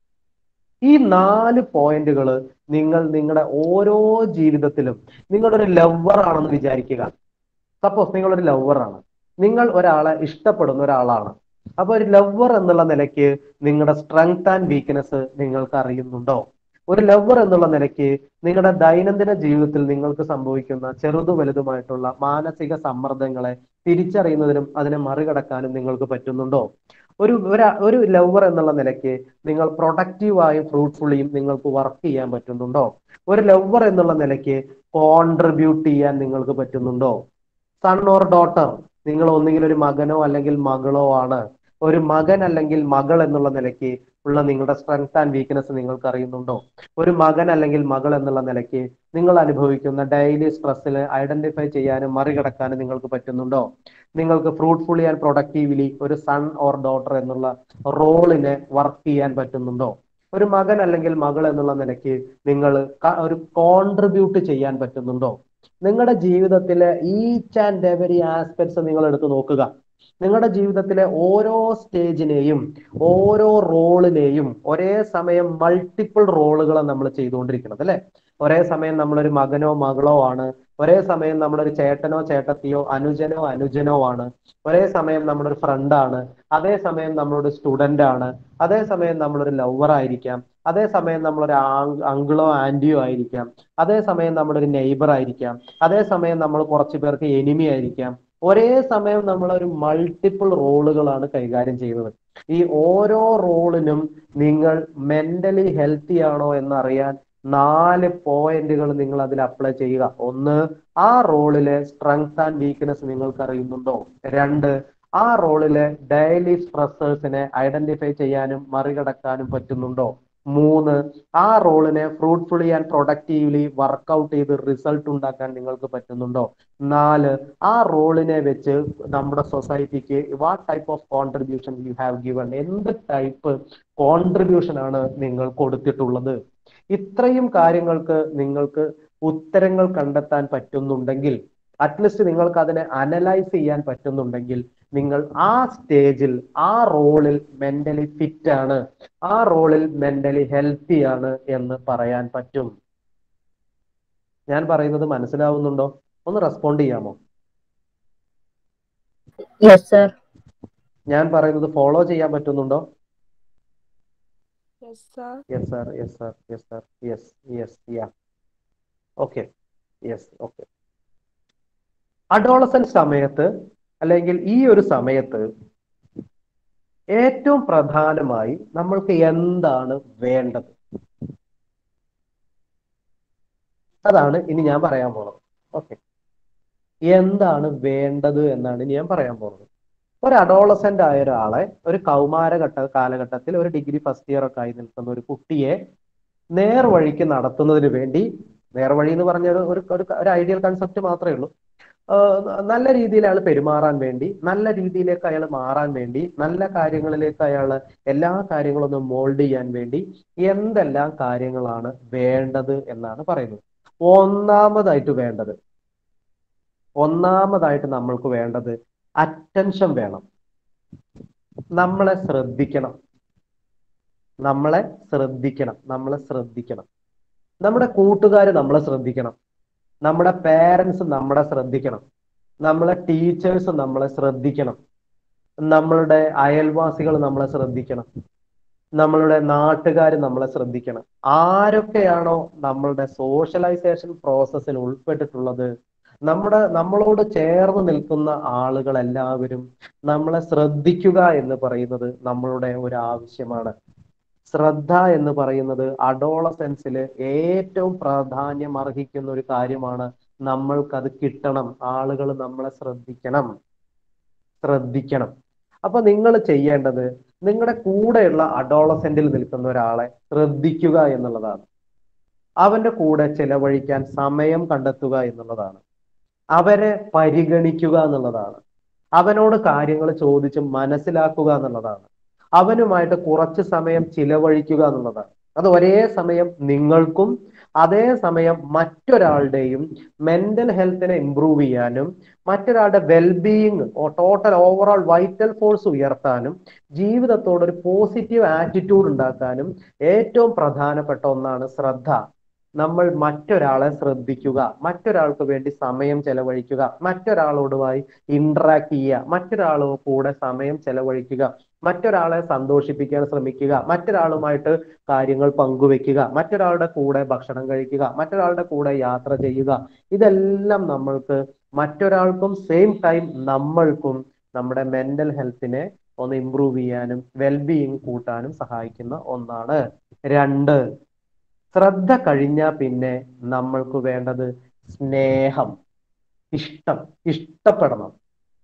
ഈ നാല് പോയിന്റുകൾ നിങ്ങൾ നിങ്ങളുടെ ഓരോ ജീവിതത്തിലും നിങ്ങളൊരു ലവർ ആണെന്ന് വിചാരിക്കുക സപ്പോസ് നിങ്ങളൊരു ലവർ ആണ് നിങ്ങൾ ഒരാളെ ഇഷ്ടപ്പെടുന്ന ഒരാളാണ് അപ്പൊ ഒരു ലവർ എന്നുള്ള നിലയ്ക്ക് നിങ്ങളുടെ സ്ട്രെങ്ത് ആൻഡ് വീക്ക്നെസ് നിങ്ങൾക്ക് അറിയുന്നുണ്ടോ ഒരു ലവർ എന്നുള്ള നിലയ്ക്ക് നിങ്ങളുടെ ദൈനംദിന ജീവിതത്തിൽ നിങ്ങൾക്ക് സംഭവിക്കുന്ന ചെറുതും വലുതുമായിട്ടുള്ള മാനസിക സമ്മർദ്ദങ്ങളെ തിരിച്ചറിയുന്നതിനും അതിനെ മറികടക്കാനും നിങ്ങൾക്ക് പറ്റുന്നുണ്ടോ ഒരു ഒരാ- ഒരു ലവർ എന്നുള്ള നിലയ്ക്ക് നിങ്ങൾ പ്രൊഡക്റ്റീവായും ഫ്രൂട്ട്ഫുള്ളിയും നിങ്ങൾക്ക് വർക്ക് ചെയ്യാൻ പറ്റുന്നുണ്ടോ ഒരു ലവർ എന്നുള്ള നിലയ്ക്ക് കോൺട്രിബ്യൂട്ട് ചെയ്യാൻ നിങ്ങൾക്ക് പറ്റുന്നുണ്ടോ സൺ ഓർ ഡോട്ടർ നിങ്ങൾ ഒന്നുകിൽ ഒരു മകനോ അല്ലെങ്കിൽ മകളോ ആണ് ഒരു മകൻ അല്ലെങ്കിൽ മകൾ എന്നുള്ള നിലയ്ക്ക് ഉള്ള നിങ്ങളുടെ സ്ട്രെങ്ത് ആൻഡ് വീക്ക്നെസ് നിങ്ങൾക്ക് അറിയുന്നുണ്ടോ ഒരു മകൻ അല്ലെങ്കിൽ മകൾ എന്നുള്ള നിലയ്ക്ക് നിങ്ങൾ അനുഭവിക്കുന്ന ഡെയിലി സ്ട്രെസ്സിൽ ഐഡന്റിഫൈ ചെയ്യാനും മറികടക്കാനും നിങ്ങൾക്ക് പറ്റുന്നുണ്ടോ നിങ്ങൾക്ക് ഫ്രൂട്ട്ഫുള്ളി ആൻഡ് പ്രൊഡക്റ്റീവ്ലി ഒരു സൺ ഓർ ഡോട്ടർ എന്നുള്ള റോളിനെ വർക്ക് ചെയ്യാൻ പറ്റുന്നുണ്ടോ ഒരു മകൻ അല്ലെങ്കിൽ മകൾ എന്നുള്ള നിലയ്ക്ക് നിങ്ങൾ ക- ഒരു കോൺട്രിബ്യൂട്ട് ചെയ്യാൻ പറ്റുന്നുണ്ടോ നിങ്ങളുടെ ജീവിതത്തിലെ ഈച്ച് ആൻഡ് എവരി ആസ്പെക്ട്സ് നിങ്ങൾ എടുത്ത് നോക്കുക നിങ്ങളുടെ ജീവിതത്തിലെ ഓരോ സ്റ്റേജിനെയും ഓരോ റോളിനെയും ഒരേ സമയം മൾട്ടിപ്പിൾ റോളുകളാണ് നമ്മൾ ചെയ്തുകൊണ്ടിരിക്കുന്നത് അല്ലെ ഒരേ സമയം നമ്മളൊരു മകനോ മകളോ ആണ് ഒരേ സമയം നമ്മളൊരു ചേട്ടനോ ചേട്ടത്തിയോ അനുജനോ അനുജനോ ആണ് ഒരേ സമയം നമ്മളൊരു ഫ്രണ്ടാണ് അതേ സമയം നമ്മളൊരു സ്റ്റുഡന്റ് ആണ് അതേ സമയം നമ്മളൊരു ലവർ ആയിരിക്കാം അതേ സമയം നമ്മളൊരു അങ്കിളോ ആന്റിയോ ആയിരിക്കാം അതേ സമയം നമ്മളൊരു നെയ്ബർ ആയിരിക്കാം അതേ സമയം നമ്മൾ കുറച്ചു പേർക്ക് എനിമി ആയിരിക്കാം ഒരേ സമയം നമ്മൾ ഒരു മൾട്ടിപ്പിൾ റോളുകളാണ് കൈകാര്യം ചെയ്യുന്നത് ഈ ഓരോ റോളിനും നിങ്ങൾ മെന്റലി ഹെൽത്തി ആണോ എന്നറിയാൻ നാല് പോയിന്റുകൾ നിങ്ങൾ അതിൽ അപ്ലൈ ചെയ്യുക ഒന്ന് ആ റോളിലെ സ്ട്രെങ്ത് ആൻഡ് വീക്ക്നെസ് നിങ്ങൾക്ക് അറിയുന്നുണ്ടോ രണ്ട് ആ റോളിലെ ഡെയിലി സ്ട്രെസ്സേഴ്സിനെ ഐഡന്റിഫൈ ചെയ്യാനും മറികടക്കാനും പറ്റുന്നുണ്ടോ മൂന്ന് ആ റോളിനെ ഫ്രൂട്ട്ഫുള്ളി ആൻഡ് പ്രൊഡക്റ്റീവ്ലി വർക്കൗട്ട് ചെയ്ത് റിസൾട്ട് ഉണ്ടാക്കാൻ നിങ്ങൾക്ക് പറ്റുന്നുണ്ടോ നാല് ആ റോളിനെ വെച്ച് നമ്മുടെ സൊസൈറ്റിക്ക് what type of contribution you have given എന്ത് ടൈപ്പ് കോൺട്രിബ്യൂഷൻ ആണ് നിങ്ങൾ കൊടുത്തിട്ടുള്ളത് ഇത്രയും കാര്യങ്ങൾക്ക് നിങ്ങൾക്ക് ഉത്തരങ്ങൾ കണ്ടെത്താൻ പറ്റുന്നുണ്ടെങ്കിൽ അറ്റ്ലീസ്റ്റ് നിങ്ങൾക്ക് അതിനെ അനലൈസ് ചെയ്യാൻ പറ്റുന്നുണ്ടെങ്കിൽ നിങ്ങൾ ആ സ്റ്റേജിൽ ആ റോളിൽ മെന്റലി ഫിറ്റ് ആണ് ആ റോളിൽ മെന്റലി ഹെൽത്തി ആണ് എന്ന് പറയാൻ പറ്റും ഞാൻ പറയുന്നത് മനസ്സിലാവുന്നുണ്ടോ ഒന്ന് റെസ്പോണ്ട് ചെയ്യാമോ യെസ് സർ ഞാൻ പറയുന്നത് ഫോളോ ചെയ്യാൻ പറ്റുന്നുണ്ടോ Yes, sir. Yes sir yes sir yes sir yes yes yeah okay yes okay adolescence സമയത്ത് അല്ലെങ്കിൽ ഈ ഒരു സമയത്ത് ഏറ്റവും പ്രധാനമായി നമ്മൾക്ക് എന്താണ് വേണ്ടത് അതാണ് ഇനി ഞാൻ പറയാൻ പോണത് ഓക്കെ എന്താണ് വേണ്ടത് എന്നാണ് ഇനി ഞാൻ പറയാൻ പോകുന്നത് ഒരു അഡോളസെന്റ് ആയ ഒരാളെ ഒരു കൗമാരഘട്ട കാലഘട്ടത്തിൽ ഒരു ഡിഗ്രി ഫസ്റ്റ് ഇയർ ഒക്കെ ആയി നിൽക്കുന്ന ഒരു കുട്ടിയെ നേർവഴിക്ക് നടത്തുന്നതിന് വേണ്ടി നേർവഴി എന്ന് പറഞ്ഞ ഒരു ഒരു ഒരു- ഒരു ഐഡിയൽ കൺസെപ്റ്റ് മാത്രമേ ഉള്ളൂ ആഹ് നല്ല രീതിയിൽ അയാൾ പെരുമാറാൻ വേണ്ടി നല്ല രീതിയിലേക്ക് അയാൾ മാറാൻ വേണ്ടി നല്ല കാര്യങ്ങളിലേക്ക് അയാൾ എല്ലാ കാര്യങ്ങളും ഒന്ന് മോൾഡ് ചെയ്യാൻ വേണ്ടി എന്തെല്ലാം കാര്യങ്ങളാണ് വേണ്ടത് എന്നാണ് പറയുന്നത് ഒന്നാമതായിട്ട് വേണ്ടത് ഒന്നാമതായിട്ട് നമ്മൾക്ക് വേണ്ടത് അറ്റൻഷൻ വേണം നമ്മളെ ശ്രദ്ധിക്കണം നമ്മളെ ശ്രദ്ധിക്കണം നമ്മളെ ശ്രദ്ധിക്കണം നമ്മുടെ കൂട്ടുകാർ നമ്മളെ ശ്രദ്ധിക്കണം നമ്മുടെ പേരൻസ് നമ്മളെ ശ്രദ്ധിക്കണം നമ്മളെ ടീച്ചേഴ്സ് നമ്മളെ ശ്രദ്ധിക്കണം നമ്മളുടെ അയൽവാസികൾ നമ്മളെ ശ്രദ്ധിക്കണം നമ്മളുടെ നാട്ടുകാർ നമ്മളെ ശ്രദ്ധിക്കണം ആരൊക്കെയാണോ നമ്മളുടെ സോഷ്യലൈസേഷൻ പ്രോസസ്സിൽ ഉൾപ്പെട്ടിട്ടുള്ളത് നമ്മുടെ നമ്മളോട് ചേർന്ന് നിൽക്കുന്ന ആളുകൾ എല്ലാവരും നമ്മളെ ശ്രദ്ധിക്കുക എന്ന് പറയുന്നത് നമ്മളുടെ ഒരു ആവശ്യമാണ് ശ്രദ്ധ എന്ന് പറയുന്നത് അഡോളസെൻസിൽ ഏറ്റവും പ്രാധാന്യം അർഹിക്കുന്ന ഒരു കാര്യമാണ് നമ്മൾക്കത് കിട്ടണം ആളുകൾ നമ്മളെ ശ്രദ്ധിക്കണം ശ്രദ്ധിക്കണം അപ്പൊ നിങ്ങൾ ചെയ്യേണ്ടത് നിങ്ങളുടെ കൂടെയുള്ള അഡോളസെന്റിൽ നിൽക്കുന്ന ഒരാളെ ശ്രദ്ധിക്കുക എന്നുള്ളതാണ് അവന്റെ കൂടെ ചെലവഴിക്കാൻ സമയം കണ്ടെത്തുക എന്നുള്ളതാണ് അവരെ പരിഗണിക്കുക എന്നുള്ളതാണ് അവനോട് കാര്യങ്ങൾ ചോദിച്ച് മനസ്സിലാക്കുക എന്നുള്ളതാണ് അവനുമായിട്ട് കുറച്ച് സമയം ചിലവഴിക്കുക എന്നുള്ളതാണ് അത് ഒരേ സമയം നിങ്ങൾക്കും അതേ സമയം മറ്റൊരാളുടെയും മെന്റൽ ഹെൽത്തിനെ ഇംപ്രൂവ് ചെയ്യാനും മറ്റൊരാളുടെ wellbeing total overall vital force ഉയർത്താനും ജീവിതത്തോട് ഒരു പോസിറ്റീവ് ആറ്റിറ്റ്യൂഡ് ഉണ്ടാക്കാനും ഏറ്റവും പ്രധാനപ്പെട്ട ഒന്നാണ് ശ്രദ്ധ നമ്മൾ മറ്റൊരാളെ ശ്രദ്ധിക്കുക മറ്റൊരാൾക്ക് വേണ്ടി സമയം ചെലവഴിക്കുക മറ്റൊരാളോടുമായി ഇന്ററാക്ട് ചെയ്യുക മറ്റൊരാളോ കൂടെ സമയം ചെലവഴിക്കുക മറ്റൊരാളെ സന്തോഷിപ്പിക്കാൻ ശ്രമിക്കുക മറ്റൊരാളുമായിട്ട് കാര്യങ്ങൾ പങ്കുവെക്കുക മറ്റൊരാളുടെ കൂടെ ഭക്ഷണം കഴിക്കുക മറ്റൊരാളുടെ കൂടെ യാത്ര ചെയ്യുക ഇതെല്ലാം നമ്മൾക്ക് മറ്റൊരാൾക്കും സെയിം ടൈം നമ്മൾക്കും നമ്മുടെ മെന്റൽ ഹെൽത്തിനെ ഒന്ന് ഇംപ്രൂവ് ചെയ്യാനും വെൽബീയിങ് കൂട്ടാനും സഹായിക്കുന്ന ഒന്നാണ് രണ്ട് ശ്രദ്ധ കഴിഞ്ഞാൽ പിന്നെ നമ്മൾക്ക് വേണ്ടത് സ്നേഹം ഇഷ്ടം ഇഷ്ടപ്പെടണം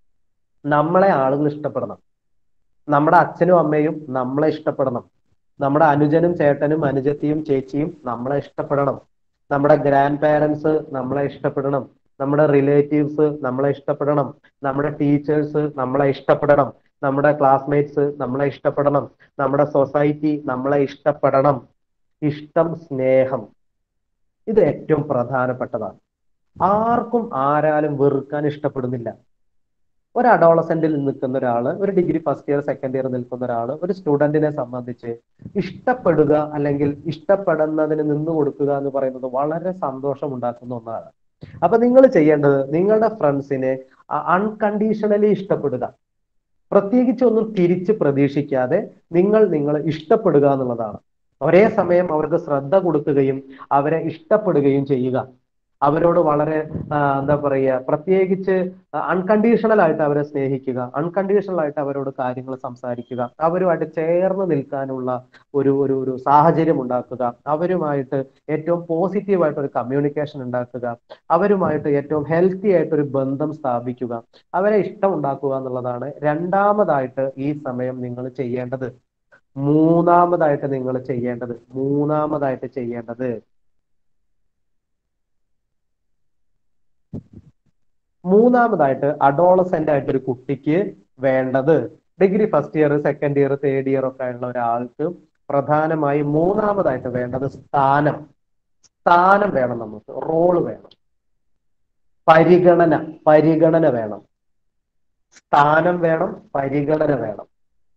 നമ്മളെ ആളുകൾ ഇഷ്ടപ്പെടണം നമ്മുടെ അച്ഛനും അമ്മയും നമ്മളെ ഇഷ്ടപ്പെടണം നമ്മുടെ അനുജനും ചേട്ടനും അനുജത്തിയും ചേച്ചിയും നമ്മളെ ഇഷ്ടപ്പെടണം നമ്മുടെ ഗ്രാൻഡ് പാരൻസ് നമ്മളെ ഇഷ്ടപ്പെടണം നമ്മുടെ റിലേറ്റീവ്സ് നമ്മളെ ഇഷ്ടപ്പെടണം നമ്മുടെ ടീച്ചേഴ്സ് നമ്മളെ ഇഷ്ടപ്പെടണം നമ്മുടെ ക്ലാസ്മേറ്റ്സ് നമ്മളെ ഇഷ്ടപ്പെടണം നമ്മുടെ സൊസൈറ്റി നമ്മളെ ഇഷ്ടപ്പെടണം ഇഷ്ടം സ്നേഹം ഇത് ഏറ്റവും പ്രധാനപ്പെട്ടതാണ് ആർക്കും ആരാലും വെറുക്കാൻ ഇഷ്ടപ്പെടുന്നില്ല ഒരു അഡോളസെന്റിൽ നിൽക്കുന്ന ഒരാള് ഒരു degree first year second year നിൽക്കുന്ന ഒരാള് ഒരു സ്റ്റുഡന്റിനെ സംബന്ധിച്ച് ഇഷ്ടപ്പെടുക അല്ലെങ്കിൽ ഇഷ്ടപ്പെടുന്നതിന് നിന്ന് കൊടുക്കുക എന്ന് പറയുന്നത് വളരെ സന്തോഷം ഉണ്ടാക്കുന്ന ഒന്നാണ് അപ്പൊ നിങ്ങൾ ചെയ്യേണ്ടത് നിങ്ങളുടെ ഫ്രണ്ട്സിനെ അൺകണ്ടീഷണലി ഇഷ്ടപ്പെടുക പ്രത്യേകിച്ച് ഒന്നും തിരിച്ച് പ്രതീക്ഷിക്കാതെ നിങ്ങൾ നിങ്ങളെ ഇഷ്ടപ്പെടുക എന്നുള്ളതാണ് ഒരേ സമയം അവർക്ക് ശ്രദ്ധ കൊടുക്കുകയും അവരെ ഇഷ്ടപ്പെടുകയും ചെയ്യുക അവരോട് വളരെ ആ, എന്താ പറയുക പ്രത്യേകിച്ച് അൺകണ്ടീഷണൽ ആയിട്ട് അവരെ സ്നേഹിക്കുക അൺകണ്ടീഷണൽ ആയിട്ട് അവരോട് കാര്യങ്ങൾ സംസാരിക്കുക അവരുമായിട്ട് ചേർന്ന് നിൽക്കാനുള്ള ഒരു ഒരു ഒരു സാഹചര്യം ഉണ്ടാക്കുക അവരുമായിട്ട് ഏറ്റവും പോസിറ്റീവ് ആയിട്ട് ഒരു കമ്മ്യൂണിക്കേഷൻ ഉണ്ടാക്കുക അവരുമായിട്ട് ഏറ്റവും ഹെൽത്തി ആയിട്ട് ഒരു ബന്ധം സ്ഥാപിക്കുക അവരെ ഇഷ്ടം ഉണ്ടാക്കുക എന്നുള്ളതാണ് രണ്ടാമതായിട്ട് ഈ സമയം നിങ്ങൾ ചെയ്യേണ്ടത് മൂന്നാമതായിട്ട് നിങ്ങൾ ചെയ്യേണ്ടത് മൂന്നാമതായിട്ട് ചെയ്യേണ്ടത് മൂന്നാമതായിട്ട് അഡോളസെന്റ് ആയിട്ട് ഒരു കുട്ടിക്ക് വേണ്ടത് degree first year second year third year ഒക്കെ ഉള്ള ഒരാൾക്ക് പ്രധാനമായും മൂന്നാമതായിട്ട് വേണ്ടത് സ്ഥാനം സ്ഥാനം വേണം നമുക്ക് റോള് വേണം പരിഗണന പരിഗണന വേണം സ്ഥാനം വേണം പരിഗണന വേണം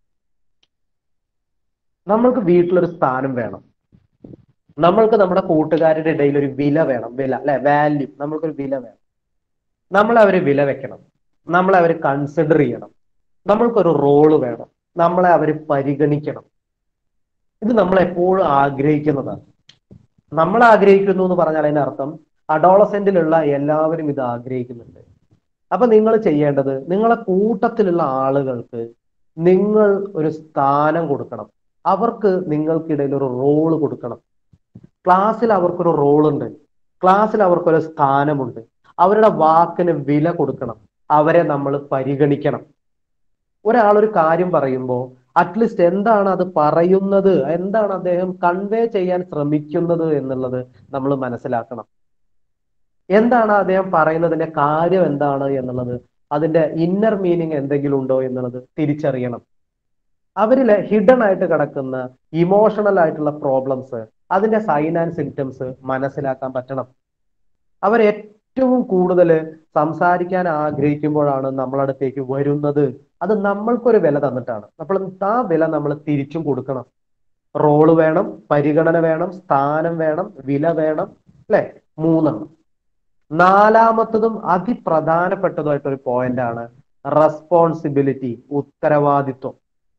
നമ്മൾക്ക് വീട്ടിലൊരു സ്ഥാനം വേണം നമ്മൾക്ക് നമ്മുടെ കൂട്ടുകാരുടെ ഇടയിൽ ഒരു വില വേണം വില അല്ലെ വാല്യൂ നമ്മൾക്കൊരു വില വേണം നമ്മൾ അവരെ വില വെക്കണം നമ്മളെ അവർ കൺസിഡർ ചെയ്യണം നമ്മൾക്കൊരു റോള് വേണം നമ്മളെ അവർ പരിഗണിക്കണം ഇത് നമ്മൾ എപ്പോഴും ആഗ്രഹിക്കുന്നതാണ് നമ്മൾ ആഗ്രഹിക്കുന്നു എന്ന് പറഞ്ഞാൽ അതിന്റെ അർത്ഥം അഡോളസെന്റിലുള്ള എല്ലാവരും ഇത് ആഗ്രഹിക്കുന്നുണ്ട് അപ്പൊ നിങ്ങൾ ചെയ്യേണ്ടത് നിങ്ങളെ കൂട്ടത്തിലുള്ള ആളുകൾക്ക് നിങ്ങൾ ഒരു സ്ഥാനം കൊടുക്കണം അവർക്ക് നിങ്ങൾക്കിടയിൽ ഒരു റോള് കൊടുക്കണം ക്ലാസ്സിൽ അവർക്കൊരു റോളുണ്ട് ക്ലാസ്സിൽ അവർക്കൊരു സ്ഥാനമുണ്ട് അവരുടെ വാക്കിന് വില കൊടുക്കണം അവരെ നമ്മൾ പരിഗണിക്കണം ഒരാൾ ഒരു കാര്യം പറയുമ്പോൾ അറ്റ്ലീസ്റ്റ് എന്താണ് അത് പറയുന്നത് എന്താണ് അദ്ദേഹം കൺവേ ചെയ്യാൻ ശ്രമിക്കുന്നത് എന്നുള്ളത് നമ്മൾ മനസ്സിലാക്കണം എന്താണ് അദ്ദേഹം പറയുന്നതിന്റെ കാര്യം എന്താണ് എന്നുള്ളത് അതിന്റെ ഇന്നർ മീനിങ് എന്തെങ്കിലും ഉണ്ടോ എന്നുള്ളത് തിരിച്ചറിയണം അവരിലെ ഹിഡൻ ആയിട്ട് കിടക്കുന്ന ഇമോഷണൽ ആയിട്ടുള്ള പ്രോബ്ലംസ് അതിന്റെ സൈൻ ആൻഡ് സിംറ്റംസ് മനസ്സിലാക്കാൻ പറ്റണം അവർ ഏറ്റവും കൂടുതൽ സംസാരിക്കാൻ ആഗ്രഹിക്കുമ്പോഴാണ് നമ്മളടുത്തേക്ക് വരുന്നത് അത് നമ്മൾക്കൊരു വില തന്നിട്ടാണ് അപ്പോൾ ആ വില നമ്മൾ തിരിച്ചും കൊടുക്കണം റോള് വേണം പരിഗണന വേണം സ്ഥാനം വേണം വില വേണം അല്ലെ മൂന്നെണ്ണം നാലാമത്തതും അതിപ്രധാനപ്പെട്ടതുമായിട്ട് ഒരു പോയിന്റ് ആണ് റെസ്പോൺസിബിലിറ്റി ഉത്തരവാദിത്വം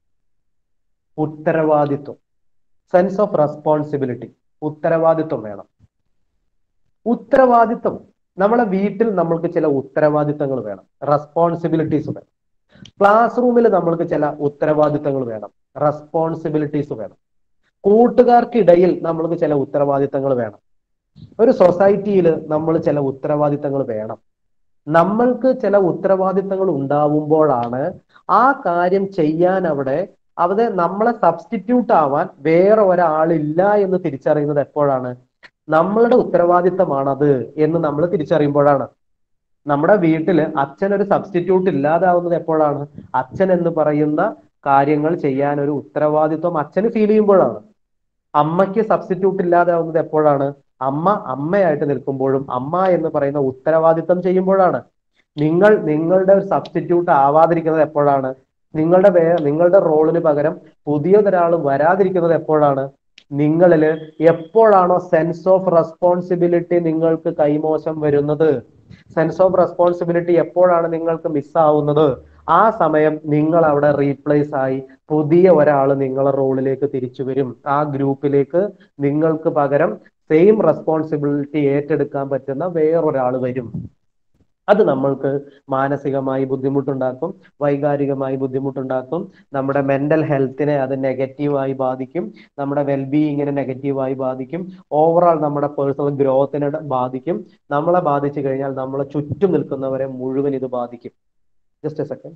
ഉത്തരവാദിത്വം സെൻസ് ഓഫ് റെസ്പോൺസിബിലിറ്റി ഉത്തരവാദിത്വം വേണം ഉത്തരവാദിത്വം നമ്മളെ വീട്ടിൽ നമ്മൾക്ക് ചില ഉത്തരവാദിത്തങ്ങൾ വേണം റെസ്പോൺസിബിലിറ്റീസ് വേണം ക്ലാസ് റൂമിൽ നമ്മൾക്ക് ചില ഉത്തരവാദിത്തങ്ങൾ വേണം റെസ്പോൺസിബിലിറ്റീസ് വേണം കൂട്ടുകാർക്കിടയിൽ നമ്മൾക്ക് ചില ഉത്തരവാദിത്തങ്ങൾ വേണം ഒരു സൊസൈറ്റിയിൽ നമ്മൾ ചില ഉത്തരവാദിത്തങ്ങൾ വേണം നമ്മൾക്ക് ചില ഉത്തരവാദിത്തങ്ങൾ ഉണ്ടാവുമ്പോഴാണ് ആ കാര്യം ചെയ്യാൻ അവിടെ അവിടെ നമ്മളെ സബ്സ്റ്റിറ്റ്യൂട്ട് ആവാൻ വേറെ ഒരാളില്ല എന്ന് തിരിച്ചറിയുന്നത് എപ്പോഴാണ് നമ്മളുടെ ഉത്തരവാദിത്തമാണത് എന്ന് നമ്മൾ തിരിച്ചറിയുമ്പോഴാണ് നമ്മുടെ വീട്ടില് അച്ഛൻ ഒരു സബ്സ്റ്റിറ്റ്യൂട്ട് ഇല്ലാതാവുന്നത് എപ്പോഴാണ് അച്ഛൻ എന്ന് പറയുന്ന കാര്യങ്ങൾ ചെയ്യാൻ ഒരു ഉത്തരവാദിത്വം അച്ഛന് ഫീൽ ചെയ്യുമ്പോഴാണ് അമ്മയ്ക്ക് സബ്സ്റ്റിറ്റ്യൂട്ട് ഇല്ലാതാവുന്നത് എപ്പോഴാണ് അമ്മ അമ്മയായിട്ട് നിൽക്കുമ്പോഴും അമ്മ എന്ന് പറയുന്ന ഉത്തരവാദിത്തം ചെയ്യുമ്പോഴാണ് നിങ്ങൾ നിങ്ങളുടെ ഒരു സബ്സ്റ്റിറ്റ്യൂട്ട് ആവാതിരിക്കുന്നത് എപ്പോഴാണ് നിങ്ങളുടെ വേ നിങ്ങളുടെ റോളിന് പകരം പുതിയതൊരാൾ വരാതിരിക്കുന്നത് എപ്പോഴാണ് നിങ്ങളിൽ എപ്പോഴാണോ സെൻസ് ഓഫ് റെസ്പോൺസിബിലിറ്റി നിങ്ങൾക്ക് കൈമോശം വരുന്നത് സെൻസ് ഓഫ് റെസ്പോൺസിബിലിറ്റി എപ്പോഴാണ് നിങ്ങൾക്ക് മിസ്സാവുന്നത് ആ സമയം നിങ്ങൾ അവിടെ റീപ്ലേസ് ആയി പുതിയ ഒരാൾ നിങ്ങളെ റോളിലേക്ക് തിരിച്ചു വരും ആ ഗ്രൂപ്പിലേക്ക് നിങ്ങൾക്ക് പകരം സെയിം റെസ്പോൺസിബിലിറ്റി ഏറ്റെടുക്കാൻ പറ്റുന്ന വേറൊരാൾ വരും അത് നമ്മൾക്ക് മാനസികമായി ബുദ്ധിമുട്ടുണ്ടാക്കും വൈകാരികമായി ബുദ്ധിമുട്ടുണ്ടാക്കും നമ്മുടെ മെന്റൽ ഹെൽത്തിനെ അത് നെഗറ്റീവായി ബാധിക്കും നമ്മുടെ വെൽബീയിങ്ങിനെ നെഗറ്റീവായി ബാധിക്കും ഓവറോൾ നമ്മുടെ പേഴ്സണൽ ഗ്രോത്തിനെ ബാധിക്കും നമ്മളെ ബാധിച്ചു കഴിഞ്ഞാൽ നമ്മളെ ചുറ്റും നിൽക്കുന്നവരെ മുഴുവൻ ഇത് ബാധിക്കും ജസ്റ്റ് എ സെക്കൻഡ്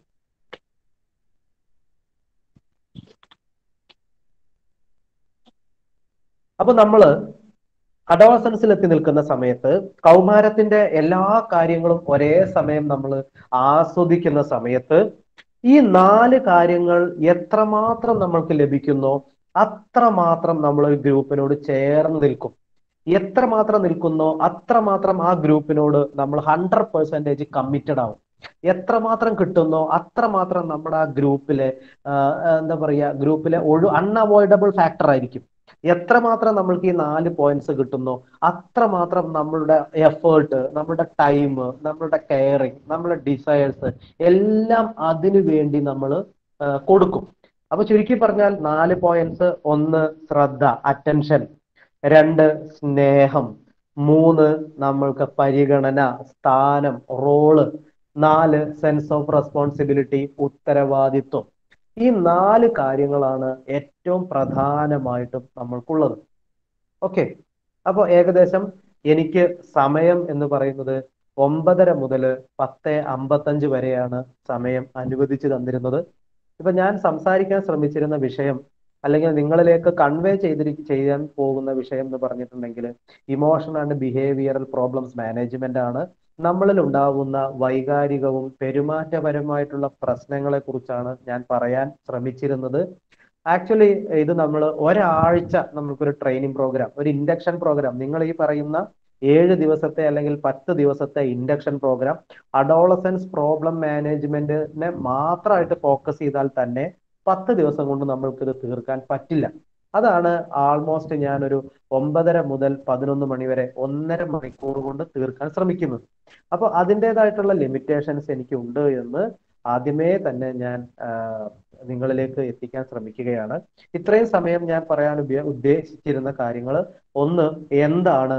അപ്പൊ നമ്മള് അഡോളസൻസിൽ എത്തി നിൽക്കുന്ന സമയത്ത് കൗമാരത്തിന്റെ എല്ലാ കാര്യങ്ങളും ഒരേ സമയം നമ്മൾ ആസ്വദിക്കുന്ന സമയത്ത് ഈ നാല് കാര്യങ്ങൾ എത്രമാത്രം നമ്മൾക്ക് ലഭിക്കുന്നോ അത്രമാത്രം നമ്മൾ ഒരു ഗ്രൂപ്പിനോട് ചേർന്ന് നിൽക്കും എത്രമാത്രം നിൽക്കുന്നോ അത്രമാത്രം ആ ഗ്രൂപ്പിനോട് നമ്മൾ ഹൺഡ്രഡ് പെർസെൻറ്റേജ് കമ്മിറ്റഡ് ആവും എത്രമാത്രം കിട്ടുന്നോ അത്രമാത്രം നമ്മുടെ ആ ഗ്രൂപ്പിലെ എന്താ പറയുക ഗ്രൂപ്പിലെ ഒരു അൺഅവോയ്ഡബിൾ ഫാക്ടർ ആയിരിക്കും എത്രമാത്രം നമ്മൾക്ക് ഈ നാല് പോയിന്റ്സ് കിട്ടുന്നോ അത്രമാത്രം നമ്മളുടെ എഫേർട്ട് നമ്മുടെ ടൈം നമ്മളുടെ കെയറിങ് നമ്മുടെ ഡിസയേഴ്സ് എല്ലാം അതിനു വേണ്ടി നമ്മൾ കൊടുക്കും അപ്പൊ ചുരുക്കി പറഞ്ഞാൽ നാല് പോയിന്റ്സ് ഒന്ന് ശ്രദ്ധ അറ്റൻഷൻ രണ്ട് സ്നേഹം മൂന്ന് നമ്മൾക്ക് പരിഗണന സ്ഥാനം റോള് നാല് സെൻസ് ഓഫ് റെസ്പോൺസിബിലിറ്റി ഉത്തരവാദിത്വം ഈ നാല് കാര്യങ്ങളാണ് ഏറ്റവും പ്രധാനമായിട്ടും നമ്മൾക്കുള്ളത് ഓക്കെ അപ്പോൾ ഏകദേശം എനിക്ക് സമയം എന്ന് പറയുന്നത് ഒമ്പതര മുതൽ പത്ത് അമ്പത്തഞ്ച് വരെയാണ് സമയം അനുവദിച്ചു തന്നിരുന്നത് ഇപ്പൊ ഞാൻ സംസാരിക്കാൻ ശ്രമിച്ചിരുന്ന വിഷയം അല്ലെങ്കിൽ നിങ്ങളിലേക്ക് കൺവേ ചെയ്തിരി ചെയ്യാൻ പോകുന്ന വിഷയം എന്ന് പറഞ്ഞിട്ടുണ്ടെങ്കിൽ emotion and behavioural problems management ആണ് നമ്മളിൽ ഉണ്ടാവുന്ന വൈകാരികവും പെരുമാറ്റപരമായിട്ടുള്ള പ്രശ്നങ്ങളെ കുറിച്ചാണ് ഞാൻ പറയാൻ ശ്രമിച്ചിരുന്നത് ആക്ച്വലി ഇത് നമ്മൾ ഒരാഴ്ച നമുക്കൊരു ട്രെയിനിങ് പ്രോഗ്രാം ഒരു ഇൻഡക്ഷൻ പ്രോഗ്രാം നിങ്ങൾ ഈ പറയുന്ന ഏഴ് ദിവസത്തെ അല്ലെങ്കിൽ പത്ത് ദിവസത്തെ ഇൻഡക്ഷൻ പ്രോഗ്രാം അഡോളസൻസ് പ്രോബ്ലം മാനേജ്മെന്റിനെ മാത്രമായിട്ട് ഫോക്കസ് ചെയ്താൽ തന്നെ പത്ത് ദിവസം കൊണ്ട് നമ്മൾക്കിത് തീർക്കാൻ പറ്റില്ല അതാണ് ആൾമോസ്റ്റ് ഞാനൊരു ഒമ്പതര മുതൽ പതിനൊന്ന് മണി വരെ ഒന്നര മണിക്കൂർ കൊണ്ട് തീർക്കാൻ ശ്രമിക്കുന്നത് അപ്പൊ അതിൻ്റെതായിട്ടുള്ള ലിമിറ്റേഷൻസ് എനിക്ക് ഉണ്ട് എന്ന് ആദ്യമേ തന്നെ ഞാൻ നിങ്ങളിലേക്ക് എത്തിക്കാൻ ശ്രമിക്കുകയാണ് ഇത്രയും സമയം ഞാൻ പറയാൻ ഉദ്ദേശിച്ചിരുന്ന കാര്യങ്ങൾ ഒന്ന് എന്താണ്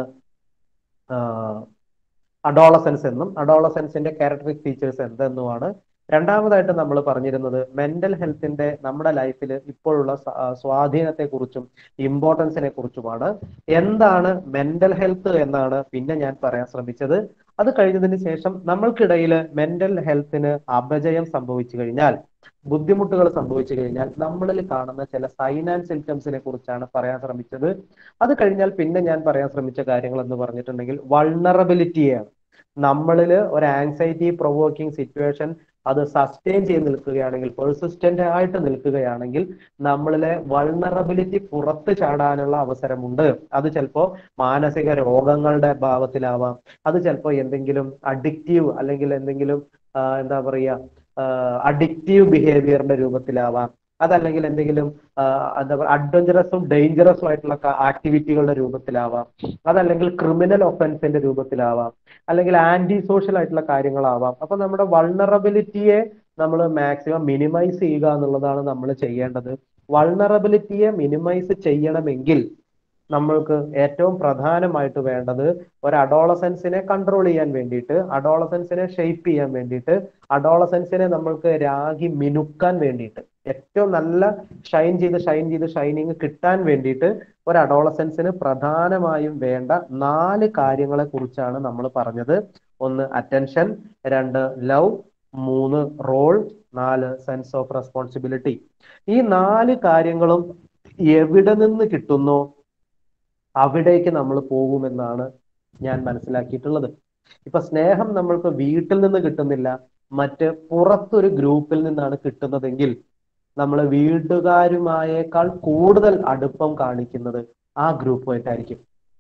അഡോളസൻസ് എന്നും അഡോളസൻസിന്റെ ക്യാരക്ടറിക് ഫീച്ചേഴ്സ് എന്തെന്നുമാണ് രണ്ടാമതായിട്ട് നമ്മൾ പറഞ്ഞിരുന്നത് മെന്റൽ ഹെൽത്തിന്റെ നമ്മുടെ ലൈഫിൽ ഇപ്പോഴുള്ള സ്വാധീനത്തെ കുറിച്ചും ഇമ്പോർട്ടൻസിനെ കുറിച്ചുമാണ് എന്താണ് മെന്റൽ ഹെൽത്ത് എന്നാണ് പിന്നെ ഞാൻ പറയാൻ ശ്രമിച്ചത് അത് കഴിഞ്ഞതിന് ശേഷം നമ്മൾക്കിടയിൽ മെന്റൽ ഹെൽത്തിന് അപജയം സംഭവിച്ചു കഴിഞ്ഞാൽ ബുദ്ധിമുട്ടുകൾ സംഭവിച്ചു കഴിഞ്ഞാൽ നമ്മളിൽ കാണുന്ന ചില സൈൻ ആൻഡ് സിംറ്റംസിനെ കുറിച്ചാണ് പറയാൻ ശ്രമിച്ചത് അത് കഴിഞ്ഞാൽ പിന്നെ ഞാൻ പറയാൻ ശ്രമിച്ച കാര്യങ്ങൾ എന്ന് പറഞ്ഞിട്ടുണ്ടെങ്കിൽ വൾണറബിലിറ്റിയാണ് നമ്മളിൽ ഒരു ആങ്സൈറ്റി പ്രൊവോക്കിംഗ് സിറ്റുവേഷൻ അത് സസ്റ്റെയിൻ ചെയ്ത് നിൽക്കുകയാണെങ്കിൽ പെർസിസ്റ്റന്റ് ആയിട്ട് നിൽക്കുകയാണെങ്കിൽ നമ്മളിലെ വൾണറബിലിറ്റി പുറത്ത് ചാടാനുള്ള അവസരമുണ്ട് അത് ചിലപ്പോൾ മാനസിക രോഗങ്ങളുടെ ഭാവത്തിലാവാം അത് ചിലപ്പോൾ എന്തെങ്കിലും അഡിക്റ്റീവ് അല്ലെങ്കിൽ എന്തെങ്കിലും ആ, എന്താ പറയുക അഡിക്റ്റീവ് ബിഹേവിയറിന്റെ രൂപത്തിലാവാം അതല്ലെങ്കിൽ എന്തെങ്കിലും ആ, എന്താ പറയുക അഡ്വഞ്ചറസും ഡേഞ്ചറസും ആയിട്ടുള്ള ആക്ടിവിറ്റികളുടെ രൂപത്തിലാവാം അതല്ലെങ്കിൽ ക്രിമിനൽ ഒഫൻസിന്റെ രൂപത്തിലാവാം അല്ലെങ്കിൽ ആന്റി സോഷ്യൽ ആയിട്ടുള്ള കാര്യങ്ങളാവാം അപ്പൊ നമ്മുടെ വൾണറബിലിറ്റിയെ നമ്മൾ മാക്സിമം മിനിമൈസ് ചെയ്യുക എന്നുള്ളതാണ് നമ്മൾ ചെയ്യേണ്ടത് വൾണറബിലിറ്റിയെ മിനിമൈസ് ചെയ്യണമെങ്കിൽ നമ്മൾക്ക് ഏറ്റവും പ്രധാനമായിട്ട് വേണ്ടത് ഒരു അഡോളസൻസിനെ കൺട്രോൾ ചെയ്യാൻ വേണ്ടിയിട്ട് അഡോളസൻസിനെ ഷെയ്പ്പ് ചെയ്യാൻ വേണ്ടിയിട്ട് അഡോളസൻസിനെ നമ്മൾക്ക് രാഗി മിനുക്കാൻ വേണ്ടിയിട്ട് ഏറ്റവും നല്ല ഷൈൻ ചെയ്ത് ഷൈൻ ചെയ്ത് ഷൈനിങ് കിട്ടാൻ വേണ്ടിയിട്ട് ഒരു അഡോളസൻസിന് പ്രധാനമായും വേണ്ട നാല് കാര്യങ്ങളെ കുറിച്ചാണ് നമ്മൾ പറഞ്ഞത് ഒന്ന് അറ്റൻഷൻ രണ്ട് ലവ് മൂന്ന് റോൾ നാല് സെൻസ് ഓഫ് റെസ്പോൺസിബിലിറ്റി ഈ നാല് കാര്യങ്ങളും എവിടെ നിന്ന് കിട്ടുന്നോ അവിടേക്ക് നമ്മൾ പോകുമെന്നാണ് ഞാൻ മനസ്സിലാക്കിയിട്ടുള്ളത് ഇപ്പൊ സ്നേഹം നമ്മൾക്ക് വീട്ടിൽ നിന്ന് കിട്ടുന്നില്ല മറ്റ് പുറത്തൊരു ഗ്രൂപ്പിൽ നിന്നാണ് കിട്ടുന്നതെങ്കിൽ നമ്മൾ വീട്ടുകാരുമായേക്കാൾ കൂടുതൽ അടുപ്പം കാണിക്കുന്നത് ആ ഗ്രൂപ്പുമായിട്ടായിരിക്കും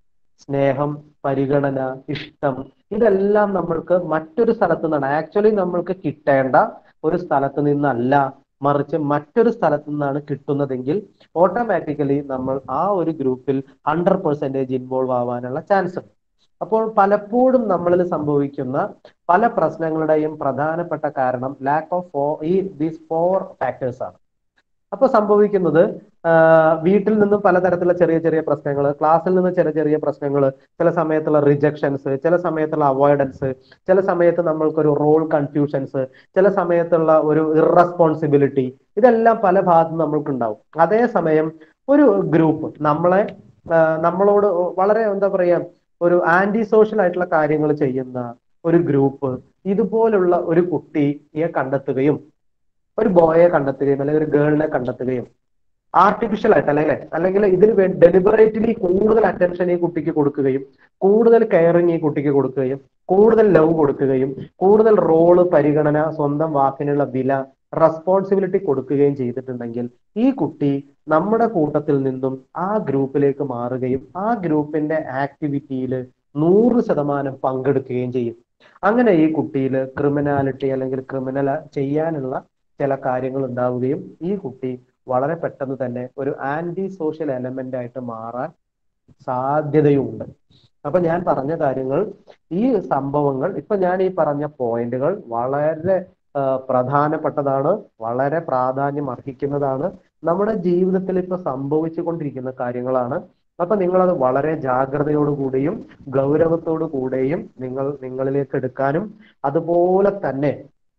സ്നേഹം പരിഗണന ഇഷ്ടം ഇതെല്ലാം നമ്മൾക്ക് മറ്റൊരു സ്ഥലത്ത് നിന്നാണ് ആക്ച്വലി നമ്മൾക്ക് കിട്ടേണ്ട ഒരു സ്ഥലത്ത് നിന്നല്ല മറിച്ച് മറ്റൊരു സ്ഥലത്ത് നിന്നാണ് കിട്ടുന്നതെങ്കിൽ ഓട്ടോമാറ്റിക്കലി നമ്മൾ ആ ഒരു ഗ്രൂപ്പിൽ ഹൺഡ്രഡ് പെർസെൻറ്റേജ് ഇൻവോൾവ് ആവാനുള്ള ചാൻസ് ഉണ്ട് അപ്പോൾ പലപ്പോഴും നമ്മളിൽ സംഭവിക്കുന്ന പല പ്രശ്നങ്ങളുടെയും പ്രധാനപ്പെട്ട കാരണം ലാക്ക് ഓഫ് ഈ ദീസ് ഫോർ ഫാക്ടേഴ്സ് ആണ് അപ്പൊ സംഭവിക്കുന്നത് ആഹ് വീട്ടിൽ നിന്നും പലതരത്തിലുള്ള ചെറിയ ചെറിയ പ്രശ്നങ്ങൾ ക്ലാസ്സിൽ നിന്ന് ചെറിയ ചെറിയ പ്രശ്നങ്ങൾ ചില സമയത്തുള്ള റിജക്ഷൻസ് ചില സമയത്തുള്ള അവോയ്ഡൻസ് ചില സമയത്ത് നമ്മൾക്കൊരു റോൾ കൺഫ്യൂഷൻസ് ചില സമയത്തുള്ള ഒരു ഇറസ്പോൺസിബിലിറ്റി ഇതെല്ലാം പല ഭാഗത്തും നമ്മൾക്ക് ഉണ്ടാവും അതേസമയം ഒരു ഗ്രൂപ്പ് നമ്മളെ ആഹ് നമ്മളോട് വളരെ എന്താ പറയാ ഒരു ആന്റി സോഷ്യൽ ആയിട്ടുള്ള കാര്യങ്ങൾ ചെയ്യുന്ന ഒരു ഗ്രൂപ്പ് ഇതുപോലുള്ള ഒരു കുട്ടിയെ കണ്ടെത്തുകയും ഒരു ബോയെ കണ്ടെത്തുകയും അല്ലെങ്കിൽ ഒരു ഗേളിനെ കണ്ടെത്തുകയും ആർട്ടിഫിഷ്യൽ ആയിട്ട് അല്ലെങ്കിൽ അല്ലെങ്കിൽ ഇതിന് വേണ്ടി ഡെലിബറേറ്റ്ലി കൂടുതൽ അറ്റൻഷൻ ഈ കുട്ടിക്ക് കൊടുക്കുകയും കൂടുതൽ കെയറിങ് ഈ കുട്ടിക്ക് കൊടുക്കുകയും കൂടുതൽ ലവ് കൊടുക്കുകയും കൂടുതൽ റോള് പരിഗണന സ്വന്തം വാക്കിനുള്ള വില റെസ്പോൺസിബിലിറ്റി കൊടുക്കുകയും ചെയ്തിട്ടുണ്ടെങ്കിൽ ഈ കുട്ടി നമ്മുടെ കൂട്ടത്തിൽ നിന്നും ആ ഗ്രൂപ്പിലേക്ക് മാറുകയും ആ ഗ്രൂപ്പിന്റെ ആക്ടിവിറ്റിയിൽ നൂറ് ശതമാനം പങ്കെടുക്കുകയും ചെയ്യും അങ്ങനെ ഈ കുട്ടിയിൽ ക്രിമിനാലിറ്റി അല്ലെങ്കിൽ ക്രിമിനൽ ചെയ്യാനുള്ള ചില കാര്യങ്ങൾ ഉണ്ടാവുകയും ഈ കുട്ടി വളരെ പെട്ടെന്ന് തന്നെ ഒരു ആന്റി സോഷ്യൽ എലമെന്റ് ആയിട്ട് മാറാൻ സാധ്യതയുണ്ട് അപ്പൊ ഞാൻ പറഞ്ഞ കാര്യങ്ങൾ ഈ സംഭവങ്ങൾ ഇപ്പൊ ഞാൻ ഈ പറഞ്ഞ പോയിന്റുകൾ വളരെ ആ, പ്രധാനപ്പെട്ടതാണ് വളരെ പ്രാധാന്യം അർഹിക്കുന്നതാണ് നമ്മുടെ ജീവിതത്തിൽ ഇപ്പൊ സംഭവിച്ചു കൊണ്ടിരിക്കുന്ന കാര്യങ്ങളാണ് അപ്പൊ നിങ്ങളത് വളരെ ജാഗ്രതയോടുകൂടിയും ഗൗരവത്തോടു കൂടെയും നിങ്ങൾ നിങ്ങളിലേക്ക് എടുക്കാനും അതുപോലെ തന്നെ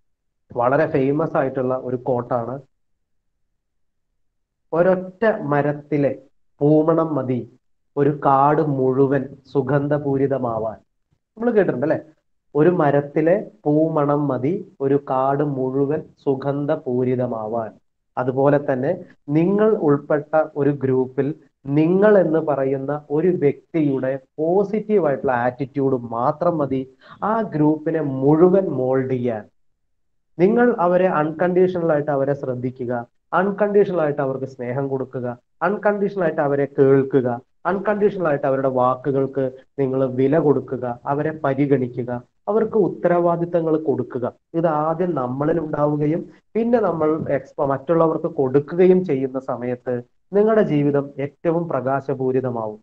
വളരെ ഫേമസ് ആയിട്ടുള്ള ഒരു കോട്ടാണ് ഒരൊറ്റ മരത്തിലെ പൂമണം മതി ഒരു കാട് മുഴുവൻ സുഗന്ധപൂരിതമാവാൻ നമ്മൾ കേട്ടിട്ടുണ്ട് അല്ലെ ഒരു മരത്തിലെ പൂമണം മതി ഒരു കാട് മുഴുവൻ സുഗന്ധപൂരിതമാവാൻ അതുപോലെ തന്നെ നിങ്ങൾ ഉൾപ്പെട്ട ഒരു ഗ്രൂപ്പിൽ നിങ്ങൾ എന്ന് പറയുന്ന ഒരു വ്യക്തിയുടെ പോസിറ്റീവ് ആയിട്ടുള്ള ആറ്റിറ്റ്യൂഡ് മാത്രം മതി ആ ഗ്രൂപ്പിനെ മുഴുവൻ മോൾഡ് ചെയ്യാൻ നിങ്ങൾ അവരെ അൺകണ്ടീഷണൽ ആയിട്ട് അവരെ ശ്രദ്ധിക്കുക അൺകണ്ടീഷണൽ ആയിട്ട് അവർക്ക് സ്നേഹം കൊടുക്കുക അൺകണ്ടീഷണൽ ആയിട്ട് അവരെ കേൾക്കുക അൺകണ്ടീഷണൽ ആയിട്ട് അവരുടെ വാക്കുകൾക്ക് നിങ്ങൾ വില കൊടുക്കുക അവരെ പരിഗണിക്കുക അവർക്ക് ഉത്തരവാദിത്തങ്ങൾ കൊടുക്കുക ഇത് ആദ്യം നമ്മളിൽ ഉണ്ടാവുകയും പിന്നെ നമ്മൾ എക്സ്പ മറ്റുള്ളവർക്ക് കൊടുക്കുകയും ചെയ്യുന്ന സമയത്ത് നിങ്ങളുടെ ജീവിതം ഏറ്റവും പ്രകാശപൂരിതമാവും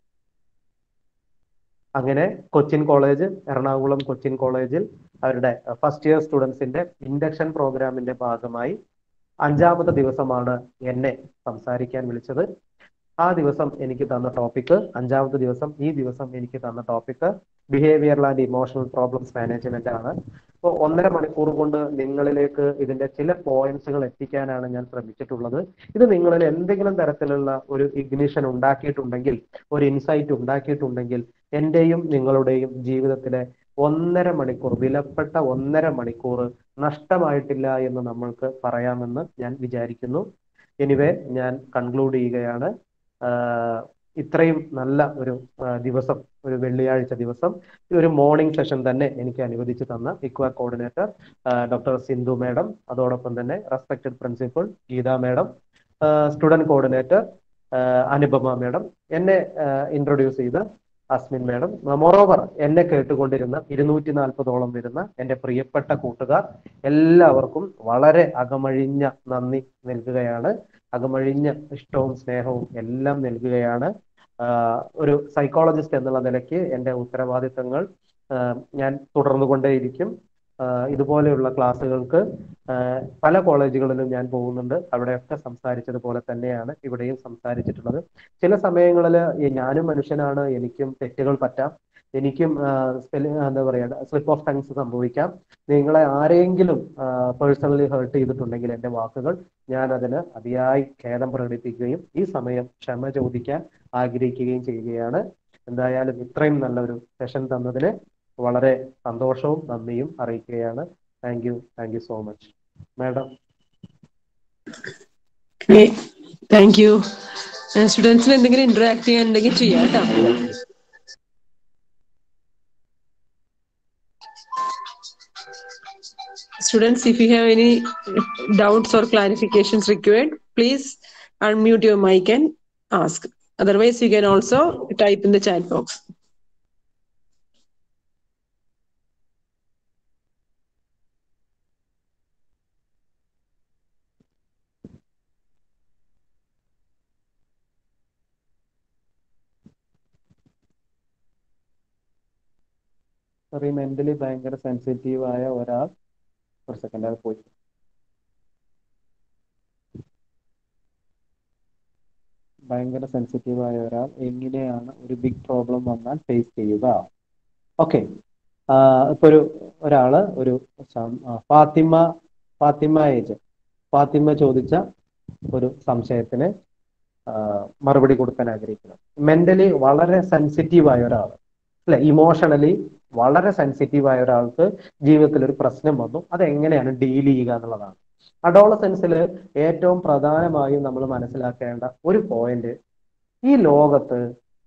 അങ്ങനെ കൊച്ചിൻ കോളേജ് എറണാകുളം കൊച്ചിൻ കോളേജിൽ അവരുടെ ഫസ്റ്റ് ഇയർ സ്റ്റുഡൻസിന്റെ ഇൻഡക്ഷൻ പ്രോഗ്രാമിന്റെ ഭാഗമായി അഞ്ചാമത്തെ ദിവസമാണ് എന്നെ സംസാരിക്കാൻ വിളിച്ചത് ആ ദിവസം എനിക്ക് തന്ന ടോപ്പിക് അഞ്ചാമത്തെ ദിവസം ഈ ദിവസം എനിക്ക് തന്ന topic behavioural and emotional problems management ആണ് അപ്പോൾ ഒന്നര മണിക്കൂർ കൊണ്ട് നിങ്ങളിലേക്ക് ഇതിന്റെ ചില പോയിന്റ്സുകൾ എത്തിക്കാനാണ് ഞാൻ ശ്രമിച്ചിട്ടുള്ളത് ഇത് നിങ്ങളിൽ എന്തെങ്കിലും തരത്തിലുള്ള ഒരു ഇഗ്നിഷൻ ഉണ്ടാക്കിയിട്ടുണ്ടെങ്കിൽ ഒരു ഇൻസൈറ്റ് ഉണ്ടാക്കിയിട്ടുണ്ടെങ്കിൽ എന്റെയും നിങ്ങളുടെയും ജീവിതത്തിലെ ഒന്നര മണിക്കൂർ വിലപ്പെട്ട ഒന്നര മണിക്കൂർ നഷ്ടമായിട്ടില്ല എന്ന് നമ്മൾക്ക് പറയാമെന്ന് ഞാൻ വിചാരിക്കുന്നു എനിവേ ഞാൻ കൺക്ലൂഡ് ചെയ്യുകയാണ് ആഹ് ഇത്രയും നല്ല ഒരു ആ, ദിവസം ഒരു വെള്ളിയാഴ്ച ദിവസം ഈ ഒരു മോർണിംഗ് സെഷൻ തന്നെ എനിക്ക് അനുവദിച്ചു തന്ന IQAC coordinator doctor Sindhu madam അതോടൊപ്പം തന്നെ respected principal Geetha madam student coordinator Anupama madam എന്നെ ഇൻട്രൊഡ്യൂസ് ചെയ്ത അസ്മിൻ മാഡം മോറോവർ എന്നെ കേട്ടുകൊണ്ടിരുന്ന ഇരുന്നൂറ്റി നാൽപ്പതോളം വരുന്ന എൻ്റെ പ്രിയപ്പെട്ട കൂട്ടുകാർ എല്ലാവർക്കും വളരെ അകമഴിഞ്ഞ നന്ദി നൽകുകയാണ് അകമഴിഞ്ഞ ഇഷ്ടവും സ്നേഹവും എല്ലാം നൽകുകയാണ് ആഹ് ഒരു സൈക്കോളജിസ്റ്റ് എന്നുള്ള നിലയ്ക്ക് എൻ്റെ ഉത്തരവാദിത്തങ്ങൾ ആഹ് ഞാൻ തുടർന്നുകൊണ്ടേയിരിക്കും ആഹ് ഇതുപോലെയുള്ള ക്ലാസ്സുകൾക്ക് ആഹ് പല കോളേജുകളിലും ഞാൻ പോകുന്നുണ്ട് അവിടെയൊക്കെ സംസാരിച്ചതുപോലെ തന്നെയാണ് ഇവിടെയും സംസാരിച്ചിട്ടുള്ളത് ചില സമയങ്ങളിൽ ഞാനും മനുഷ്യനാണ് എനിക്കും തെറ്റുകൾ പറ്റാം എനിക്കും സ്പെല്ലിംഗ് എന്താ പറയുക സ്ലിപ്പ് ഓഫ് ടങ്സ് സംഭവിക്കാം നിങ്ങളെ ആരെങ്കിലും പേഴ്സണലി ഹേർട്ട് ചെയ്തിട്ടുണ്ടെങ്കിൽ എൻ്റെ വാക്കുകൾ ഞാൻ അതിന് അതിയായി ഖേദം പ്രകടിപ്പിക്കുകയും ഈ സമയം ക്ഷമ ചോദിക്കാൻ ആഗ്രഹിക്കുകയും ചെയ്യുകയാണ് എന്തായാലും ഇത്രയും നല്ലൊരു സെഷൻ തന്നതിന് വളരെ സന്തോഷവും നന്ദിയും അറിയിക്കുകയാണ് thank you thank you so much madam thank you സ്റ്റുഡൻസിന് എന്തെങ്കിലും ഇന്ററാക്ട് ചെയ്യാനുണ്ടെങ്കിൽ ചെയ്യാം കേട്ടോ Students, if you have any doubts or clarifications required, please unmute your mic and ask. Otherwise, you can also type in the chat box. Sorry mentally ഭയങ്കര sensitive ആയ ഒരാൾ ഒരു second അത് പോയി ഭയങ്കര സെൻസിറ്റീവ് ആയ ഒരാൾ എങ്ങനെയാണ് ഒരു ബിഗ് പ്രോബ്ലം വന്നാൽ ഫേസ് ചെയ്യുക ഓക്കെ ഇപ്പൊ ഒരു ഒരാള് ഒരു സം- ആ, ഫാത്തിമ ഫാത്തിമ ഏജ് ഫാത്തിമ ചോദിച്ച ഒരു സംശയത്തിന് ആ, മറുപടി കൊടുക്കാൻ ആഗ്രഹിക്കുന്നു മെന്റലി വളരെ സെൻസിറ്റീവ് ആയ ഒരാൾ അല്ലെ ഇമോഷണലി വളരെ സെൻസിറ്റീവ് ആയ ഒരാൾക്ക് ജീവിതത്തിൽ ഒരു പ്രശ്നം വന്നു അത് എങ്ങനെയാണ് ഡീൽ ചെയ്യുക എന്നുള്ളതാണ് അഡോളസെൻസിൽ ഏറ്റവും പ്രധാനമായും നമ്മൾ മനസ്സിലാക്കേണ്ട ഒരു പോയിന്റ് ഈ ലോകത്ത്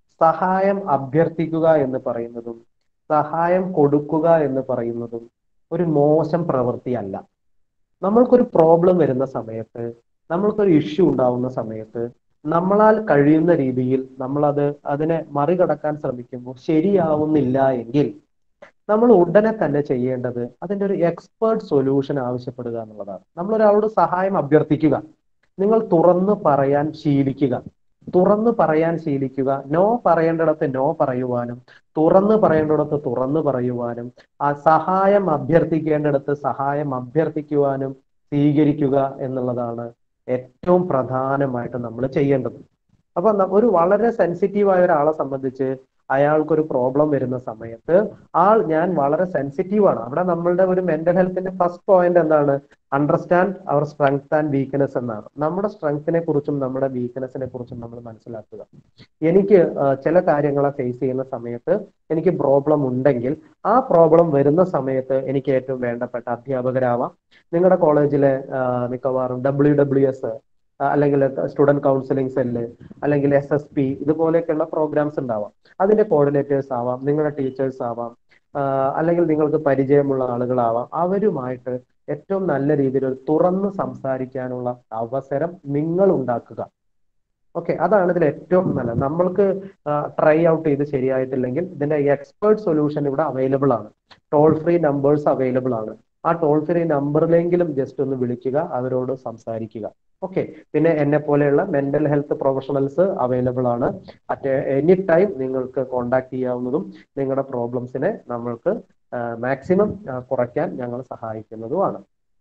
സഹായം അഭ്യർത്ഥിക്കുക എന്ന് പറയുന്നതും സഹായം കൊടുക്കുക എന്ന് പറയുന്നതും ഒരു മോശം പ്രവൃത്തിയല്ല നമ്മൾക്കൊരു പ്രോബ്ലം വരുന്ന സമയത്ത് നമ്മൾക്കൊരു ഇഷ്യൂ ഉണ്ടാവുന്ന സമയത്ത് നമ്മളാൽ കഴിയുന്ന രീതിയിൽ നമ്മളത് അതിനെ മറികടക്കാൻ ശ്രമിക്കുമ്പോൾ ശരിയാവുന്നില്ല എങ്കിൽ നമ്മൾ ഉടനെ തന്നെ ചെയ്യേണ്ടത് അതിന്റെ ഒരു എക്സ്പേർട്ട് സൊല്യൂഷൻ ആവശ്യപ്പെടുക എന്നുള്ളതാണ് നമ്മൾ ഒരാളോട് സഹായം അഭ്യർത്ഥിക്കുക നിങ്ങൾ തുറന്ന് പറയാൻ ശീലിക്കുക തുറന്ന് പറയാൻ ശീലിക്കുക നോ പറയേണ്ടിടത്ത് നോ പറയുവാനും തുറന്ന് പറയേണ്ടിടത്ത് തുറന്ന് പറയുവാനും ആ സഹായം അഭ്യർത്ഥിക്കേണ്ടിടത്ത് സഹായം അഭ്യർത്ഥിക്കുവാനും സ്വീകരിക്കുക എന്നുള്ളതാണ് ഏറ്റവും പ്രധാനമായിട്ട് നമ്മൾ ചെയ്യേണ്ടത് അപ്പൊ ന- ഒരു വളരെ സെൻസിറ്റീവ് ആയ ഒരാളെ സംബന്ധിച്ച് അയാൾക്കൊരു പ്രോബ്ലം വരുന്ന സമയത്ത് ആൾ ഞാൻ വളരെ സെൻസിറ്റീവ് ആണ് അവിടെ നമ്മളുടെ ഒരു മെന്റൽ ഹെൽത്തിന്റെ ഫസ്റ്റ് പോയിന്റ് എന്താണ് understand our strength and weakness എന്നാണ് നമ്മുടെ സ്ട്രെങ്ത്തിനെ കുറിച്ചും നമ്മുടെ വീക്ക്നെസ്സിനെ കുറിച്ചും നമ്മൾ മനസ്സിലാക്കുക എനിക്ക് ആ, ചില കാര്യങ്ങളെ ഫേസ് ചെയ്യുന്ന സമയത്ത് എനിക്ക് പ്രോബ്ലം ഉണ്ടെങ്കിൽ ആ പ്രോബ്ലം വരുന്ന സമയത്ത് എനിക്ക് ഏറ്റവും വേണ്ടപ്പെട്ട അധ്യാപകരാവാം നിങ്ങളുടെ കോളേജിലെ ആ, മിക്കവാറും ഡബ്ല്യു ഡബ്ല്യു എസ് അല്ലെങ്കിൽ സ്റ്റുഡന്റ് കൗൺസിലിംഗ് സെല്ല് അല്ലെങ്കിൽ എസ് എസ് പി ഇതുപോലെയൊക്കെയുള്ള പ്രോഗ്രാംസ് ഉണ്ടാവാം അതിന്റെ കോർഡിനേറ്റേഴ്സ് ആവാം നിങ്ങളുടെ ടീച്ചേഴ്സ് ആവാം ആ, അല്ലെങ്കിൽ നിങ്ങൾക്ക് പരിചയമുള്ള ആളുകളാവാം അവരുമായിട്ട് ഏറ്റവും നല്ല രീതിയിൽ ഒരു തുറന്ന് സംസാരിക്കാനുള്ള അവസരം നിങ്ങൾ ഉണ്ടാക്കുക ഓക്കെ അതാണ് ഇതിൽ ഏറ്റവും നല്ലത് നമ്മൾക്ക് ട്രൈ ഔട്ട് ചെയ്ത് ശരിയായിട്ടില്ലെങ്കിൽ ഇതിന്റെ എക്സ്പേർട്ട് സൊല്യൂഷൻ ഇവിടെ അവൈലബിൾ ആണ് ടോൾ ഫ്രീ നമ്പേഴ്സ് അവൈലബിൾ ആണ് ആ ടോൾ ഫ്രീ നമ്പറിലെങ്കിലും ജസ്റ്റ് ഒന്ന് വിളിക്കുക അവരോട് സംസാരിക്കുക ഓക്കെ പിന്നെ എന്നെ പോലെയുള്ള മെന്റൽ ഹെൽത്ത് പ്രൊഫഷണൽസ് അവൈലബിൾ ആണ് അറ്റ് എനി ടൈം നിങ്ങൾക്ക് കോണ്ടാക്ട് ചെയ്യാവുന്നതും നിങ്ങളുടെ പ്രോബ്ലംസിനെ നമ്മൾക്ക് മാക്സിമം കുറയ്ക്കാൻ ഞങ്ങൾ സഹായിക്കുന്നതുമാണ്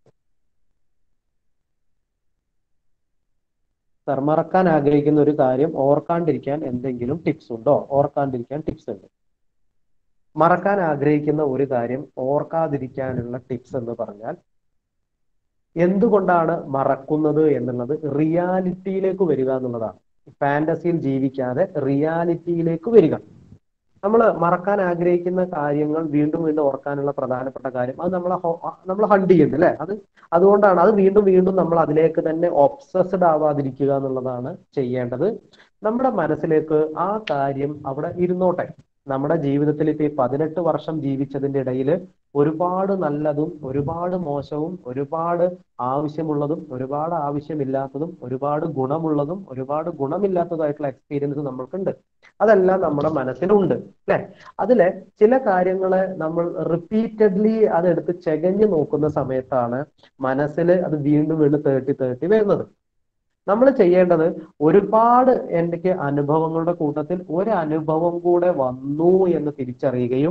സർ മറക്കാൻ ആഗ്രഹിക്കുന്ന ഒരു കാര്യം ഓർക്കാണ്ടിരിക്കാൻ എന്തെങ്കിലും ടിപ്സ് ഉണ്ടോ ഓർക്കാണ്ടിരിക്കാൻ ടിപ്സ് ഉണ്ട് മറക്കാൻ ആഗ്രഹിക്കുന്ന ഒരു കാര്യം ഓർക്കാതിരിക്കാനുള്ള ടിപ്സ് എന്ന് പറഞ്ഞാൽ എന്തുകൊണ്ടാണ് മറക്കുന്നത് എന്നുള്ളത് റിയാലിറ്റിയിലേക്ക് വരിക എന്നുള്ളതാണ് ഫാന്റസിയിൽ ജീവിക്കാതെ റിയാലിറ്റിയിലേക്ക് വരിക നമ്മൾ മറക്കാൻ ആഗ്രഹിക്കുന്ന കാര്യങ്ങൾ വീണ്ടും വീണ്ടും ഓർക്കാനുള്ള പ്രധാനപ്പെട്ട കാര്യം അത് നമ്മളെ നമ്മൾ ഹണ്ട് ചെയ്യുന്നു അല്ലെ അത് അതുകൊണ്ടാണ് അത് വീണ്ടും വീണ്ടും നമ്മൾ അതിലേക്ക് തന്നെ ഒബ്സസ്ഡ് ആവാതിരിക്കുക എന്നുള്ളതാണ് ചെയ്യേണ്ടത് നമ്മുടെ മനസ്സിലേക്ക് ആ കാര്യം അവിടെ ഇരുന്നോട്ടെ നമ്മുടെ ജീവിതത്തിൽ ഇപ്പൊ ഈ പതിനെട്ട് വർഷം ജീവിച്ചതിന്റെ ഇടയിൽ ഒരുപാട് നല്ലതും ഒരുപാട് മോശവും ഒരുപാട് ആവശ്യമുള്ളതും ഒരുപാട് ആവശ്യമില്ലാത്തതും ഒരുപാട് ഗുണമുള്ളതും ഒരുപാട് ഗുണമില്ലാത്തതായിട്ടുള്ള എക്സ്പീരിയൻസ് നമ്മൾക്കുണ്ട് അതെല്ലാം നമ്മുടെ മനസ്സിലുണ്ട് അല്ലെ അതിലെ ചില കാര്യങ്ങളെ നമ്മൾ റിപ്പീറ്റഡ്ലി അതെടുത്ത് ചെകഞ്ഞു നോക്കുന്ന സമയത്താണ് മനസ്സിൽ അത് വീണ്ടും വീണ്ടും തേട്ടി തേട്ടി വരുന്നത് നമ്മൾ ചെയ്യേണ്ടത് ഒരുപാട് എനിക്ക് അനുഭവങ്ങളുടെ കൂട്ടത്തിൽ ഒരു അനുഭവം കൂടെ വന്നു എന്ന് തിരിച്ചറിയുകയും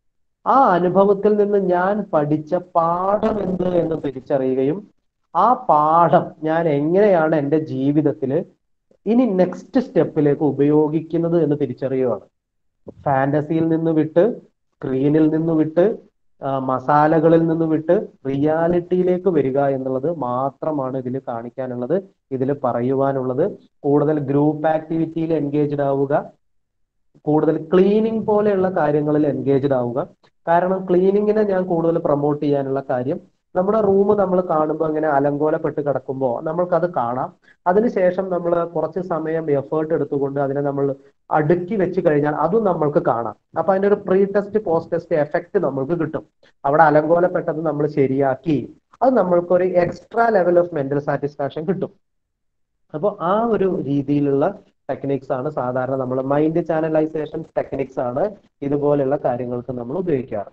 ആ അനുഭവത്തിൽ നിന്ന് ഞാൻ പഠിച്ച പാഠം എന്ത് എന്ന് തിരിച്ചറിയുകയും ആ പാഠം ഞാൻ എങ്ങനെയാണ് എൻ്റെ ജീവിതത്തിൽ ഇനി നെക്സ്റ്റ് സ്റ്റെപ്പിലേക്ക് ഉപയോഗിക്കുന്നത് എന്ന് തിരിച്ചറിയുകയാണ് ഫാന്റസിയിൽ നിന്ന് വിട്ട് സ്ക്രീനിൽ നിന്ന് വിട്ട് ആ, മസാലകളിൽ നിന്ന് വിട്ട് റിയാലിറ്റിയിലേക്ക് വരിക എന്നുള്ളത് മാത്രമാണ് ഇതിൽ കാണിക്കാനുള്ളത് ഇതിൽ പറയുവാനുള്ളത് കൂടുതൽ ഗ്രൂപ്പ് ആക്ടിവിറ്റിയിൽ എൻഗേജ്ഡ് ആവുക കൂടുതൽ ക്ലീനിങ് പോലെയുള്ള കാര്യങ്ങളിൽ എൻഗേജ്ഡ് ആവുക കാരണം ക്ലീനിങ്ങിനെ ഞാൻ കൂടുതൽ പ്രൊമോട്ട് ചെയ്യാനുള്ള കാര്യം നമ്മുടെ റൂം നമ്മൾ കാണുമ്പോൾ ഇങ്ങനെ അലങ്കോലപ്പെട്ട് കിടക്കുമ്പോൾ നമ്മൾക്കത് കാണാം അതിനുശേഷം നമ്മൾ കുറച്ച് സമയം എഫേർട്ട് എടുത്തുകൊണ്ട് അതിനെ നമ്മൾ അടുക്കി വെച്ച് കഴിഞ്ഞാൽ അതും നമ്മൾക്ക് കാണാം അപ്പൊ അതിന്റെ ഒരു pre test post test effect നമ്മൾക്ക് കിട്ടും അവിടെ അലങ്കോലപ്പെട്ടത് നമ്മൾ ശരിയാക്കി അത് നമ്മൾക്ക് ഒരു extra level of mental satisfaction കിട്ടും അപ്പോൾ ആ ഒരു രീതിയിലുള്ള ടെക്നിക്സ് ആണ് സാധാരണ നമ്മൾ മൈൻഡ് ചാനലൈസേഷൻ ടെക്നിക്സ് ആണ് ഇതുപോലെയുള്ള കാര്യങ്ങൾക്ക് നമ്മൾ ഉപയോഗിക്കാറ്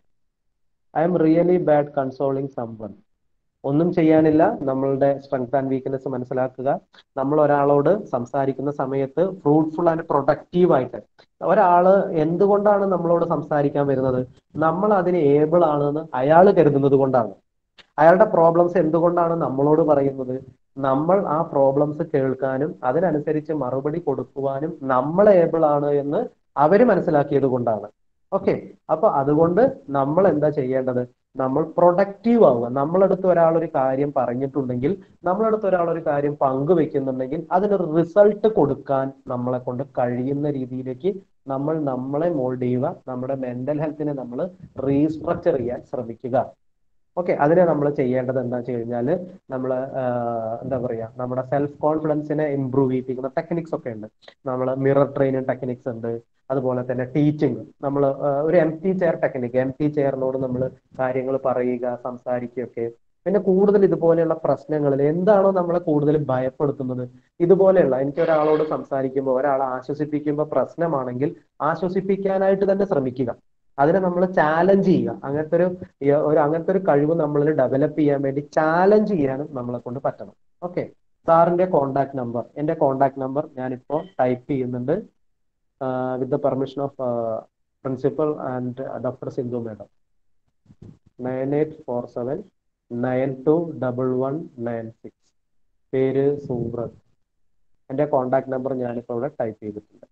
I'm really bad consoling someone ഒന്നും ചെയ്യാനില്ല നമ്മളുടെ സ്ട്രെങ്ത് ആൻഡ് വീക്ക്നെസ് മനസ്സിലാക്കുക നമ്മൾ ഒരാളോട് സംസാരിക്കുന്ന സമയത്ത് ഫ്രൂട്ട്ഫുൾ ആൻഡ് പ്രൊഡക്റ്റീവ് ആയിട്ട് ഒരാള് എന്തുകൊണ്ടാണ് നമ്മളോട് സംസാരിക്കാൻ വരുന്നത് നമ്മൾ അതിന് ഏബിൾ ആണെന്ന് അയാൾ കരുതുന്നത് കൊണ്ടാണ് അയാളുടെ പ്രോബ്ലംസ് എന്തുകൊണ്ടാണ് നമ്മളോട് പറയുന്നത് നമ്മൾ ആ പ്രോബ്ലംസ് കേൾക്കാനും അതിനനുസരിച്ച് മറുപടി കൊടുക്കുവാനും നമ്മൾ ഏബിൾ ആണ് എന്ന് അവര് മനസ്സിലാക്കിയത് കൊണ്ടാണ് ഓക്കെ അപ്പൊ അതുകൊണ്ട് നമ്മൾ എന്താ ചെയ്യേണ്ടത് നമ്മൾ പ്രൊഡക്റ്റീവ് ആവുക നമ്മളടുത്ത് ഒരാൾ ഒരു കാര്യം പറഞ്ഞിട്ടുണ്ടെങ്കിൽ നമ്മളടുത്ത് ഒരാൾ ഒരു കാര്യം പങ്കുവെക്കുന്നുണ്ടെങ്കിൽ അതിനൊരു റിസൾട്ട് കൊടുക്കാൻ നമ്മളെ കൊണ്ട് കഴിയുന്ന രീതിയിലേക്ക് നമ്മൾ നമ്മളെ മോൾഡ് ചെയ്യുക നമ്മുടെ മെന്റൽ ഹെൽത്തിനെ നമ്മൾ റീസ്ട്രക്ചർ ചെയ്യാൻ ശ്രമിക്കുക ഓക്കെ അതിനെ നമ്മൾ ചെയ്യേണ്ടത് എന്താ വെച്ച് കഴിഞ്ഞാൽ നമ്മൾ എന്താ പറയാ നമ്മുടെ സെൽഫ് കോൺഫിഡൻസിനെ ഇമ്പ്രൂവ് ചെയ്യിപ്പിക്കുന്ന ടെക്നിക്സ് ഒക്കെ ഉണ്ട് നമ്മൾ മിറർ ട്രെയിനിങ് ടെക്നിക്സ് ഉണ്ട് അതുപോലെ തന്നെ ടീച്ചിങ് നമ്മൾ ഒരു empty chair technique empty ചെയറിനോട് നമ്മൾ കാര്യങ്ങൾ പറയുക സംസാരിക്കുകയൊക്കെ പിന്നെ കൂടുതൽ ഇതുപോലെയുള്ള പ്രശ്നങ്ങളിൽ എന്താണോ നമ്മളെ കൂടുതൽ ഭയപ്പെടുത്തുന്നത് ഇതുപോലെയുള്ള എനിക്ക് ഒരാളോട് സംസാരിക്കുമ്പോൾ ഒരാളെ ആശ്വസിപ്പിക്കുമ്പോൾ പ്രശ്നമാണെങ്കിൽ ആശ്വസിപ്പിക്കാനായിട്ട് തന്നെ ശ്രമിക്കുക അതിനെ നമ്മൾ ചാലഞ്ച് ചെയ്യുക അങ്ങനത്തെ ഒരു ഈ- ഒരു അങ്ങനത്തെ ഒരു കഴിവ് നമ്മളിൽ ഡെവലപ്പ് ചെയ്യാൻ വേണ്ടി ചാലഞ്ച് ചെയ്യാനും നമ്മളെ കൊണ്ട് പറ്റണം ഓക്കെ സാറിന്റെ കോണ്ടാക്ട് നമ്പർ എന്റെ കോണ്ടാക്ട് നമ്പർ ഞാനിപ്പോ ടൈപ്പ് ചെയ്യുന്നുണ്ട് with the permission of principal and doctor Sindhu madam nine eight four seven nine two double one nine six പേര് സുബ്രത് എന്റെ കോണ്ടാക്ട് നമ്പർ ഞാനിപ്പോ ഇവിടെ ടൈപ്പ് ചെയ്തിട്ടുണ്ട്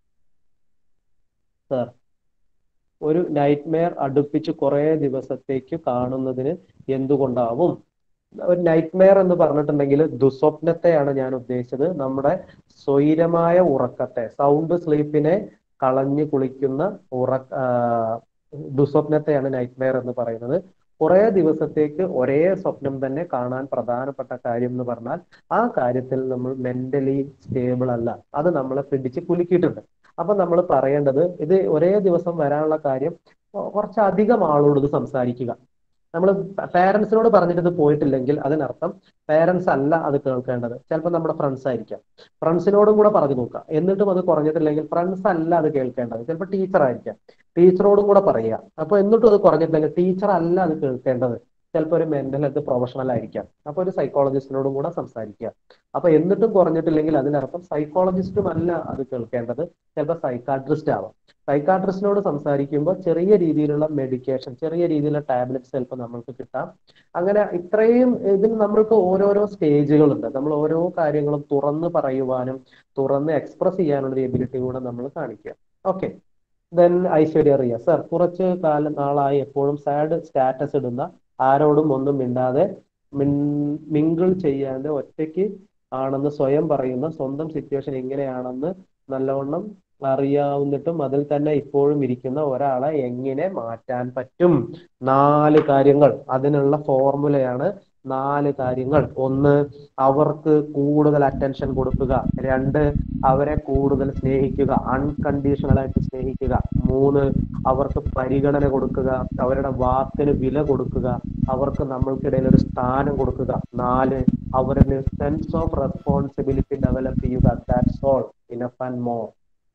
സാർ ഒരു നൈറ്റ് മെയർ അടുപ്പിച്ച് കുറേ ദിവസത്തേക്ക് കാണുന്നതിന് എന്തുകൊണ്ടാവും ഒരു നൈറ്റ് മെയർ എന്ന് പറഞ്ഞിട്ടുണ്ടെങ്കിൽ ദുസ്വപ്നത്തെയാണ് ഞാൻ ഉദ്ദേശിച്ചത് നമ്മുടെ സ്വൈരമായ ഉറക്കത്തെ സൗണ്ട് സ്ലീപ്പിനെ കളഞ്ഞു കുളിക്കുന്ന ഉറ ആ, ദുസ്വപ്നത്തെയാണ് നൈറ്റ് മെയർ എന്ന് പറയുന്നത് കുറെ ദിവസത്തേക്ക് ഒരേ സ്വപ്നം തന്നെ കാണാൻ പ്രധാനപ്പെട്ട കാര്യം എന്ന് പറഞ്ഞാൽ ആ കാര്യത്തിൽ നമ്മൾ മെന്റലി സ്റ്റേബിൾ അല്ല അത് നമ്മളെ പിടിച്ച് കുലുക്കിയിട്ടുണ്ട് അപ്പൊ നമ്മൾ പറയേണ്ടത് ഇത് ഒരേ ദിവസം വരാനുള്ള കാര്യം കൊ- കുറച്ചധികം ആളോട് ഇത് സംസാരിക്കുക നമ്മൾ പേരൻസിനോട് പറഞ്ഞിട്ട് ഇത് പോയിട്ടില്ലെങ്കിൽ അതിനർത്ഥം പേരൻസ് അല്ല അത് കേൾക്കേണ്ടത് ചിലപ്പോൾ നമ്മുടെ ഫ്രണ്ട്സ് ആയിരിക്കാം ഫ്രണ്ട്സിനോടും കൂടെ പറഞ്ഞു നോക്കുക എന്നിട്ടും അത് കുറഞ്ഞിട്ടില്ലെങ്കിൽ ഫ്രണ്ട്സ് അല്ല അത് കേൾക്കേണ്ടത് ചിലപ്പോൾ ടീച്ചർ ആയിരിക്കാം ടീച്ചറോടും കൂടെ പറയുക അപ്പൊ എന്നിട്ടും അത് കുറഞ്ഞിട്ടില്ലെങ്കിൽ ടീച്ചർ അല്ല അത് കേൾക്കേണ്ടത് ചിലപ്പോൾ ഒരു മെന്റൽ ഹെൽത്ത് പ്രൊഫഷണൽ ആയിരിക്കാം അപ്പൊ ഒരു സൈക്കോളജിസ്റ്റിനോടും കൂടെ സംസാരിക്കുക അപ്പൊ എന്നിട്ടും കുറഞ്ഞിട്ടില്ലെങ്കിൽ അതിനർത്ഥം സൈക്കോളജിസ്റ്റും അല്ല അത് കേൾക്കേണ്ടത് ചിലപ്പോൾ സൈക്കാട്രിസ്റ്റ് ആവാം സൈക്കാട്രിസ്റ്റിനോട് സംസാരിക്കുമ്പോൾ ചെറിയ രീതിയിലുള്ള മെഡിക്കേഷൻ ചെറിയ രീതിയിലുള്ള ടാബ്ലറ്റ്സ് ചിലപ്പോൾ നമ്മൾക്ക് കിട്ടാം അങ്ങനെ ഇത്രയും ഇതിന് നമ്മൾക്ക് ഓരോരോ സ്റ്റേജുകളുണ്ട് നമ്മൾ ഓരോ കാര്യങ്ങളും തുറന്ന് പറയുവാനും തുറന്ന് എക്സ്പ്രസ് ചെയ്യാനുള്ള ഒരു എബിലിറ്റി കൂടെ നമ്മൾ കാണിക്കുക okay then Aishwarya Riya sir കുറച്ച് കാലം നാളായി എപ്പോഴും സാഡ് സ്റ്റാറ്റസ് ഇടുന്ന ആരോടും ഒന്നും മിണ്ടാതെ മിങ്കിൾ ചെയ്യാതെ ഒറ്റയ്ക്ക് ആണെന്ന് സ്വയം പറയുന്ന സ്വന്തം സിറ്റുവേഷൻ എങ്ങനെയാണെന്ന് നല്ലവണ്ണം അറിയാവുന്നിട്ടും അതിൽ തന്നെ ഇപ്പോഴും ഇരിക്കുന്ന ഒരാളെ എങ്ങനെ മാറ്റാൻ പറ്റും നാല് കാര്യങ്ങൾ അതിനുള്ള ഫോർമുലയാണ് നാല് കാര്യങ്ങൾ ഒന്ന് അവർക്ക് കൂടുതൽ അറ്റൻഷൻ കൊടുക്കുക രണ്ട് അവരെ കൂടുതൽ സ്നേഹിക്കുക അൺകണ്ടീഷണൽ ആയിട്ട് സ്നേഹിക്കുക മൂന്ന് അവർക്ക് പരിഗണന കൊടുക്കുക അവരുടെ വാക്കിന് വില കൊടുക്കുക അവർക്ക് നമ്മൾക്കിടയിൽ ഒരു സ്ഥാനം കൊടുക്കുക നാല് അവരിൽ സെൻസ് ഓഫ് റെസ്പോൺസിബിലിറ്റി ഡെവലപ്പ് ചെയ്യുക that's all enough and more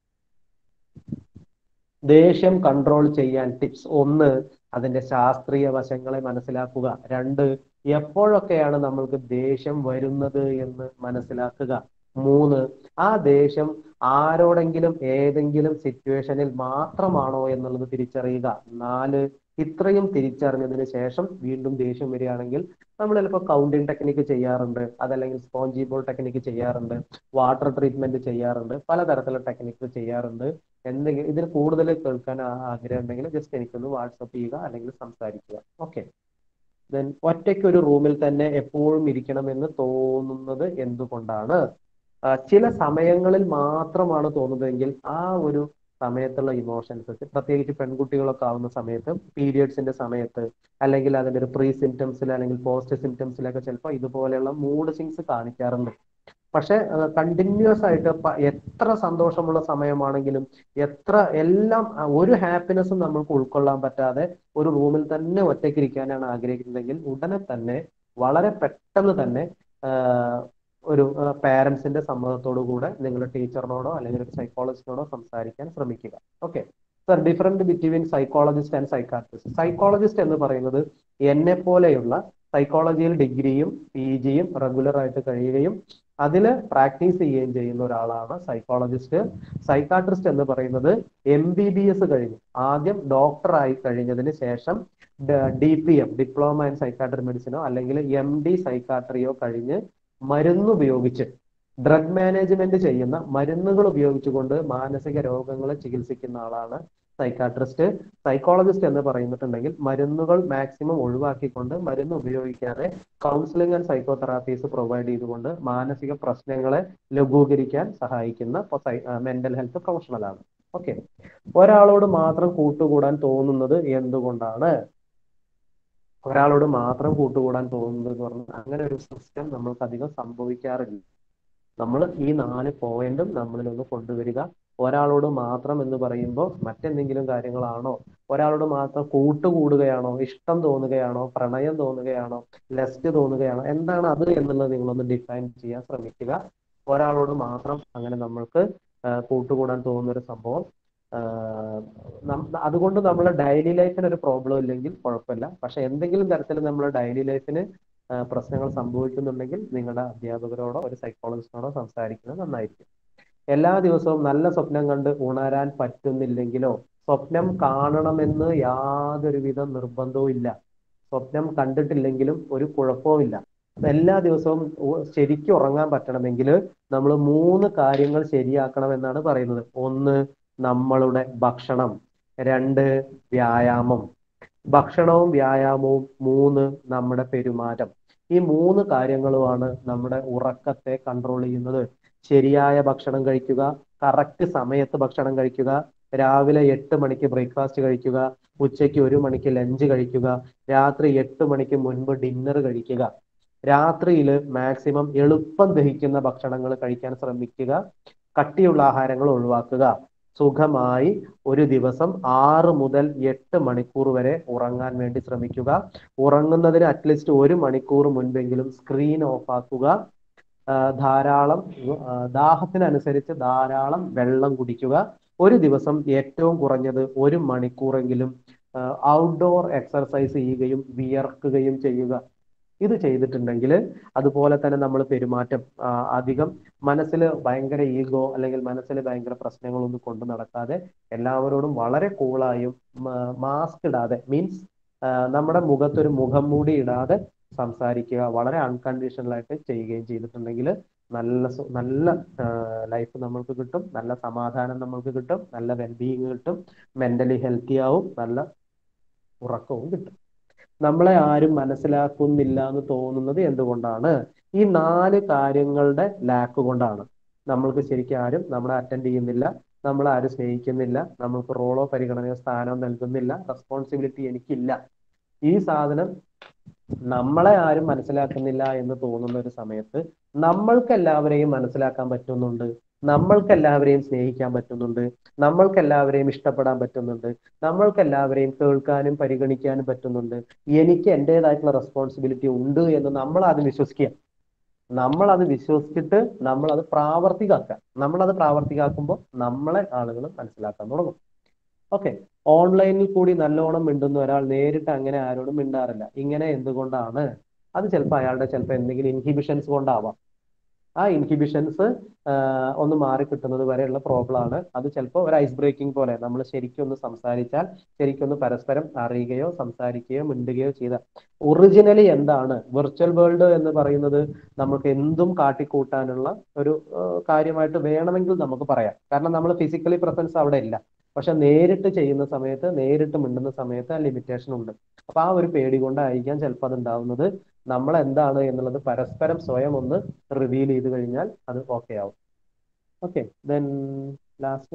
ദേഷ്യം കൺട്രോൾ ചെയ്യാൻ ടിപ്സ് ഒന്ന് അതിന്റെ ശാസ്ത്രീയ വശങ്ങളെ മനസ്സിലാക്കുക രണ്ട് എപ്പോഴൊക്കെയാണ് നമ്മൾക്ക് ദേഷ്യം വരുന്നത് എന്ന് മനസ്സിലാക്കുക മൂന്ന് ആ ദേഷ്യം ആരോടെങ്കിലും ഏതെങ്കിലും സിറ്റുവേഷനിൽ മാത്രമാണോ എന്നുള്ളത് തിരിച്ചറിയുക നാല് ഇത്രയും തിരിച്ചറിഞ്ഞതിന് ശേഷം വീണ്ടും ദേഷ്യം വരികയാണെങ്കിൽ നമ്മൾ ചിലപ്പോൾ കൗണ്ടിങ് ടെക്നിക്ക് ചെയ്യാറുണ്ട് അതല്ലെങ്കിൽ സ്പോഞ്ചി ബോൾ ടെക്നിക്ക് ചെയ്യാറുണ്ട് വാട്ടർ ട്രീറ്റ്മെന്റ് ചെയ്യാറുണ്ട് പലതരത്തിലുള്ള ടെക്നിക്ക് ചെയ്യാറുണ്ട് എന്തെങ്കിലും ഇതിൽ കൂടുതൽ കേൾക്കാൻ ആ- ആഗ്രഹം ഉണ്ടെങ്കിൽ ജസ്റ്റ് എനിക്കൊന്ന് വാട്സപ്പ് ചെയ്യുക അല്ലെങ്കിൽ സംസാരിക്കുക ഓക്കെ ദെൻ ഒറ്റയ്ക്ക് ഒരു റൂമിൽ തന്നെ എപ്പോഴും ഇരിക്കണമെന്ന് തോന്നുന്നത് എന്തുകൊണ്ടാണ് ആ, ചില സമയങ്ങളിൽ മാത്രമാണ് തോന്നുന്നതെങ്കിൽ ആ ഒരു സമയത്തുള്ള ഇമോഷൻസ് പ്രത്യേകിച്ച് പെൺകുട്ടികളൊക്കെ ആവുന്ന സമയത്ത് പീരിയഡ്സിന്റെ സമയത്ത് അല്ലെങ്കിൽ അതിന്റെ ഒരു പ്രീ സിംറ്റംസിൽ അല്ലെങ്കിൽ പോസ്റ്റ് സിംറ്റംസിലൊക്കെ ചിലപ്പോൾ ഇതുപോലെയുള്ള മൂഡ് സിങ്സ് കാണിക്കാറുണ്ട് പക്ഷെ കണ്ടിന്യൂസ് ആയിട്ട് പ- എത്ര സന്തോഷമുള്ള സമയമാണെങ്കിലും എത്ര എല്ലാം ആ, ഒരു ഹാപ്പിനെസ്സും നമ്മൾക്ക് ഉൾക്കൊള്ളാൻ പറ്റാതെ ഒരു റൂമിൽ തന്നെ ഒറ്റയ്ക്ക് ഇരിക്കാനാണ് ആഗ്രഹിക്കുന്നതെങ്കിൽ ഉടനെ തന്നെ വളരെ പെട്ടെന്ന് തന്നെ ആ, ഒരു പാരന്റ്സിന്റെ സമ്മതത്തോടു കൂടെ നിങ്ങളുടെ ടീച്ചറിനോടോ അല്ലെങ്കിൽ ഒരു സൈക്കോളജിസ്റ്റിനോടോ സംസാരിക്കാൻ ശ്രമിക്കുക okay sir different between psychologist and psychiatrist psychologist എന്ന് പറയുന്നത് എന്നെ പോലെയുള്ള സൈക്കോളജിയിൽ ഡിഗ്രിയും പി ജിയും റെഗുലർ ആയിട്ട് കഴിയുകയും അതിൽ പ്രാക്ടീസ് ചെയ്യുകയും ചെയ്യുന്ന ഒരാളാണ് സൈക്കോളജിസ്റ്റ് സൈക്കാട്രിസ്റ്റ് എന്ന് പറയുന്നത് എം ബി ബി എസ് കഴിഞ്ഞു ആദ്യം ഡോക്ടർ ആയി കഴിഞ്ഞതിന് ശേഷം D P M diploma in psychiatry മെഡിസിനോ അല്ലെങ്കിൽ എം ഡി സൈക്കാട്രിയോ കഴിഞ്ഞ് മരുന്ന് ഉപയോഗിച്ച് ഡ്രഗ് മാനേജ്മെന്റ് ചെയ്യുന്ന മരുന്നുകൾ ഉപയോഗിച്ചുകൊണ്ട് മാനസിക രോഗങ്ങളെ ചികിത്സിക്കുന്ന ആളാണ് സൈക്കാട്രിസ്റ്റ് സൈക്കോളജിസ്റ്റ് എന്ന് പറയുന്നിട്ടുണ്ടെങ്കിൽ മരുന്നുകൾ മാക്സിമം ഒഴിവാക്കിക്കൊണ്ട് മരുന്ന് ഉപയോഗിക്കാതെ കൗൺസിലിംഗ് ആൻഡ് സൈക്കോതെറാപ്പീസ് പ്രൊവൈഡ് ചെയ്തുകൊണ്ട് മാനസിക പ്രശ്നങ്ങളെ ലഘൂകരിക്കാൻ സഹായിക്കുന്ന മെന്റൽ ഹെൽത്ത് പ്രൊഫഷണലാണ് ഓക്കെ ഒരാളോട് മാത്രം കൂട്ടുകൂടാൻ തോന്നുന്നത് എന്തുകൊണ്ടാണ് ഒരാളോട് മാത്രം കൂട്ടുകൂടാൻ തോന്നുന്നത് എന്ന് പറഞ്ഞാൽ അങ്ങനെ ഒരു സിസ്റ്റം നമ്മൾക്ക് അധികം സംഭവിക്കാറില്ല നമ്മൾ ഈ നാല് പോയിന്റും നമ്മളിലൊന്ന് കൊണ്ടുവരിക ഒരാളോട് മാത്രം എന്ന് പറയുമ്പോൾ മറ്റെന്തെങ്കിലും കാര്യങ്ങളാണോ ഒരാളോട് മാത്രം കൂട്ടുകൂടുകയാണോ ഇഷ്ടം തോന്നുകയാണോ പ്രണയം തോന്നുകയാണോ ലസ്റ്റ് തോന്നുകയാണോ എന്താണ് അത് എന്നുള്ളത് നിങ്ങളൊന്ന് ഡിഫൈൻ ചെയ്യാൻ ശ്രമിക്കുക ഒരാളോട് മാത്രം അങ്ങനെ നമ്മൾക്ക് ആ, കൂട്ടുകൂടാൻ തോന്നുന്ന ഒരു സംഭവം ആ, നം- അതുകൊണ്ട് നമ്മുടെ ഡെയിലി ലൈഫിന് ഒരു പ്രോബ്ലം ഇല്ലെങ്കിൽ കുഴപ്പമില്ല പക്ഷെ എന്തെങ്കിലും തരത്തിൽ നമ്മുടെ ഡെയിലി ലൈഫിന് ആ, പ്രശ്നങ്ങൾ സംഭവിക്കുന്നുണ്ടെങ്കിൽ നിങ്ങളുടെ അധ്യാപകരോടോ ഒരു സൈക്കോളജിസ്റ്റിനോടോ സംസാരിക്കുന്നത് നന്നായിരിക്കും എല്ലാ ദിവസവും നല്ല സ്വപ്നം കണ്ട് ഉണരാൻ പറ്റുന്നില്ലെങ്കിലോ സ്വപ്നം കാണണമെന്ന് യാതൊരുവിധ നിർബന്ധവും ഇല്ല സ്വപ്നം കണ്ടിട്ടില്ലെങ്കിലും ഒരു കുഴപ്പവുമില്ല എല്ലാ ദിവസവും ഉ- ശരിക്കും ഉറങ്ങാൻ പറ്റണമെങ്കിൽ നമ്മൾ മൂന്ന് കാര്യങ്ങൾ ശരിയാക്കണം എന്നാണ് പറയുന്നത് ഒന്ന് നമ്മളുടെ ഭക്ഷണം രണ്ട് വ്യായാമം ഭക്ഷണവും വ്യായാമവും മൂന്ന് നമ്മുടെ പെരുമാറ്റം ഈ മൂന്ന് കാര്യങ്ങളുമാണ് നമ്മുടെ ഉറക്കത്തെ കൺട്രോൾ ചെയ്യുന്നത് ശരിയായ ഭക്ഷണം കഴിക്കുക കറക്റ്റ് സമയത്ത് ഭക്ഷണം കഴിക്കുക രാവിലെ എട്ട് മണിക്ക് ബ്രേക്ക്ഫാസ്റ്റ് കഴിക്കുക ഉച്ചയ്ക്ക് ഒരു മണിക്ക് ലഞ്ച് കഴിക്കുക രാത്രി എട്ട് മണിക്ക് മുൻപ് ഡിന്നർ കഴിക്കുക രാത്രിയിൽ മാക്സിമം എളുപ്പം ദഹിക്കുന്ന ഭക്ഷണങ്ങൾ കഴിക്കാൻ ശ്രമിക്കുക കട്ടിയുള്ള ആഹാരങ്ങൾ ഒഴിവാക്കുക സുഖമായി ഒരു ദിവസം ആറ് മുതൽ എട്ട് മണിക്കൂർ വരെ ഉറങ്ങാൻ വേണ്ടി ശ്രമിക്കുക ഉറങ്ങുന്നതിന് അറ്റ്ലീസ്റ്റ് ഒരു മണിക്കൂർ മുൻപെങ്കിലും സ്ക്രീൻ ഓഫ് ആക്കുക ആ, ധാരാളം ആ, ദാഹത്തിനനുസരിച്ച് ധാരാളം വെള്ളം കുടിക്കുക ഒരു ദിവസം ഏറ്റവും കുറഞ്ഞത് ഒരു മണിക്കൂറെങ്കിലും ഔട്ട്ഡോർ എക്സർസൈസ് ചെയ്യുകയും വിയർക്കുകയും ചെയ്യുക ഇത് ചെയ്തിട്ടുണ്ടെങ്കിൽ അതുപോലെ തന്നെ നമ്മൾ പെരുമാറ്റം ആ, അധികം മനസ്സിൽ ഭയങ്കര ഈഗോ അല്ലെങ്കിൽ മനസ്സിൽ ഭയങ്കര പ്രശ്നങ്ങളൊന്നും കൊണ്ട് നടക്കാതെ എല്ലാവരോടും വളരെ കൂളായും മാസ്ക് ഇടാതെ മീൻസ് നമ്മുടെ മുഖത്തൊരു മുഖം മൂടി ഇടാതെ സംസാരിക്കുക വളരെ അൺകണ്ടീഷണൽ ആയിട്ട് ചെയ്യുകയും ചെയ്തിട്ടുണ്ടെങ്കിൽ നല്ല സു- നല്ല ലൈഫ് നമ്മൾക്ക് കിട്ടും നല്ല സമാധാനം നമ്മൾക്ക് കിട്ടും നല്ല വെൽബീയിങ് കിട്ടും മെന്റലി ഹെൽത്തി ആവും നല്ല ഉറക്കവും കിട്ടും നമ്മളെ ആരും മനസ്സിലാക്കുന്നില്ല എന്ന് തോന്നുന്നത് എന്തുകൊണ്ടാണ് ഈ നാല് കാര്യങ്ങളുടെ ലാക്ക് കൊണ്ടാണ് നമ്മൾക്ക് ശരിക്കും ആരും നമ്മളെ അറ്റൻഡ് ചെയ്യുന്നില്ല നമ്മളെ ആരും സ്നേഹിക്കുന്നില്ല നമ്മൾക്ക് റോളോ പരിഗണനയോ സ്ഥാനമോ നൽകുന്നില്ല റെസ്പോൺസിബിലിറ്റി എനിക്കില്ല ഈ സാധനം നമ്മളെ ആരും മനസ്സിലാക്കുന്നില്ല എന്ന് തോന്നുന്ന ഒരു സമയത്ത് നമ്മൾക്ക് എല്ലാവരെയും മനസ്സിലാക്കാൻ പറ്റുന്നുണ്ട് നമ്മൾക്ക് എല്ലാവരെയും സ്നേഹിക്കാൻ പറ്റുന്നുണ്ട് നമ്മൾക്ക് എല്ലാവരെയും ഇഷ്ടപ്പെടാൻ പറ്റുന്നുണ്ട് നമ്മൾക്ക് എല്ലാവരെയും കേൾക്കാനും പരിഗണിക്കാനും പറ്റുന്നുണ്ട് എനിക്ക് എൻ്റെതായിട്ടുള്ള റെസ്പോൺസിബിലിറ്റി ഉണ്ട് എന്ന് നമ്മൾ ആദ്യം വിശ്വസിക്കുക നമ്മൾ അത് വിശ്വസിച്ചിട്ട് നമ്മൾ അത് പ്രാവർത്തികമാക്കുക നമ്മൾ അത് പ്രാവർത്തികമാക്കുമ്പോൾ നമ്മളെ ആളുകൾ മനസ്സിലാക്കാൻ തുടങ്ങും ഓക്കെ ഓൺലൈനിൽ കൂടി നല്ലോണം മിണ്ടുന്ന ഒരാൾ നേരിട്ട് അങ്ങനെ ആരോടും മിണ്ടാറില്ല ഇങ്ങനെ എന്തുകൊണ്ടാണ് അത് ചിലപ്പോൾ അയാളുടെ ചിലപ്പോൾ എന്തെങ്കിലും ഇൻഹിബിഷൻസ് കൊണ്ടാവാം ആ ഇൻഹിബിഷൻസ് ഒന്ന് മാറി കിട്ടുന്നത് വരെയുള്ള പ്രോബ്ലം ആണ് അത് ചിലപ്പോൾ ഒരു ഐസ് ബ്രേക്കിംഗ് പോലെ നമ്മൾ ശരിക്കും ഒന്ന് സംസാരിച്ചാൽ ശരിക്കും ഒന്ന് പരസ്പരം അറിയുകയോ സംസാരിക്കുകയോ മിണ്ടുകയോ ചെയ്ത ഒറിജിനലി എന്താണ് വിർച്വൽ വേൾഡ് എന്ന് പറയുന്നത് നമുക്ക് എന്തും കാട്ടിക്കൂട്ടാനുള്ള ഒരു ആ, കാര്യമായിട്ട് വേണമെങ്കിൽ നമുക്ക് പറയാം കാരണം നമ്മൾ ഫിസിക്കലി പ്രസൻസ് അവിടെ ഇല്ല പക്ഷെ നേരിട്ട് ചെയ്യുന്ന സമയത്ത് നേരിട്ട് മിണ്ടുന്ന സമയത്ത് ആ ലിമിറ്റേഷൻ ഉണ്ട് അപ്പൊ ആ ഒരു പേടി കൊണ്ടായിരിക്കാം ചിലപ്പോൾ അത് ഉണ്ടാവുന്നത് നമ്മൾ എന്താണ് എന്നുള്ളത് പരസ്പരം സ്വയം ഒന്ന് റിവീൽ ചെയ്ത് കഴിഞ്ഞാൽ അത് ഓക്കെ ആവും ഓക്കെ ദെൻ ലാസ്റ്റ്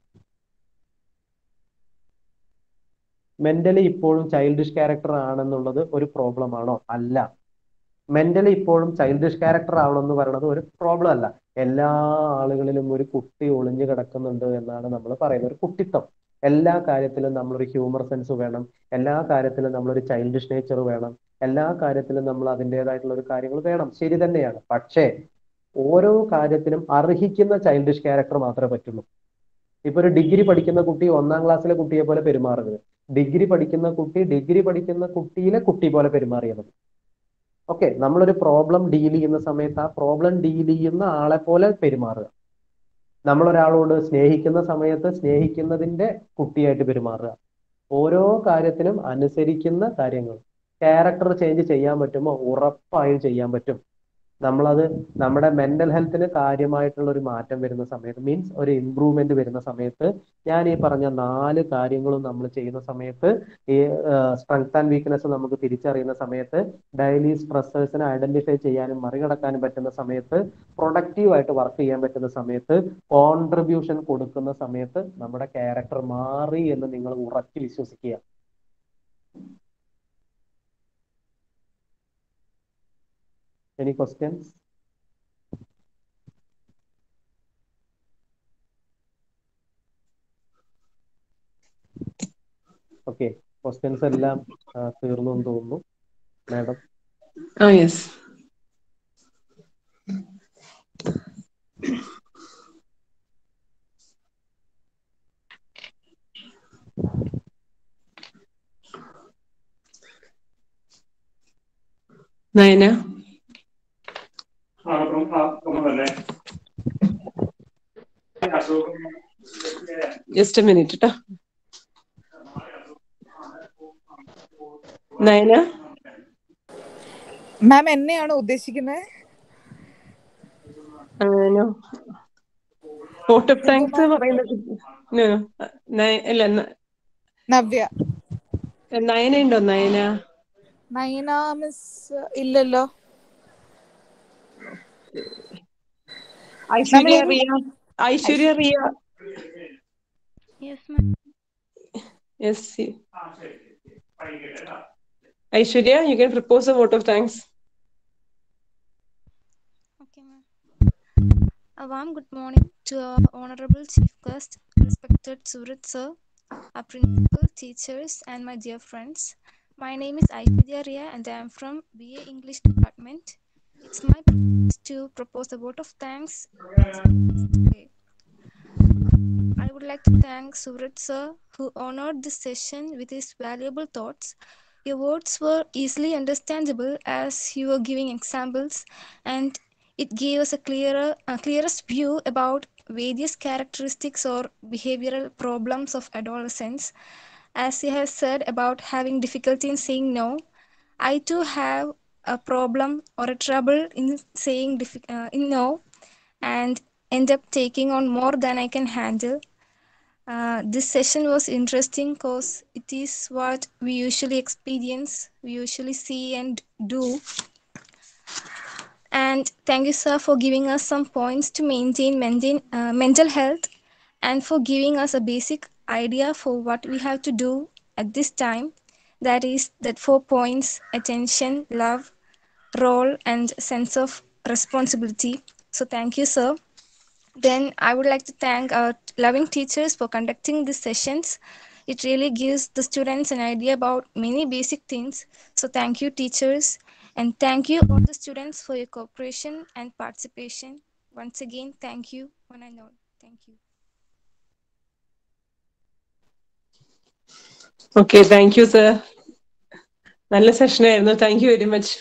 മെന്റലി ഇപ്പോഴും ചൈൽഡിഷ് ക്യാരക്ടർ ആണെന്നുള്ളത് ഒരു പ്രോബ്ലം ആണോ അല്ല മെന്റലി ഇപ്പോഴും ചൈൽഡിഷ് ക്യാരക്ടർ ആവണമെന്ന് പറയുന്നത് ഒരു പ്രോബ്ലം അല്ല എല്ലാ ആളുകളിലും ഒരു കുട്ടി ഒളിഞ്ഞു കിടക്കുന്നുണ്ട് എന്നാണ് നമ്മൾ പറയുന്നത് ഒരു കുട്ടിത്തം എല്ലാ കാര്യത്തിലും നമ്മളൊരു ഹ്യൂമർ സെൻസ് വേണം എല്ലാ കാര്യത്തിലും നമ്മളൊരു ചൈൽഡിഷ് നേച്ചർ വേണം എല്ലാ കാര്യത്തിലും നമ്മൾ അതിൻ്റെതായിട്ടുള്ള ഒരു കാര്യങ്ങൾ വേണം ശരി തന്നെയാണ് പക്ഷേ ഓരോ കാര്യത്തിനും അർഹിക്കുന്ന ചൈൽഡിഷ് ക്യാരക്ടർ മാത്രമേ പറ്റുള്ളൂ ഇപ്പൊ ഒരു ഡിഗ്രി പഠിക്കുന്ന കുട്ടി ഒന്നാം ക്ലാസ്സിലെ കുട്ടിയെ പോലെ പെരുമാറരുത് ഡിഗ്രി പഠിക്കുന്ന കുട്ടി ഡിഗ്രി പഠിക്കുന്ന കുട്ടിയിലെ കുട്ടി പോലെ പെരുമാറിയാൽ മതി ഓക്കെ നമ്മളൊരു പ്രോബ്ലം ഡീൽ ചെയ്യുന്ന സമയത്ത് ആ പ്രോബ്ലം ഡീൽ ചെയ്യുന്ന ആളെ പോലെ പെരുമാറുക നമ്മൾ ഒരാളോട് സ്നേഹിക്കുന്ന സമയത്ത് സ്നേഹിക്കുന്നതിന്റെ കുട്ടിയായിട്ട് പെരുമാറുക ഓരോ കാര്യത്തിനും അനുസരിക്കുന്ന കാര്യങ്ങൾ ക്യാരക്ടർ ചേഞ്ച് ചെയ്യാൻ പറ്റുമോ ഉറപ്പായും ചെയ്യാൻ പറ്റും നമ്മളത് നമ്മുടെ മെന്റൽ ഹെൽത്തിന് കാര്യമായിട്ടുള്ള ഒരു മാറ്റം വരുന്ന സമയത്ത് മീൻസ് ഒരു ഇമ്പ്രൂവ്മെന്റ് വരുന്ന സമയത്ത് ഞാൻ ഈ പറഞ്ഞ നാല് കാര്യങ്ങളും നമ്മൾ ചെയ്യുന്ന സമയത്ത് ഈ സ്ട്രെങ്ത് ആൻഡ് വീക്ക്നെസ് നമുക്ക് തിരിച്ചറിയുന്ന സമയത്ത് ഡെയിലി സ്ട്രെസ്സേഴ്സിനെ ഐഡന്റിഫൈ ചെയ്യാനും മറികടക്കാനും പറ്റുന്ന സമയത്ത് പ്രൊഡക്റ്റീവ് ആയിട്ട് വർക്ക് ചെയ്യാൻ പറ്റുന്ന സമയത്ത് കോൺട്രിബ്യൂഷൻ കൊടുക്കുന്ന സമയത്ത് നമ്മുടെ ക്യാരക്ടർ മാറി എന്ന് നിങ്ങൾ ഉറച്ചു വിശ്വസിക്കുക എനി ക്വസ്റ്റ്യൻസ് ഓക്കെ ക്വസ്റ്റ്യൻസ് എല്ലാം ആ, തീർന്നു എന്ന് തോന്നുന്നു മാഡം Ah, yes. Naina, ആ, അപ്പം ആ, അപ്പം തന്നെ. ഈ അസുഖം just a minute. ട്ടോ. Naina, മാം എന്നെയാണോ ഉദ്ദേശിക്കുന്നത് uh, no. Vote of thanks പറയുന്നത് no, no. നയ- ഇല്ല ന- നവ്യ നയന ഉണ്ടോ നയന നയന മിസ് ഇല്ലല്ലോ ഐശ്വര്യ നമ്മള് Riya Aishwarya Riya Yes, ma'am. Yes Aishwarya you can propose a vote of thanks Okay, ma'am. A warm good morning to our honorable chief guest, respected Surat sir, our principal, teachers, and my dear friends. My name is Aishwarya Ria, and I am from BA English department. It's my privilege to propose a vote of thanks today. I would like to thank Surat sir, who honored this session with his valuable thoughts. Your words were easily understandable as you were giving examples, and it gave us a clearer, a clearest view about various characteristics or behavioral problems of adolescents. As he has said about having difficulty in saying no, I too have a problem or a trouble in saying diffi- uh, in no, and end up taking on more than I can handle. Uh, this session was interesting because it is what we usually experience, we usually see and do. And thank you, sir, for giving us some points to maintain, maintain uh, mental health and for giving us a basic idea for what we have to do at this time. That is, that four points attention, love, role, and sense of responsibility. So, thank you, sir. Then I would like to thank our loving teachers for conducting these sessions. It really gives the students an idea about many basic things. So thank you, teachers, and thank you all the students for your cooperation and participation. Once again, thank you, one and all. Thank you. Okay thank you sir നല്ല session ആയിരുന്നു thank you very much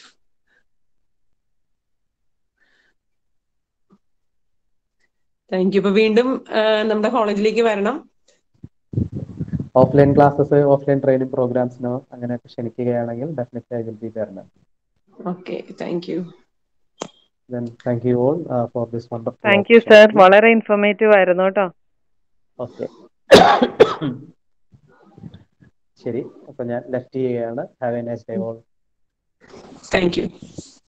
thank you ഇപ്പൊ വീണ്ടും ആ, നമ്മുടെ കോളേജിലേക്ക് വരണം offline classes offline training പ്രോഗ്രാംസിനോ അങ്ങനെയൊക്കെ ക്ഷണിക്കുകയാണെങ്കിൽ definitely I will be there okay thank you then thank you all uh, for this wonderful thank you sir opportunity. വളരെ ഇൻഫോർമേറ്റീവ് ആയിരുന്നു കേട്ടോ ഓക്കെ ശരി അപ്പൊ ഞാൻ ലെഫ്റ്റ് ചെയ്യുകയാണ് have a nice day all thank U